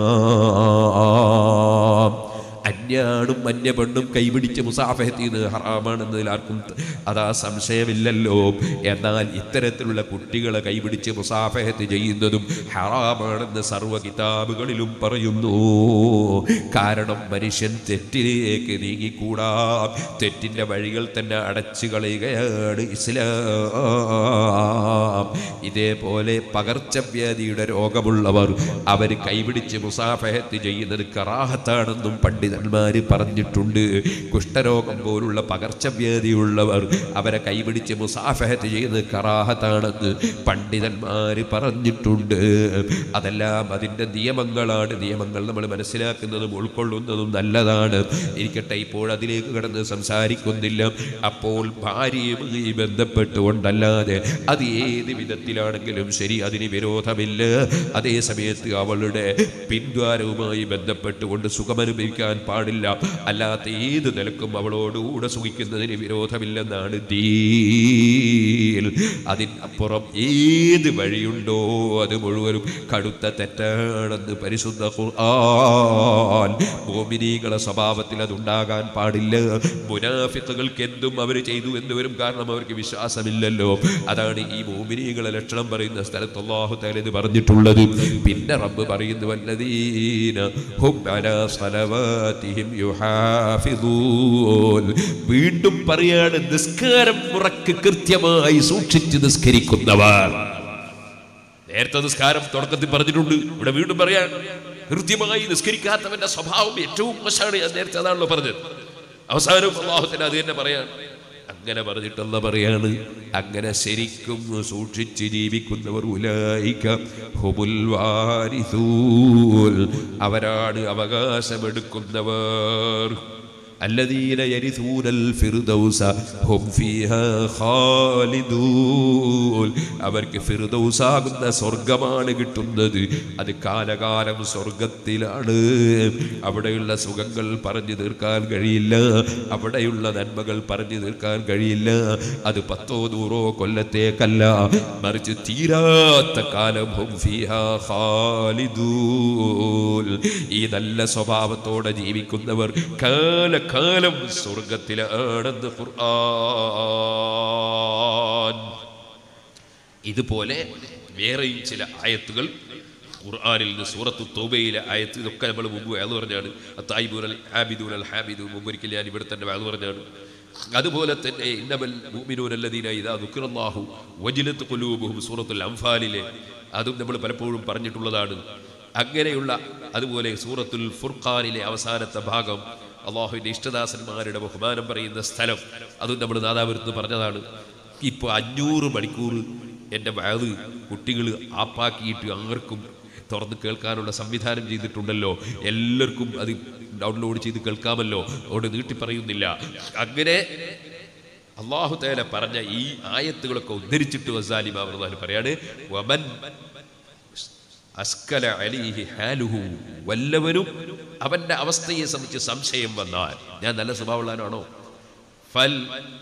കാണാം അന്യാണും അന്യ പെണ്ണും കൈപിടിച്ച് മുസാഫഹത്ത് ചെയ്യുന്നത് ഹറാമാണെന്നതിൽ ആർക്കും ത- അതാ സംശയമില്ലല്ലോ എന്നാൽ ഇത്തരത്തിലുള്ള കുട്ടികളെ കൈപിടിച്ച് മുസാഫഹത്ത് ചെയ്യുന്നതും ഹറാമാണെന്ന് സർവ്വ കിതാബുകളിലും പറയുന്നു കാരണം മനുഷ്യൻ തെറ്റിലേക്ക് നീങ്ങിക്കൂടാ തെറ്റിൻ്റെ വഴികൾ തന്നെ അടച്ചു കളയുകയാണ് ഇസ്ലാം ഇതേപോലെ പകർച്ചവ്യാധിയുടെ രോഗമുള്ളവർ അവർ കൈപിടിച്ച് മുസാഫഹത്ത് ചെയ്യുന്നത് കറാഹത്താണെന്നും പണ്ഡിതന്മാർ പറഞ്ഞിട്ടുണ്ട് കുഷ്ഠരോഗം പോലുള്ള പകർച്ചവ്യാധിയുള്ളവർ അവരെ കൈപിടിച്ച് മുസാഫഹത്ത് ചെയ്യുന്നത് കറാഹത്താണെന്ന് പണ്ഡിതന്മാർ പറഞ്ഞിട്ടുണ്ട് അതെല്ലാം അതിൻ്റെ നിയമങ്ങളാണ് നിയമങ്ങൾ നമ്മൾ മനസ്സിലാക്കുന്നതും ഉൾക്കൊള്ളുന്നതും നല്ലതാണ് ഇരിക്കട്ടെ ഇപ്പോൾ അതിലേക്ക് കടന്ന് സംസാരിക്കുന്നില്ല അപ്പോൾ ഭാര്യയുമായി ബന്ധപ്പെട്ടുകൊണ്ടല്ലാതെ അത് ഏത് വിധത്തിലാണെങ്കിലും ശരി അതിന് വിരോധമില്ല അതേ സമയത്ത് അവളുടെ പിൻദ്വാരവുമായി ബന്ധപ്പെട്ടുകൊണ്ട് സുഖമനുഭവിക്കാൻ പാടില്ല പാടില്ല അല്ലാത്ത ഏത് നിലക്കും അവളോടുകൂടെ സുഖിക്കുന്നതിന് വിരോധമില്ലെന്നാണ് ദീൽ അതിനപ്പുറം ഏത് വഴിയുണ്ടോ അത് മുഴുവനും കടുത്ത തെറ്റാണെന്ന് പരിശുദ്ധ ഖുർആൻ മോമിനീകളെ സ്വഭാവത്തിൽ അതുണ്ടാകാൻ പാടില്ല മുനാഫിത്തുകൾക്ക് എന്തും അവർ ചെയ്തു എന്ന് വരും കാരണം അവർക്ക് വിശ്വാസമില്ലല്ലോ അതാണ് ഈ മോമിനീകളെ ലക്ഷണം പറയുന്ന സ്ഥലത്ത് അള്ളാഹു തആല ഇത് പറഞ്ഞിട്ടുള്ളത് പിന്നെ റബ്ബ് പറയുന്നു വല്ലദീന ഹും അലാ സ്വലവാതിഹിം യുഹാഫിദൂൻ വീണ്ടും പറയാണ് നിസ്കാരം മുറക്ക് കൃത്യമായി സൂക്ഷിച്ച് നിസ്കരിക്കുന്നവർ നേരത്തെ നിസ്കാരം തുടക്കത്തിൽ പറഞ്ഞിട്ടുണ്ട് ഇവിടെ വീണ്ടും പറയാൻ കൃത്യമായി നിസ്കരിക്കാത്തവന്റെ സ്വഭാവം ഏറ്റവും മോശമാണ് ഞാൻ നേരത്തെ അതാണല്ലോ പറഞ്ഞത് അവസാനം അള്ളാഹുത്തിന് അത് തന്നെ പറയാൻ അങ്ങനെ പറഞ്ഞിട്ടല്ല പറയാണ് അങ്ങനെ ശരിക്കും സൂക്ഷിച്ച് ജീവിക്കുന്നവർ ഉലായിക്ക ഹുമുൽ വാരിസൂൽ അവരാണ് അവകാശമെടുക്കുന്നവർ الذين يرثون الفردوس هم فيها خالدون അവർക്ക് ഫിർദൗസാകുന്ന സ്വർഗമാണ് കിട്ടുന്നത് അത് കാലകാലം സ്വർഗത്തിലാണ് അവിടെയുള്ള സുഖങ്ങൾ പറഞ്ഞു തീർക്കാൻ കഴിയില്ല അവിടെയുള്ള നന്മകൾ പറഞ്ഞു തീർക്കാൻ കഴിയില്ല അത് പത്തോ നൂറോ കൊല്ലത്തേക്കല്ല മറിച്ച് തീരാത്ത കാലം ഹും ഫീഹാ ഖാലിദൂൻ ഈ നല്ല സ്വഭാവത്തോടെ ജീവിക്കുന്നവർ കാലകാലം സ്വർഗത്തിലാണെന്ന് ഖുർആൻ ഇതുപോലെ വേറെയും ചില ആയത്തുകൾ ഖുർആനിൽ നിന്ന് സൂറത്തു തോബയിലെ ആയത്ത് ഇതൊക്കെ നമ്മൾ മുമ്പ് വേദ പറഞ്ഞാണ് തായ്ബൂൻ അൽ ഹാബിദൂൻ അൽ ഹാബിദു മുമ്പൊരിക്കൽ ഞാൻ ഇവിടെ തന്നെ വേദ പറഞ്ഞാണ് അതുപോലെ തന്നെ ഇന്നമൽ മുഅ്മിനൂന അല്ലദീന ഇദാ ദുക്റല്ലാഹു വജിലത്ത് ഖുലൂബുഹും സൂറത്തുൽ അംഫാലിലെ അതും നമ്മൾ പലപ്പോഴും പറഞ്ഞിട്ടുള്ളതാണ് അങ്ങനെയുള്ള അതുപോലെ സൂറത്തുൽ ഫുർഖാനിലെ അവസാനത്തെ ഭാഗം അള്ളാഹുവിൻ്റെ ഇഷ്ടദാസന്മാരുടെ ബഹുമാനം പറയുന്ന സ്ഥലം അതും നമ്മൾ നാദാപുരത്ത് പറഞ്ഞതാണ് ഇപ്പോൾ അഞ്ഞൂറ് മണിക്കൂർ എൻ്റെ വയത് കുട്ടികൾ ആപ്പാക്കിയിട്ട് ആർക്കും തുറന്ന് കേൾക്കാനുള്ള സംവിധാനം ചെയ്തിട്ടുണ്ടല്ലോ എല്ലാവർക്കും അത് ഡൗൺലോഡ് ചെയ്ത് കേൾക്കാമല്ലോ അതുകൊണ്ട് നീട്ടി പറയുന്നില്ല അങ്ങനെ അള്ളാഹു തേല പറഞ്ഞ ഈ ആയത്തുകളൊക്കെ ഉദ്ധരിച്ചിട്ട് വസാലിമ പ്രധാനം പറയാണ് വമൻ അസ്കല അലിഹി ഹാലുഹു വല്ലവനും അവന്റെ അവസ്ഥയെ സംബന്ധിച്ച് സംശയം വന്നാൽ ഞാൻ നല്ല സ്വഭാവമുള്ളവനാണോ ഫൽ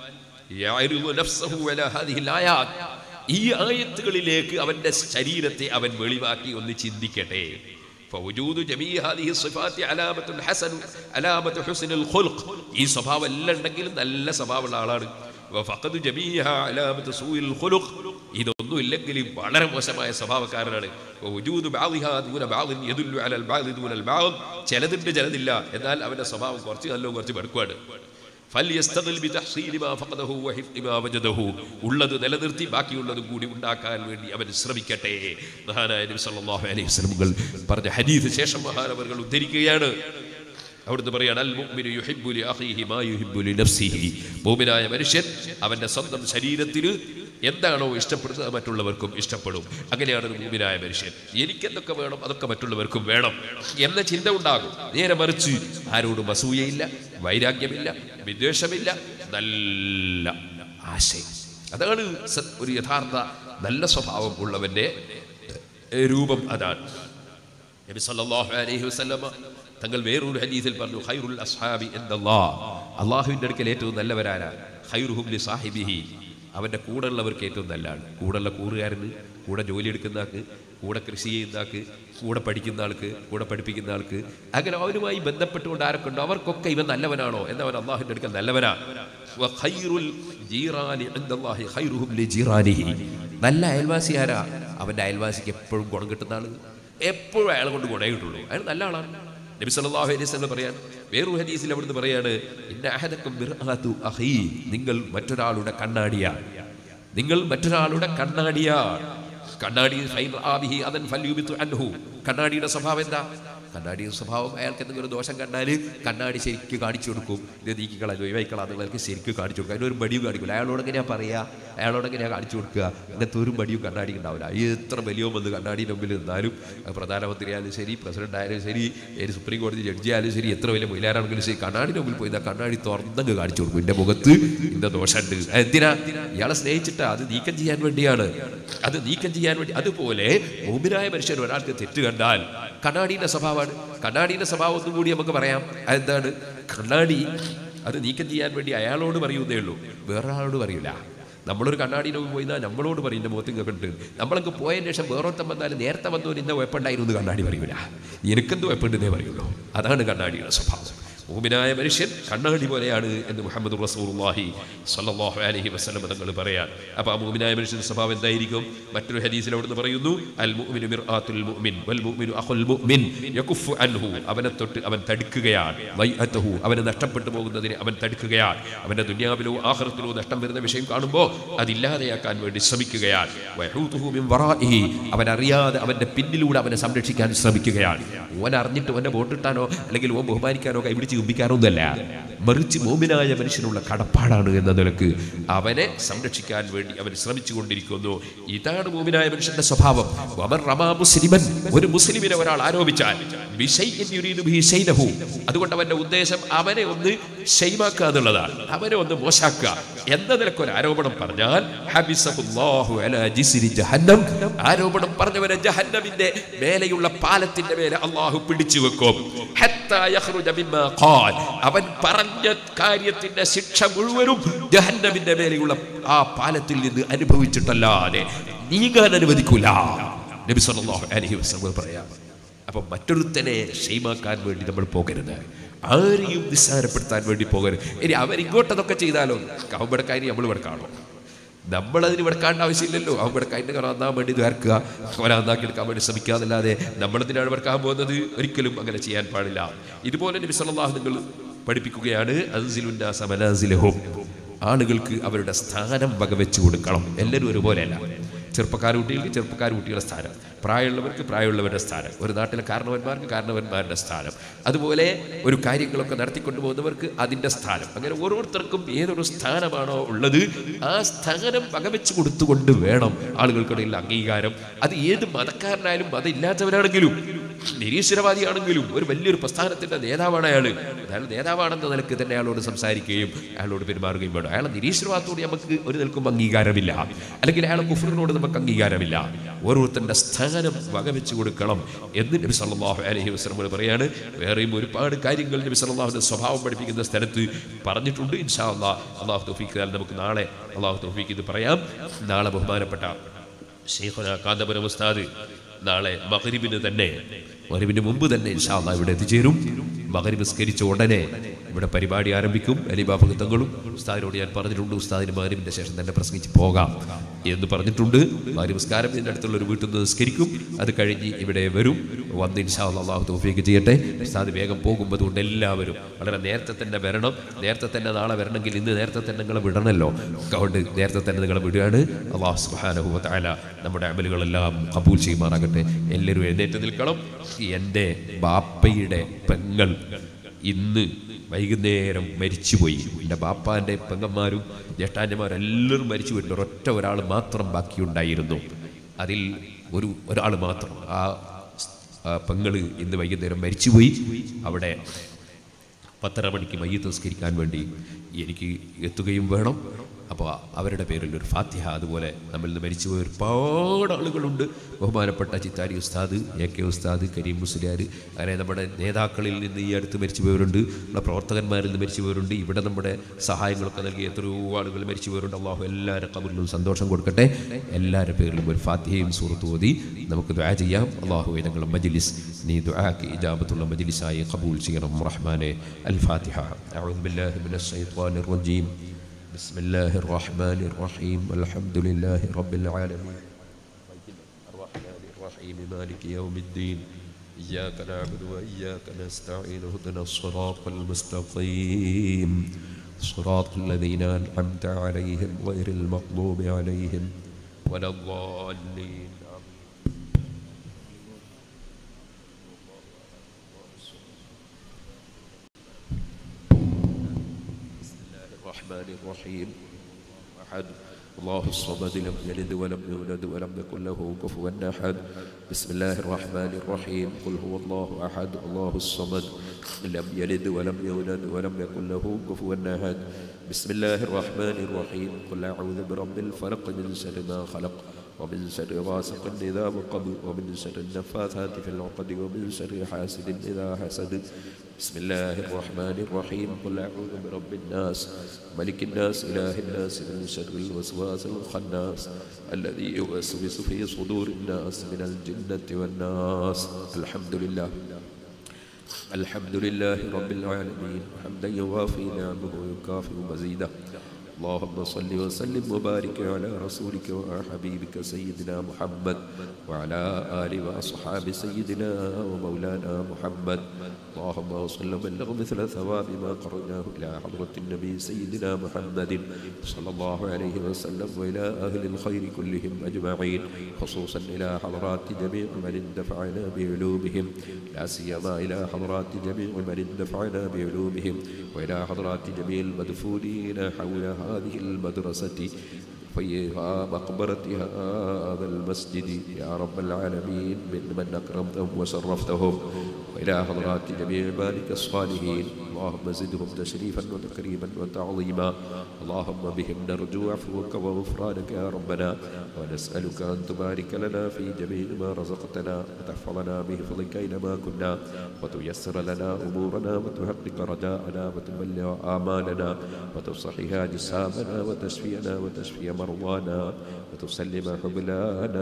യഅരിദു നഫ്സഹു അലാ ഹാദിഹിൽ ആയാത്ത് ഈ ആയത്തുകളിലേക്ക് അവന്റെ ശരീരത്തെ അവൻ വെളിവാക്കി ഒന്ന് ചിന്തിക്കട്ടെ فوجود جميع هذه الصفات علامة حسن علامة حسن الخلق ഈ സ്വഭാവം എല്ലാം ഉണ്ടെങ്കിലും നല്ല സ്വഭാവമുള്ള ആളാണ് وفقد جميعها علامة سوء الخلق ഇതൊന്നും ഇല്ലെങ്കിൽ വളരെ മോശമായ സ്വഭാവക്കാരനാണ് ووجود بعضها دون بعض يدل على البعض دون البعض ചിലതുണ്ട് ചിലതില്ല എന്നാൽ അവന്റെ സ്വഭാവം കുറച്ച് നല്ലോ കുറച്ച് വെടുക്കുവാണ് فليستغل بتحصيل ما فقده وحفظ ما وجده ഉള്ളത് നിലനിർത്തി ബാക്കിയുള്ളത് കൂടി ഉണ്ടാക്കാൻ വേണ്ടി അവൻ ശ്രമിക്കട്ടെ മഹാനായ നബി സല്ലല്ലാഹു അലൈഹി വസല്ലം പറഞ്ഞ ഹദീസ് ശേഷം മഹാനവറുകൾ ഉദ്ധരിക്കുകയാണ് അവിടുന്ന് പറയാണ് അൽ മുഅ്മിനു യുഹിബ്ബു ലി അഖീഹി മാ യുഹിബ്ബു ലി നഫ്സിഹി മുഅ്മിനായ മനുഷ്യൻ അവന്റെ സ്വന്തം ശരീരത്തിന് എന്താണോ ഇഷ്ടപ്പെടുന്നത് അത് മറ്റുള്ളവർക്കും ഇഷ്ടപ്പെടും അങ്ങനെയാണ് ഒരു മുഅ്മിനായ മനുഷ്യൻ എനിക്ക് എന്തൊക്കെ വേണം അതൊക്കെ മറ്റുള്ളവർക്കും വേണം എന്ന ചിന്ത ഉണ്ടാകും നേരെ മറിച്ച് ആരോടും അസൂയയില്ല വൈരാഗ്യമില്ല വിദ്വേഷമില്ല നല്ല ആശയം അതാണ് സ- ഒരു യഥാർത്ഥ നല്ല സ്വഭാവം ഉള്ളവന്റെ ഏ, രൂപം അതാണ് നബി സല്ലല്ലാഹു അലൈഹി വസല്ലമ തങ്ങൾ വേറൊരു ഹദീസിൽ പറഞ്ഞു ഖൈറുൽ അസ്ഹാബി എന്നല്ലാഹ് അള്ളാഹുവിൻ്റെ അടുക്കൽ ഏറ്റവും നല്ലവരാരാ ഖൈറുഹും ലി സാഹിബിഹി അവൻ്റെ കൂടെയുള്ളവർക്ക് ഏറ്റവും നല്ലതാണ് കൂടെയുള്ള കൂറുകാരന് കൂടെ ജോലി എടുക്കുന്ന ആൾക്ക് കൂടെ കൃഷി ചെയ്യുന്ന ആൾക്ക് കൂടെ പഠിക്കുന്ന ആൾക്ക് കൂടെ പഠിപ്പിക്കുന്ന ആൾക്ക് അങ്ങനെ അവരുമായി ബന്ധപ്പെട്ടുകൊണ്ട് ആരൊക്കെ ഉണ്ടോ അവർക്കൊക്കെ ഇവൻ നല്ലവനാണോ എന്നവൻ അള്ളാഹുവിൻ്റെ അടുക്കൽ നല്ലവനാണ് വഖൈറുൽ ജീറാനി ഇൻദല്ലാഹി ഖൈറുഹും ലി ജീറാനിഹി നല്ല അയൽവാസി ആരാ അവൻ്റെ അയൽവാസിക്ക് എപ്പോഴും ഗുണം കിട്ടുന്ന ആള് എപ്പോഴും അയാളെ കൊണ്ട് ഗുണേ കിട്ടുള്ളൂ അയാൾ നല്ല ആളാണ് നബി സല്ലല്ലാഹു അലൈഹി വസല്ലം പറയാൻ വേറൊരു ഹദീസിൽ അവിടുന്ന് പറയാണ് ഇന്ന അഹദക്കും മിർആതു അഖീ നിങ്ങൾ മറ്റൊരാളുടെ കണ്ണാടിയാണ് നിങ്ങൾ മറ്റൊരാളുടെ കണ്ണാടിയാണ് കണ്ണാടി ഫൈൻ ആബിഹി അതൻ ഫല്യുബിത്തു അൻഹു കണ്ണാടിയുടെ സ്വഭാവം എന്താ കണ്ണാടിയുടെ സ്വഭാവം അയാൾക്ക് എന്തെങ്കിലും ദോഷം കണ്ടാൽ കണ്ണാടി ശരിക്ക് കാണിച്ചു കൊടുക്കും ഇത് നീക്കിക്കളാൻ ഒഴിവായിക്കളാം നിങ്ങൾക്ക് ശരിക്ക് കാണിച്ചു കൊടുക്കും അതിനൊരു മടിയും കാണിക്കില്ല അയാളോട് എങ്ങനെയാ പറയുക അയാളോട് എങ്ങനെയാ കാണിച്ചു കൊടുക്കുക അങ്ങനത്തെ ഒരു മടിയും കണ്ണാടി ഉണ്ടാവില്ല എത്ര വലിയ വന്ന് കണ്ണാടിയുടെ മുമ്പിൽ നിന്നാലും അത് പ്രധാനമന്ത്രി ആയാലും ശരി പ്രസിഡന്റ് ആയാലും ശരി ഏത് സുപ്രീം കോടതി ജഡ്ജി ആയാലും ശരി എത്ര വലിയ മൊയിലാരാണെങ്കിലും ശരി കണ്ണാടിയുടെ മുമ്പിൽ പോയി ഇതാ കണ്ണാടി തുറന്നങ്ങ് കാണിച്ചു കൊടുക്കും എൻ്റെ മുഖത്ത് ഇന്ന ദോഷമുണ്ട് അത് എന്തിനാ ഇയാളെ സ്നേഹിച്ചിട്ടാ അത് നീക്കം ചെയ്യാൻ വേണ്ടിയാണ് അത് നീക്കം ചെയ്യാൻ വേണ്ടി അതുപോലെ മുമ്പിനായ മനുഷ്യൻ ഒരാൾക്ക് തെറ്റ് കണ്ടാൽ കണ്ണാടിയുടെ സ്വഭാവമാണ് കണ്ണാടിയുടെ സ്വഭാവം ഒന്നും കൂടി നമുക്ക് പറയാം അതെന്താണ് കണ്ണാടി അത് നീക്കം ചെയ്യാൻ വേണ്ടി അയാളോട് പറയുന്നേ ഉള്ളൂ വേറെ ആളോട് പറയൂല നമ്മളൊരു കണ്ണാടിയിൽ പോയിന്നാൽ നമ്മളോട് പറയും എൻ്റെ മുഖത്ത് ഇങ്ങനെ ഉണ്ട് നമ്മളൊക്കെ പോയതിന് ശേഷം വേറൊരുത്തം വന്നാലും നേരത്തെ വന്നവൻ ഇന്ന കുഴപ്പമുണ്ടായിരുന്നു എന്ന് കണ്ണാടി പറയൂല എനിക്കെന്ത് കുഴപ്പമുണ്ടെന്നേ പറയുള്ളൂ അതാണ് കണ്ണാടിയുടെ സ്വഭാവം മൂമിനായ മനുഷ്യൻ കണ്ണാടി പോലെയാണ് എന്ന് മുഹമ്മദ് റസൂലുള്ളാഹി സ്വല്ലല്ലാഹു അലൈഹി വസല്ലം തങ്ങൾ പറയാൻ അപ്പോൾ ആ മൂമിനായ മനുഷ്യന്റെ സ്വഭാവം എന്തായിരിക്കും മറ്റൊരു ഹദീസിൽ അവിടുന്ന് പറയുന്നു അൽ മുഅ്മിനു മിർആത്തുൽ മുഅ്മിൻ വൽ മുഅ്മിനു അഖുൽ മുഅ്മിൻ യകുഫു അൻഹു അവനെ തൊട്ട് അവൻ തടുക്കുകയാണ് വൈഅതഹു അവനെ നഷ്ടപ്പെട്ടു പോകുന്നതിന് അവൻ തടുക്കുകയാണ് അവന്റെ ദുനിയാവിലോ ആഖിറത്തിലോ നഷ്ടം വരുന്ന വിഷയം കാണുമ്പോൾ അതില്ലാതെയാക്കാൻ വേണ്ടി ശ്രമിക്കുകയാണ് വയഹൂതുഹു മിൻ വറാഇഹി അവൻ അറിയാതെ അവന്റെ പിന്നിലൂടെ അവനെ സംരക്ഷിക്കാൻ ശ്രമിക്കുകയാണ് ഓൻ അറിഞ്ഞിട്ട് ഓനെ വോട്ടിട്ടാനോ അല്ലെങ്കിൽ ഓൻ ബഹുമാനിക്കാനോ കൈപിടിച്ച് ചുംബിക്കാനൊന്നുമല്ല മറിച്ച് മോമിനായ മനുഷ്യനുള്ള കടപ്പാടാണ് എന്ന നിലക്ക് അവനെ സംരക്ഷിക്കാൻ വേണ്ടി അവൻ ശ്രമിച്ചുകൊണ്ടിരിക്കുന്നു ഇതാണ് മോമിനായ മനുഷ്യന്റെ സ്വഭാവം വമൻ റമാ മുസ്ലിമൻ ഒരു മുസ്ലിമിനെ ഒരാൾ ആരോപിച്ചാൽ ബിശൈഇൻ യുരീദു ബിഹി ശൈനഹു. അതുകൊണ്ട് അവന്റെ ഉദ്ദേശം അവനെ ഒന്ന് ഷെയ്മാക്കുക എന്നുള്ളതാണ് അവനെ ഒന്ന് മോശാക്കുക എന്ന നിലക്ക് ഒരു ആരോപണം പറഞ്ഞാൽ ഹബിസഹുല്ലാഹു അലാ ജിസ്രി ജഹന്നം ആരോപണം പറഞ്ഞവനെ ജഹന്നമിന്റെ മേലെയുള്ള പാലത്തിന്റെ മേലെ അള്ളാഹു പിടിച്ചു വെക്കും ഹത്താ യഖ്റുജ മിമ്മാ ഖാൽ. അവൻ പറഞ്ഞ കാര്യത്തിന്റെ ശിക്ഷ മുഴുവനും ജഹന്നമിന്റെ മേലെയുള്ള ആ പാലത്തിൽ നിന്ന് അനുഭവിച്ചിട്ടല്ലാതെ നീങ്ങാൻ അനുവദിക്കൂല നബി സല്ലല്ലാഹു അലൈഹി വസല്ലം പറയാം അപ്പൊ മറ്റൊരുത്തനെ ഷെയ്മാക്കാൻ വേണ്ടി നമ്മൾ പോകരുത് ആരെയും നിസ്സാരപ്പെടുത്താൻ വേണ്ടി പോകരുത് ഇനി അവരിങ്ങോട്ടതൊക്കെ ചെയ്താലോ കവമ്പടക്കാരി നമ്മൾ ഇവിടെ കാണും നമ്മളതിന് വെടുക്കാണ്ട ആവശ്യമില്ലല്ലോ അവൻ വെടുക്കാൻ്റെ നന്നാൻ വേണ്ടി ദ്വാർക്കുക അവനെ നന്നാക്കി എടുക്കാൻ വേണ്ടി ശ്രമിക്കാന്നല്ലാതെ നമ്മളെന്തിനാണ് വെടുക്കാൻ പോകുന്നത് ഒരിക്കലും അങ്ങനെ ചെയ്യാൻ പാടില്ല ഇതുപോലെ നബി സല്ലല്ലാഹു നിങ്ങൾ പഠിപ്പിക്കുകയാണ് അൻസിലുന്നാസ മനാസിലഹും ആളുകൾക്ക് അവരുടെ സ്ഥാനം വകവെച്ച് കൊടുക്കണം എല്ലാവരും ഒരുപോലെയല്ല ചെറുപ്പക്കാർ കുട്ടികൾക്ക് ചെറുപ്പക്കാർ കുട്ടികളുടെ സ്ഥാനം പ്രായമുള്ളവർക്ക് പ്രായമുള്ളവരുടെ സ്ഥാനം ഒരു നാട്ടിലെ കാരണവന്മാർക്ക് കാരണവന്മാരുടെ സ്ഥാനം അതുപോലെ ഒരു കാര്യങ്ങളൊക്കെ നടത്തിക്കൊണ്ടു പോകുന്നവർക്ക് അതിൻ്റെ സ്ഥാനം അങ്ങനെ ഓരോരുത്തർക്കും ഏതൊരു സ്ഥാനമാണോ ഉള്ളത് ആ സ്ഥാനം വകവെച്ച് കൊടുത്തുകൊണ്ട് വേണം ആളുകൾക്കിടയിൽ അംഗീകാരം അത് ഏത് മതക്കാരനായാലും മതമില്ലാത്തവരാണെങ്കിലും നിരീശ്വരവാദിയാണെങ്കിലും ഒരു വലിയൊരു പ്രസ്ഥാനത്തിന്റെ നേതാവാണ് അയാൾ അയാൾ നേതാവാണെന്ന നിലക്ക് തന്നെ അയാളോട് സംസാരിക്കുകയും അയാളോട് പെരുമാറുകയും വേണം അയാളെ നിരീശ്വരവാദത്തോട് നമുക്ക് ഒരു നിൽക്കും അംഗീകാരമില്ല അല്ലെങ്കിൽ അയാളെ കുഫറിനോട് നമുക്ക് അംഗീകാരമില്ല ഓരോരുത്തരുടെ സ്ഥാനം വകവെച്ച് കൊടുക്കണം എന്ന് നബി സല്ലല്ലാഹു അലൈഹി വസല്ലം പറയാണ് വേറെയും ഒരുപാട് കാര്യങ്ങൾ നബി സല്ലല്ലാഹുവിന്റെ സ്വഭാവം പഠിപ്പിക്കുന്ന സ്ഥലത്ത് പറഞ്ഞിട്ടുണ്ട് ഇൻഷാ അല്ലാഹ് അള്ളാഹു തൗഫീഖ് നമുക്ക് നാളെ അള്ളാഹു തൗഫീഖ് ഇത് പറയാം നാളെ ബഹുമാനപ്പെട്ട ഷെയ്ഖുന കാന്തപുരം ഉസ്താദ് നാളെ മകരിബിന് തന്നെ മകരിബിന് മുമ്പ് തന്നെ ഇൻഷാ അല്ലാഹ് ഇവിടെ എത്തിച്ചേരും മകരിബ് സ്കരിച്ച ഉടനെ ഇവിടെ പരിപാടി ആരംഭിക്കും അലിബാ ഭക്തങ്ങളും ഉസ്താദിനോട് ഞാൻ പറഞ്ഞിട്ടുണ്ട് ഉസ്താദിന് മകരിബിന്റെ ശേഷം തന്നെ പ്രസംഗിച്ച് പോകാം എന്ന് പറഞ്ഞിട്ടുണ്ട് മകരിബ് നിസ്കാരം ഇതിൻ്റെ അടുത്തുള്ള ഒരു വീട്ടിൽ നിന്ന് നിസ്കരിക്കും അത് കഴിഞ്ഞ് ഇവിടെ വരും വന്ന് ഇൻഷാ അല്ലാഹ് അള്ളാഹു തൗഫീഖ് ചെയ്യട്ടെ ഉസ്താദ് വേഗം പോകുമ്പോൾ അതുകൊണ്ട് എല്ലാവരും വളരെ നേരത്തെ തന്നെ വരണം നേരത്തെ തന്നെ നാളെ വരണമെങ്കിൽ ഇന്ന് നേരത്തെ തന്നെ നിങ്ങളെ വിടണമല്ലോ അതുകൊണ്ട് നേരത്തെ തന്നെ നിങ്ങളെ വിടുകയാണ് അള്ളാഹു സുബ്ഹാനഹു വ തആല നമ്മുടെ അമലുകളെല്ലാം കബൂൽ ചെയ്യുമാറാകട്ടെ എല്ലാവരും എഴുന്നേറ്റ് നിൽക്കണം എൻ്റെ ബാപ്പയുടെ പെങ്ങൾ ഇന്ന് വൈകുന്നേരം മരിച്ചുപോയി എൻ്റെ ബാപ്പാൻ്റെ പെങ്ങന്മാരും ജ്യേഷ്ഠാന്യമാരും എല്ലാവരും മരിച്ചു പോയിട്ടുണ്ട് ഒരൊറ്റ ഒരാൾ മാത്രം ബാക്കിയുണ്ടായിരുന്നു അതിൽ ഒരു ഒരാൾ മാത്രം ആ ആ പെങ്ങള് ഇന്ന് വൈകുന്നേരം മരിച്ചുപോയി അവിടെ പത്തര മണിക്ക് മയ്യത്ത് നിസ്കരിക്കാൻ വേണ്ടി എനിക്ക് എത്തുകയും വേണം അപ്പോൾ അവരുടെ പേരിൽ ഒരു ഫാത്തിഹ അതുപോലെ നമ്മിൽ നിന്ന് മരിച്ചുപോയ ഒരുപാട് ആളുകളുണ്ട് ബഹുമാനപ്പെട്ട ചിത്താരി ഉസ്താദ് എ കെ ഉസ്താദ് കരീം മുസ്ലിയാർ അങ്ങനെ നമ്മുടെ നേതാക്കളിൽ നിന്ന് ഈ അടുത്ത് മരിച്ചുപോയവരുണ്ട് നമ്മുടെ പ്രവർത്തകന്മാരിൽ നിന്ന് മരിച്ചുപോയവരുണ്ട് ഇവിടെ നമ്മുടെ സഹായങ്ങളൊക്കെ നൽകി എത്രയോ ആളുകൾ മരിച്ചുപോയവരുണ്ട് അള്ളാഹു എല്ലാവരുടെ കബറിലും സന്തോഷം കൊടുക്കട്ടെ എല്ലാവരുടെ പേരിലും ഒരു ഫാത്തിഹയും സൂറത്ത് ഓതി നമുക്ക് ദുആ ചെയ്യാം അള്ളാഹു ഞങ്ങളുടെ മജ്ലിസ് നീ ദുആക്ക് ഇജാബത്തുള്ള മജ്ലിസായി കബൂൽ ചെയ്യണം റഹ്മാനെ അൽ ഫാത്തിഹ അഊദു ബില്ലാഹി മിനശ് ശൈത്വാനിർ റജീം بسم الله الرحمن الرحيم الحمد لله رب العالمين الرحمن الرحيم مالك يوم الدين إياك نعبد وإياك نستعين اهدنا الصراط المستقيم صراط الذين أنعمت عليهم غير المغضوب عليهم ولا الضالين الرحمن الرحيم أحد الله الصمد لم يلد ولم يولد ولم يكن له كفوا أحد بسم الله الرحمن الرحيم قل هو الله أحد الله الصمد لم يلد ولم يولد ولم يكن له كفوا أحد بسم الله الرحمن الرحيم قل أعوذ برب الفلق من شر ما خلق ومن شر غاسق إذا وقب ومن شر النفاثات في العقد ومن شر حاسد إذا حسد بسم الله الرحمن الرحيم قل أعوذ برب الناس ملك الناس إله الناس من شر الوسواس الخناس الذي يوسوس في صدور الناس من الجنة والناس الحمد لله الحمد لله رب العالمين حمدا يوافي نعمه ويكافئ مزيده اللهم صل وسلم وبارك على رسولك وحبيبك سيدنا محمد وعلى آل وأصحاب سيدنا ومولانا محمد اللهم وصل وبلغ مثل ثواب ما قرناه إلى حضرة النبي سيدنا محمد صلى الله عليه وسلم وإلى أهل الخير كلهم أجمعين خصوصا إلى حضرات جميع من اندفعنا بعلومهم لا سيما إلى حضرات جميع من اندفعنا بعلومهم وإلى حضرات جميع المدفونين حول هذه المدرسة فيها مقبرة هذا المسجد يا رب العالمين من من أكرمتهم وشرفتهم وإلى حضرات جميع عبادك الصالحين اللهم زدهم تشريفا وتكريما وتعظيما اللهم بهم نرجو عفوك وغفرانك يا ربنا ونسألك أن تبارك لنا في جميع ما رزقتنا وتحفظنا بحفظك أينما كنا وتيسر لنا أمورنا وتحقق رجاءنا وتبلغ آمالنا وتصحح جسامنا وتشفينا وتشفي مرضانا وتسلم حبلانا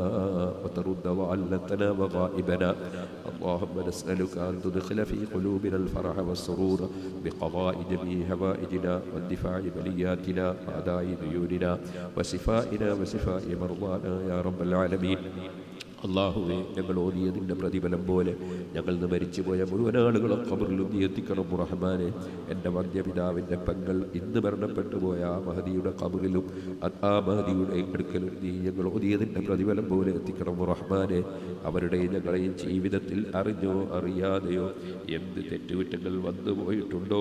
وترد ضالتنا وغائبنا اللهم نسألك أن تدخل في قلوبنا الفرح والسرور بقضاء جميع هوائجنا والدفاع بلياتنا وأداء ديوننا وشفائنا وشفاء مرضانا يا رب العالمين അള്ളാഹുവെ ഞങ്ങൾ ഓതിയതിൻ്റെ പ്രതിഫലം പോലെ ഞങ്ങൾ നിന്ന് മരിച്ചുപോയ മുഴുവൻ ആളുകളും ഖബറിലും നീ എത്തിക്കണം റഹ്മാനെ എൻ്റെ വന്ധ്യപിതാവിൻ്റെ പെങ്ങൾ ഇന്ന് മരണപ്പെട്ടു പോയ ആ മഹദിയുടെ ഖബറിലും അത് ആ മഹദിയുടെ അടുക്കലും നീ ഞങ്ങൾ ഓതിയതിൻ്റെ പ്രതിഫലം പോലെ എത്തിക്കണം റഹ്മാനെ അവരുടെയും ഞങ്ങളെയും ജീവിതത്തിൽ അറിഞ്ഞോ അറിയാതെയോ എന്ത് തെറ്റുകുറ്റങ്ങൾ വന്നു പോയിട്ടുണ്ടോ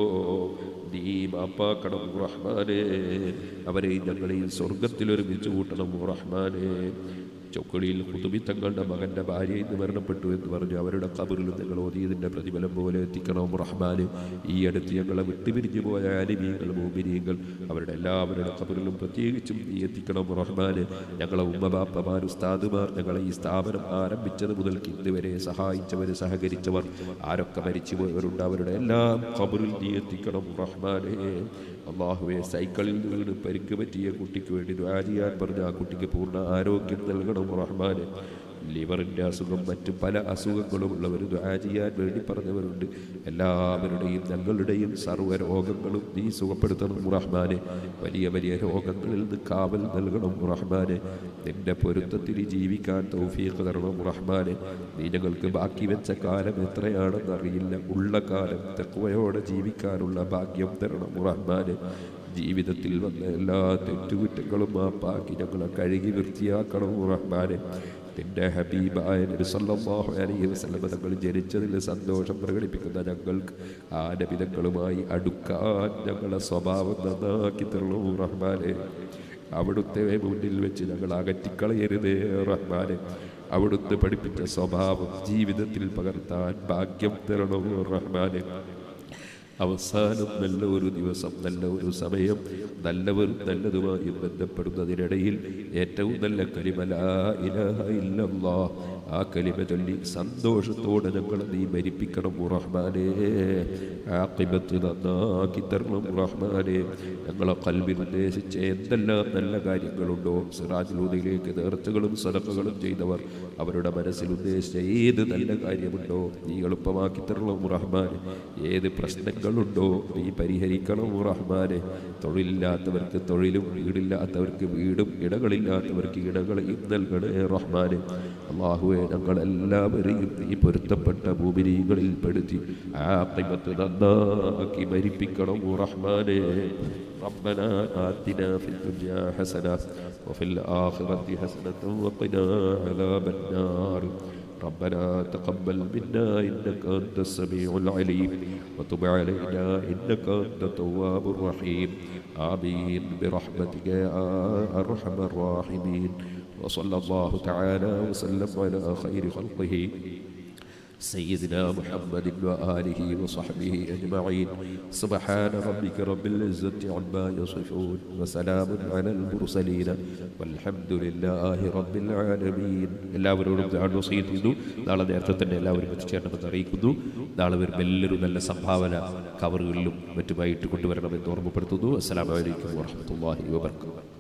നീ മാപ്പാക്കണം റഹ്മാനെ അവരെയും ഞങ്ങളെയും സ്വർഗത്തിൽ ഒരുമിച്ച് കൂട്ടണം റഹ്മാനെ ചൊക്കളിയിൽ കുതുബി തങ്ങളുടെ മകൻ്റെ ഭാര്യ ഇന്ന് മരണപ്പെട്ടു എന്ന് പറഞ്ഞു അവരുടെ കബറിലും നിങ്ങൾ ഓതിയതിൻ്റെ പ്രതിഫലം പോലെ എത്തിക്കണം റഹ്മാന് ഈ അടുത്ത് ഞങ്ങളെ വിട്ടുപിരിഞ്ഞു പോയ അനിമീങ്ങൾ മോമിനീങ്ങൾ അവരുടെ എല്ലാവരുടെ കബറിലും പ്രത്യേകിച്ചും നീ എത്തിക്കണം റഹ്മാന് ഞങ്ങളെ ഉമ്മബാപ്പമാർ ഉസ്താദുമാർ ഞങ്ങളെ ഈ സ്ഥാപനം ആരംഭിച്ചത് മുതൽക്ക് ഇന്ന് വരെ സഹായിച്ചവർ സഹകരിച്ചവർ ആരൊക്കെ മരിച്ചു പോയവരുണ്ട് അവരുടെ എല്ലാം കബറിൽ നീ എത്തിക്കണം റഹ്മാനെ അള്ളാഹുവെ സൈക്കിളിൽ വീണ് പരിക്ക് പറ്റിയ കുട്ടിക്ക് വേണ്ടി ദ്വാ ചെയ്യാൻ പറഞ്ഞ ആ കുട്ടിക്ക് പൂർണ്ണ ആരോഗ്യം നൽകണം റഹ്മാന് ലിവറിൻ്റെ അസുഖം മറ്റ് പല അസുഖങ്ങളും ഉള്ളവർ ദ്വാ ചെയ്യാൻ വേണ്ടി പറഞ്ഞവരുണ്ട് എല്ലാവരുടെയും ഞങ്ങളുടെയും സർവ്വ രോഗങ്ങളും നീ സുഖപ്പെടുത്തണം റഹ്മാനെ വലിയ വലിയ രോഗങ്ങളിൽ നിന്ന് കാവൽ നൽകണം റഹ്മാനെ നിന്റെ പൊരുത്തത്തിൽ ജീവിക്കാൻ തൗഫീഖ് തരണം റഹ്മാനെ നീ ഞങ്ങൾക്ക് ബാക്കി വെച്ച കാലം എത്രയാണെന്ന് അറിയില്ല ഉള്ള കാലം തെക്കുവയോടെ ജീവിക്കാനുള്ള ഭാഗ്യം തരണം റഹ്മാനെ ജീവിതത്തിൽ വന്ന എല്ലാ തെറ്റുകുറ്റങ്ങളും മാപ്പാക്കി ഞങ്ങളെ കഴുകി വൃത്തിയാക്കണം റഹ്മാനെ നിന്റെ ഹബീബായ നബി സല്ലല്ലാഹു അലൈഹി വസല്ലം തങ്ങൾ ജനിച്ചതിൽ സന്തോഷം പ്രകടിപ്പിക്കുന്ന ഞങ്ങൾക്ക് ആ നബിതങ്ങളുമായി അടുക്കാൻ ഞങ്ങളുടെ സ്വഭാവം നന്നാക്കി തരണം റഹ്മാനെ അവിടുത്തെ മുന്നിൽ വെച്ച് ഞങ്ങൾ അകറ്റിക്കളയരുതേ റഹ്മാനെ അവിടുന്ന് പഠിപ്പിച്ച സ്വഭാവം ജീവിതത്തിൽ പകർത്താൻ ഭാഗ്യം തരണം റഹ്മാനെ അവസാനം നല്ല ഒരു ദിവസം നല്ല ഒരു സമയം നല്ലവരും നല്ലതുമായി ബന്ധപ്പെടുന്നതിനിടയിൽ ഏറ്റവും നല്ല കലിമല ഇലാഹ ഇല്ലല്ലാ ആ കലിമ ചൊല്ലി സന്തോഷത്തോടെ ഞങ്ങളെ നീ മരിപ്പിക്കണം റഹ്മാനെ ആക്കിബത്ത് നന്നാക്കി തരണം റഹ്മാനെ ഞങ്ങളെ കൽവിൽ ഉദ്ദേശിച്ച എന്തെല്ലാം നല്ല കാര്യങ്ങളുണ്ടോ സിറാജുലൂതയിലേക്ക് നേർച്ചകളും സടക്കുകളും ചെയ്തവർ അവരുടെ മനസ്സിൽ ഉദ്ദേശിച്ച ഏത് നല്ല കാര്യമുണ്ടോ നീ എളുപ്പമാക്കി തരണം റഹ്മാനെ ഏത് പ്രശ്നങ്ങളുണ്ടോ നീ പരിഹരിക്കണം റഹ്മാനെ തൊഴിലില്ലാത്തവർക്ക് തൊഴിലും വീടില്ലാത്തവർക്ക് വീടും ഇടകളില്ലാത്തവർക്ക് ഇടകളെയും നൽകണേ റഹ്മാനെ അള്ളാഹുവെ ഞങ്ങളെല്ലാവരെയും നീ പൊരുത്തപ്പെട്ട ഭൂമിനീകളിൽ പെടുത്തി ആqiബത്ത് നന്നാക്കി മരിപ്പിക്കണം റഹ്മാനെ ربنا آتنا في الدنيا حسنة وفي الآخرة حسنة وقنا عذاب النار ربنا تقبل منا إنك أنت السميع العليم وتب علينا إنك أنت التواب الرحيم آمين برحمتك يا أرحم الراحمين وصلى الله تعالى وسلم على خير خلقه سيدنا محمد وآله وصحبه أجمعين سبحان ربك رب العزة عما يصفون وسلام على المرسلين والحمد لله رب العالمين എല്ലാവരോടും ഞാൻ വസീത്ത് ചെയ്തു നാളെ നേരത്തെ തന്നെ എല്ലാവരും എത്തിച്ചേരണമെന്ന് അറിയിക്കുന്നു നാളെ വരുമ്പോൾ എല്ലാവരും നല്ല സംഭാവന കവറുകളിലും മറ്റുമായിട്ട് കൊണ്ടുവരണമെന്ന് ഓർമ്മപ്പെടുത്തുന്നു അസ്സലാമു അലൈക്കും വറഹ്മത്തുള്ളാഹി വബറകാതുഹു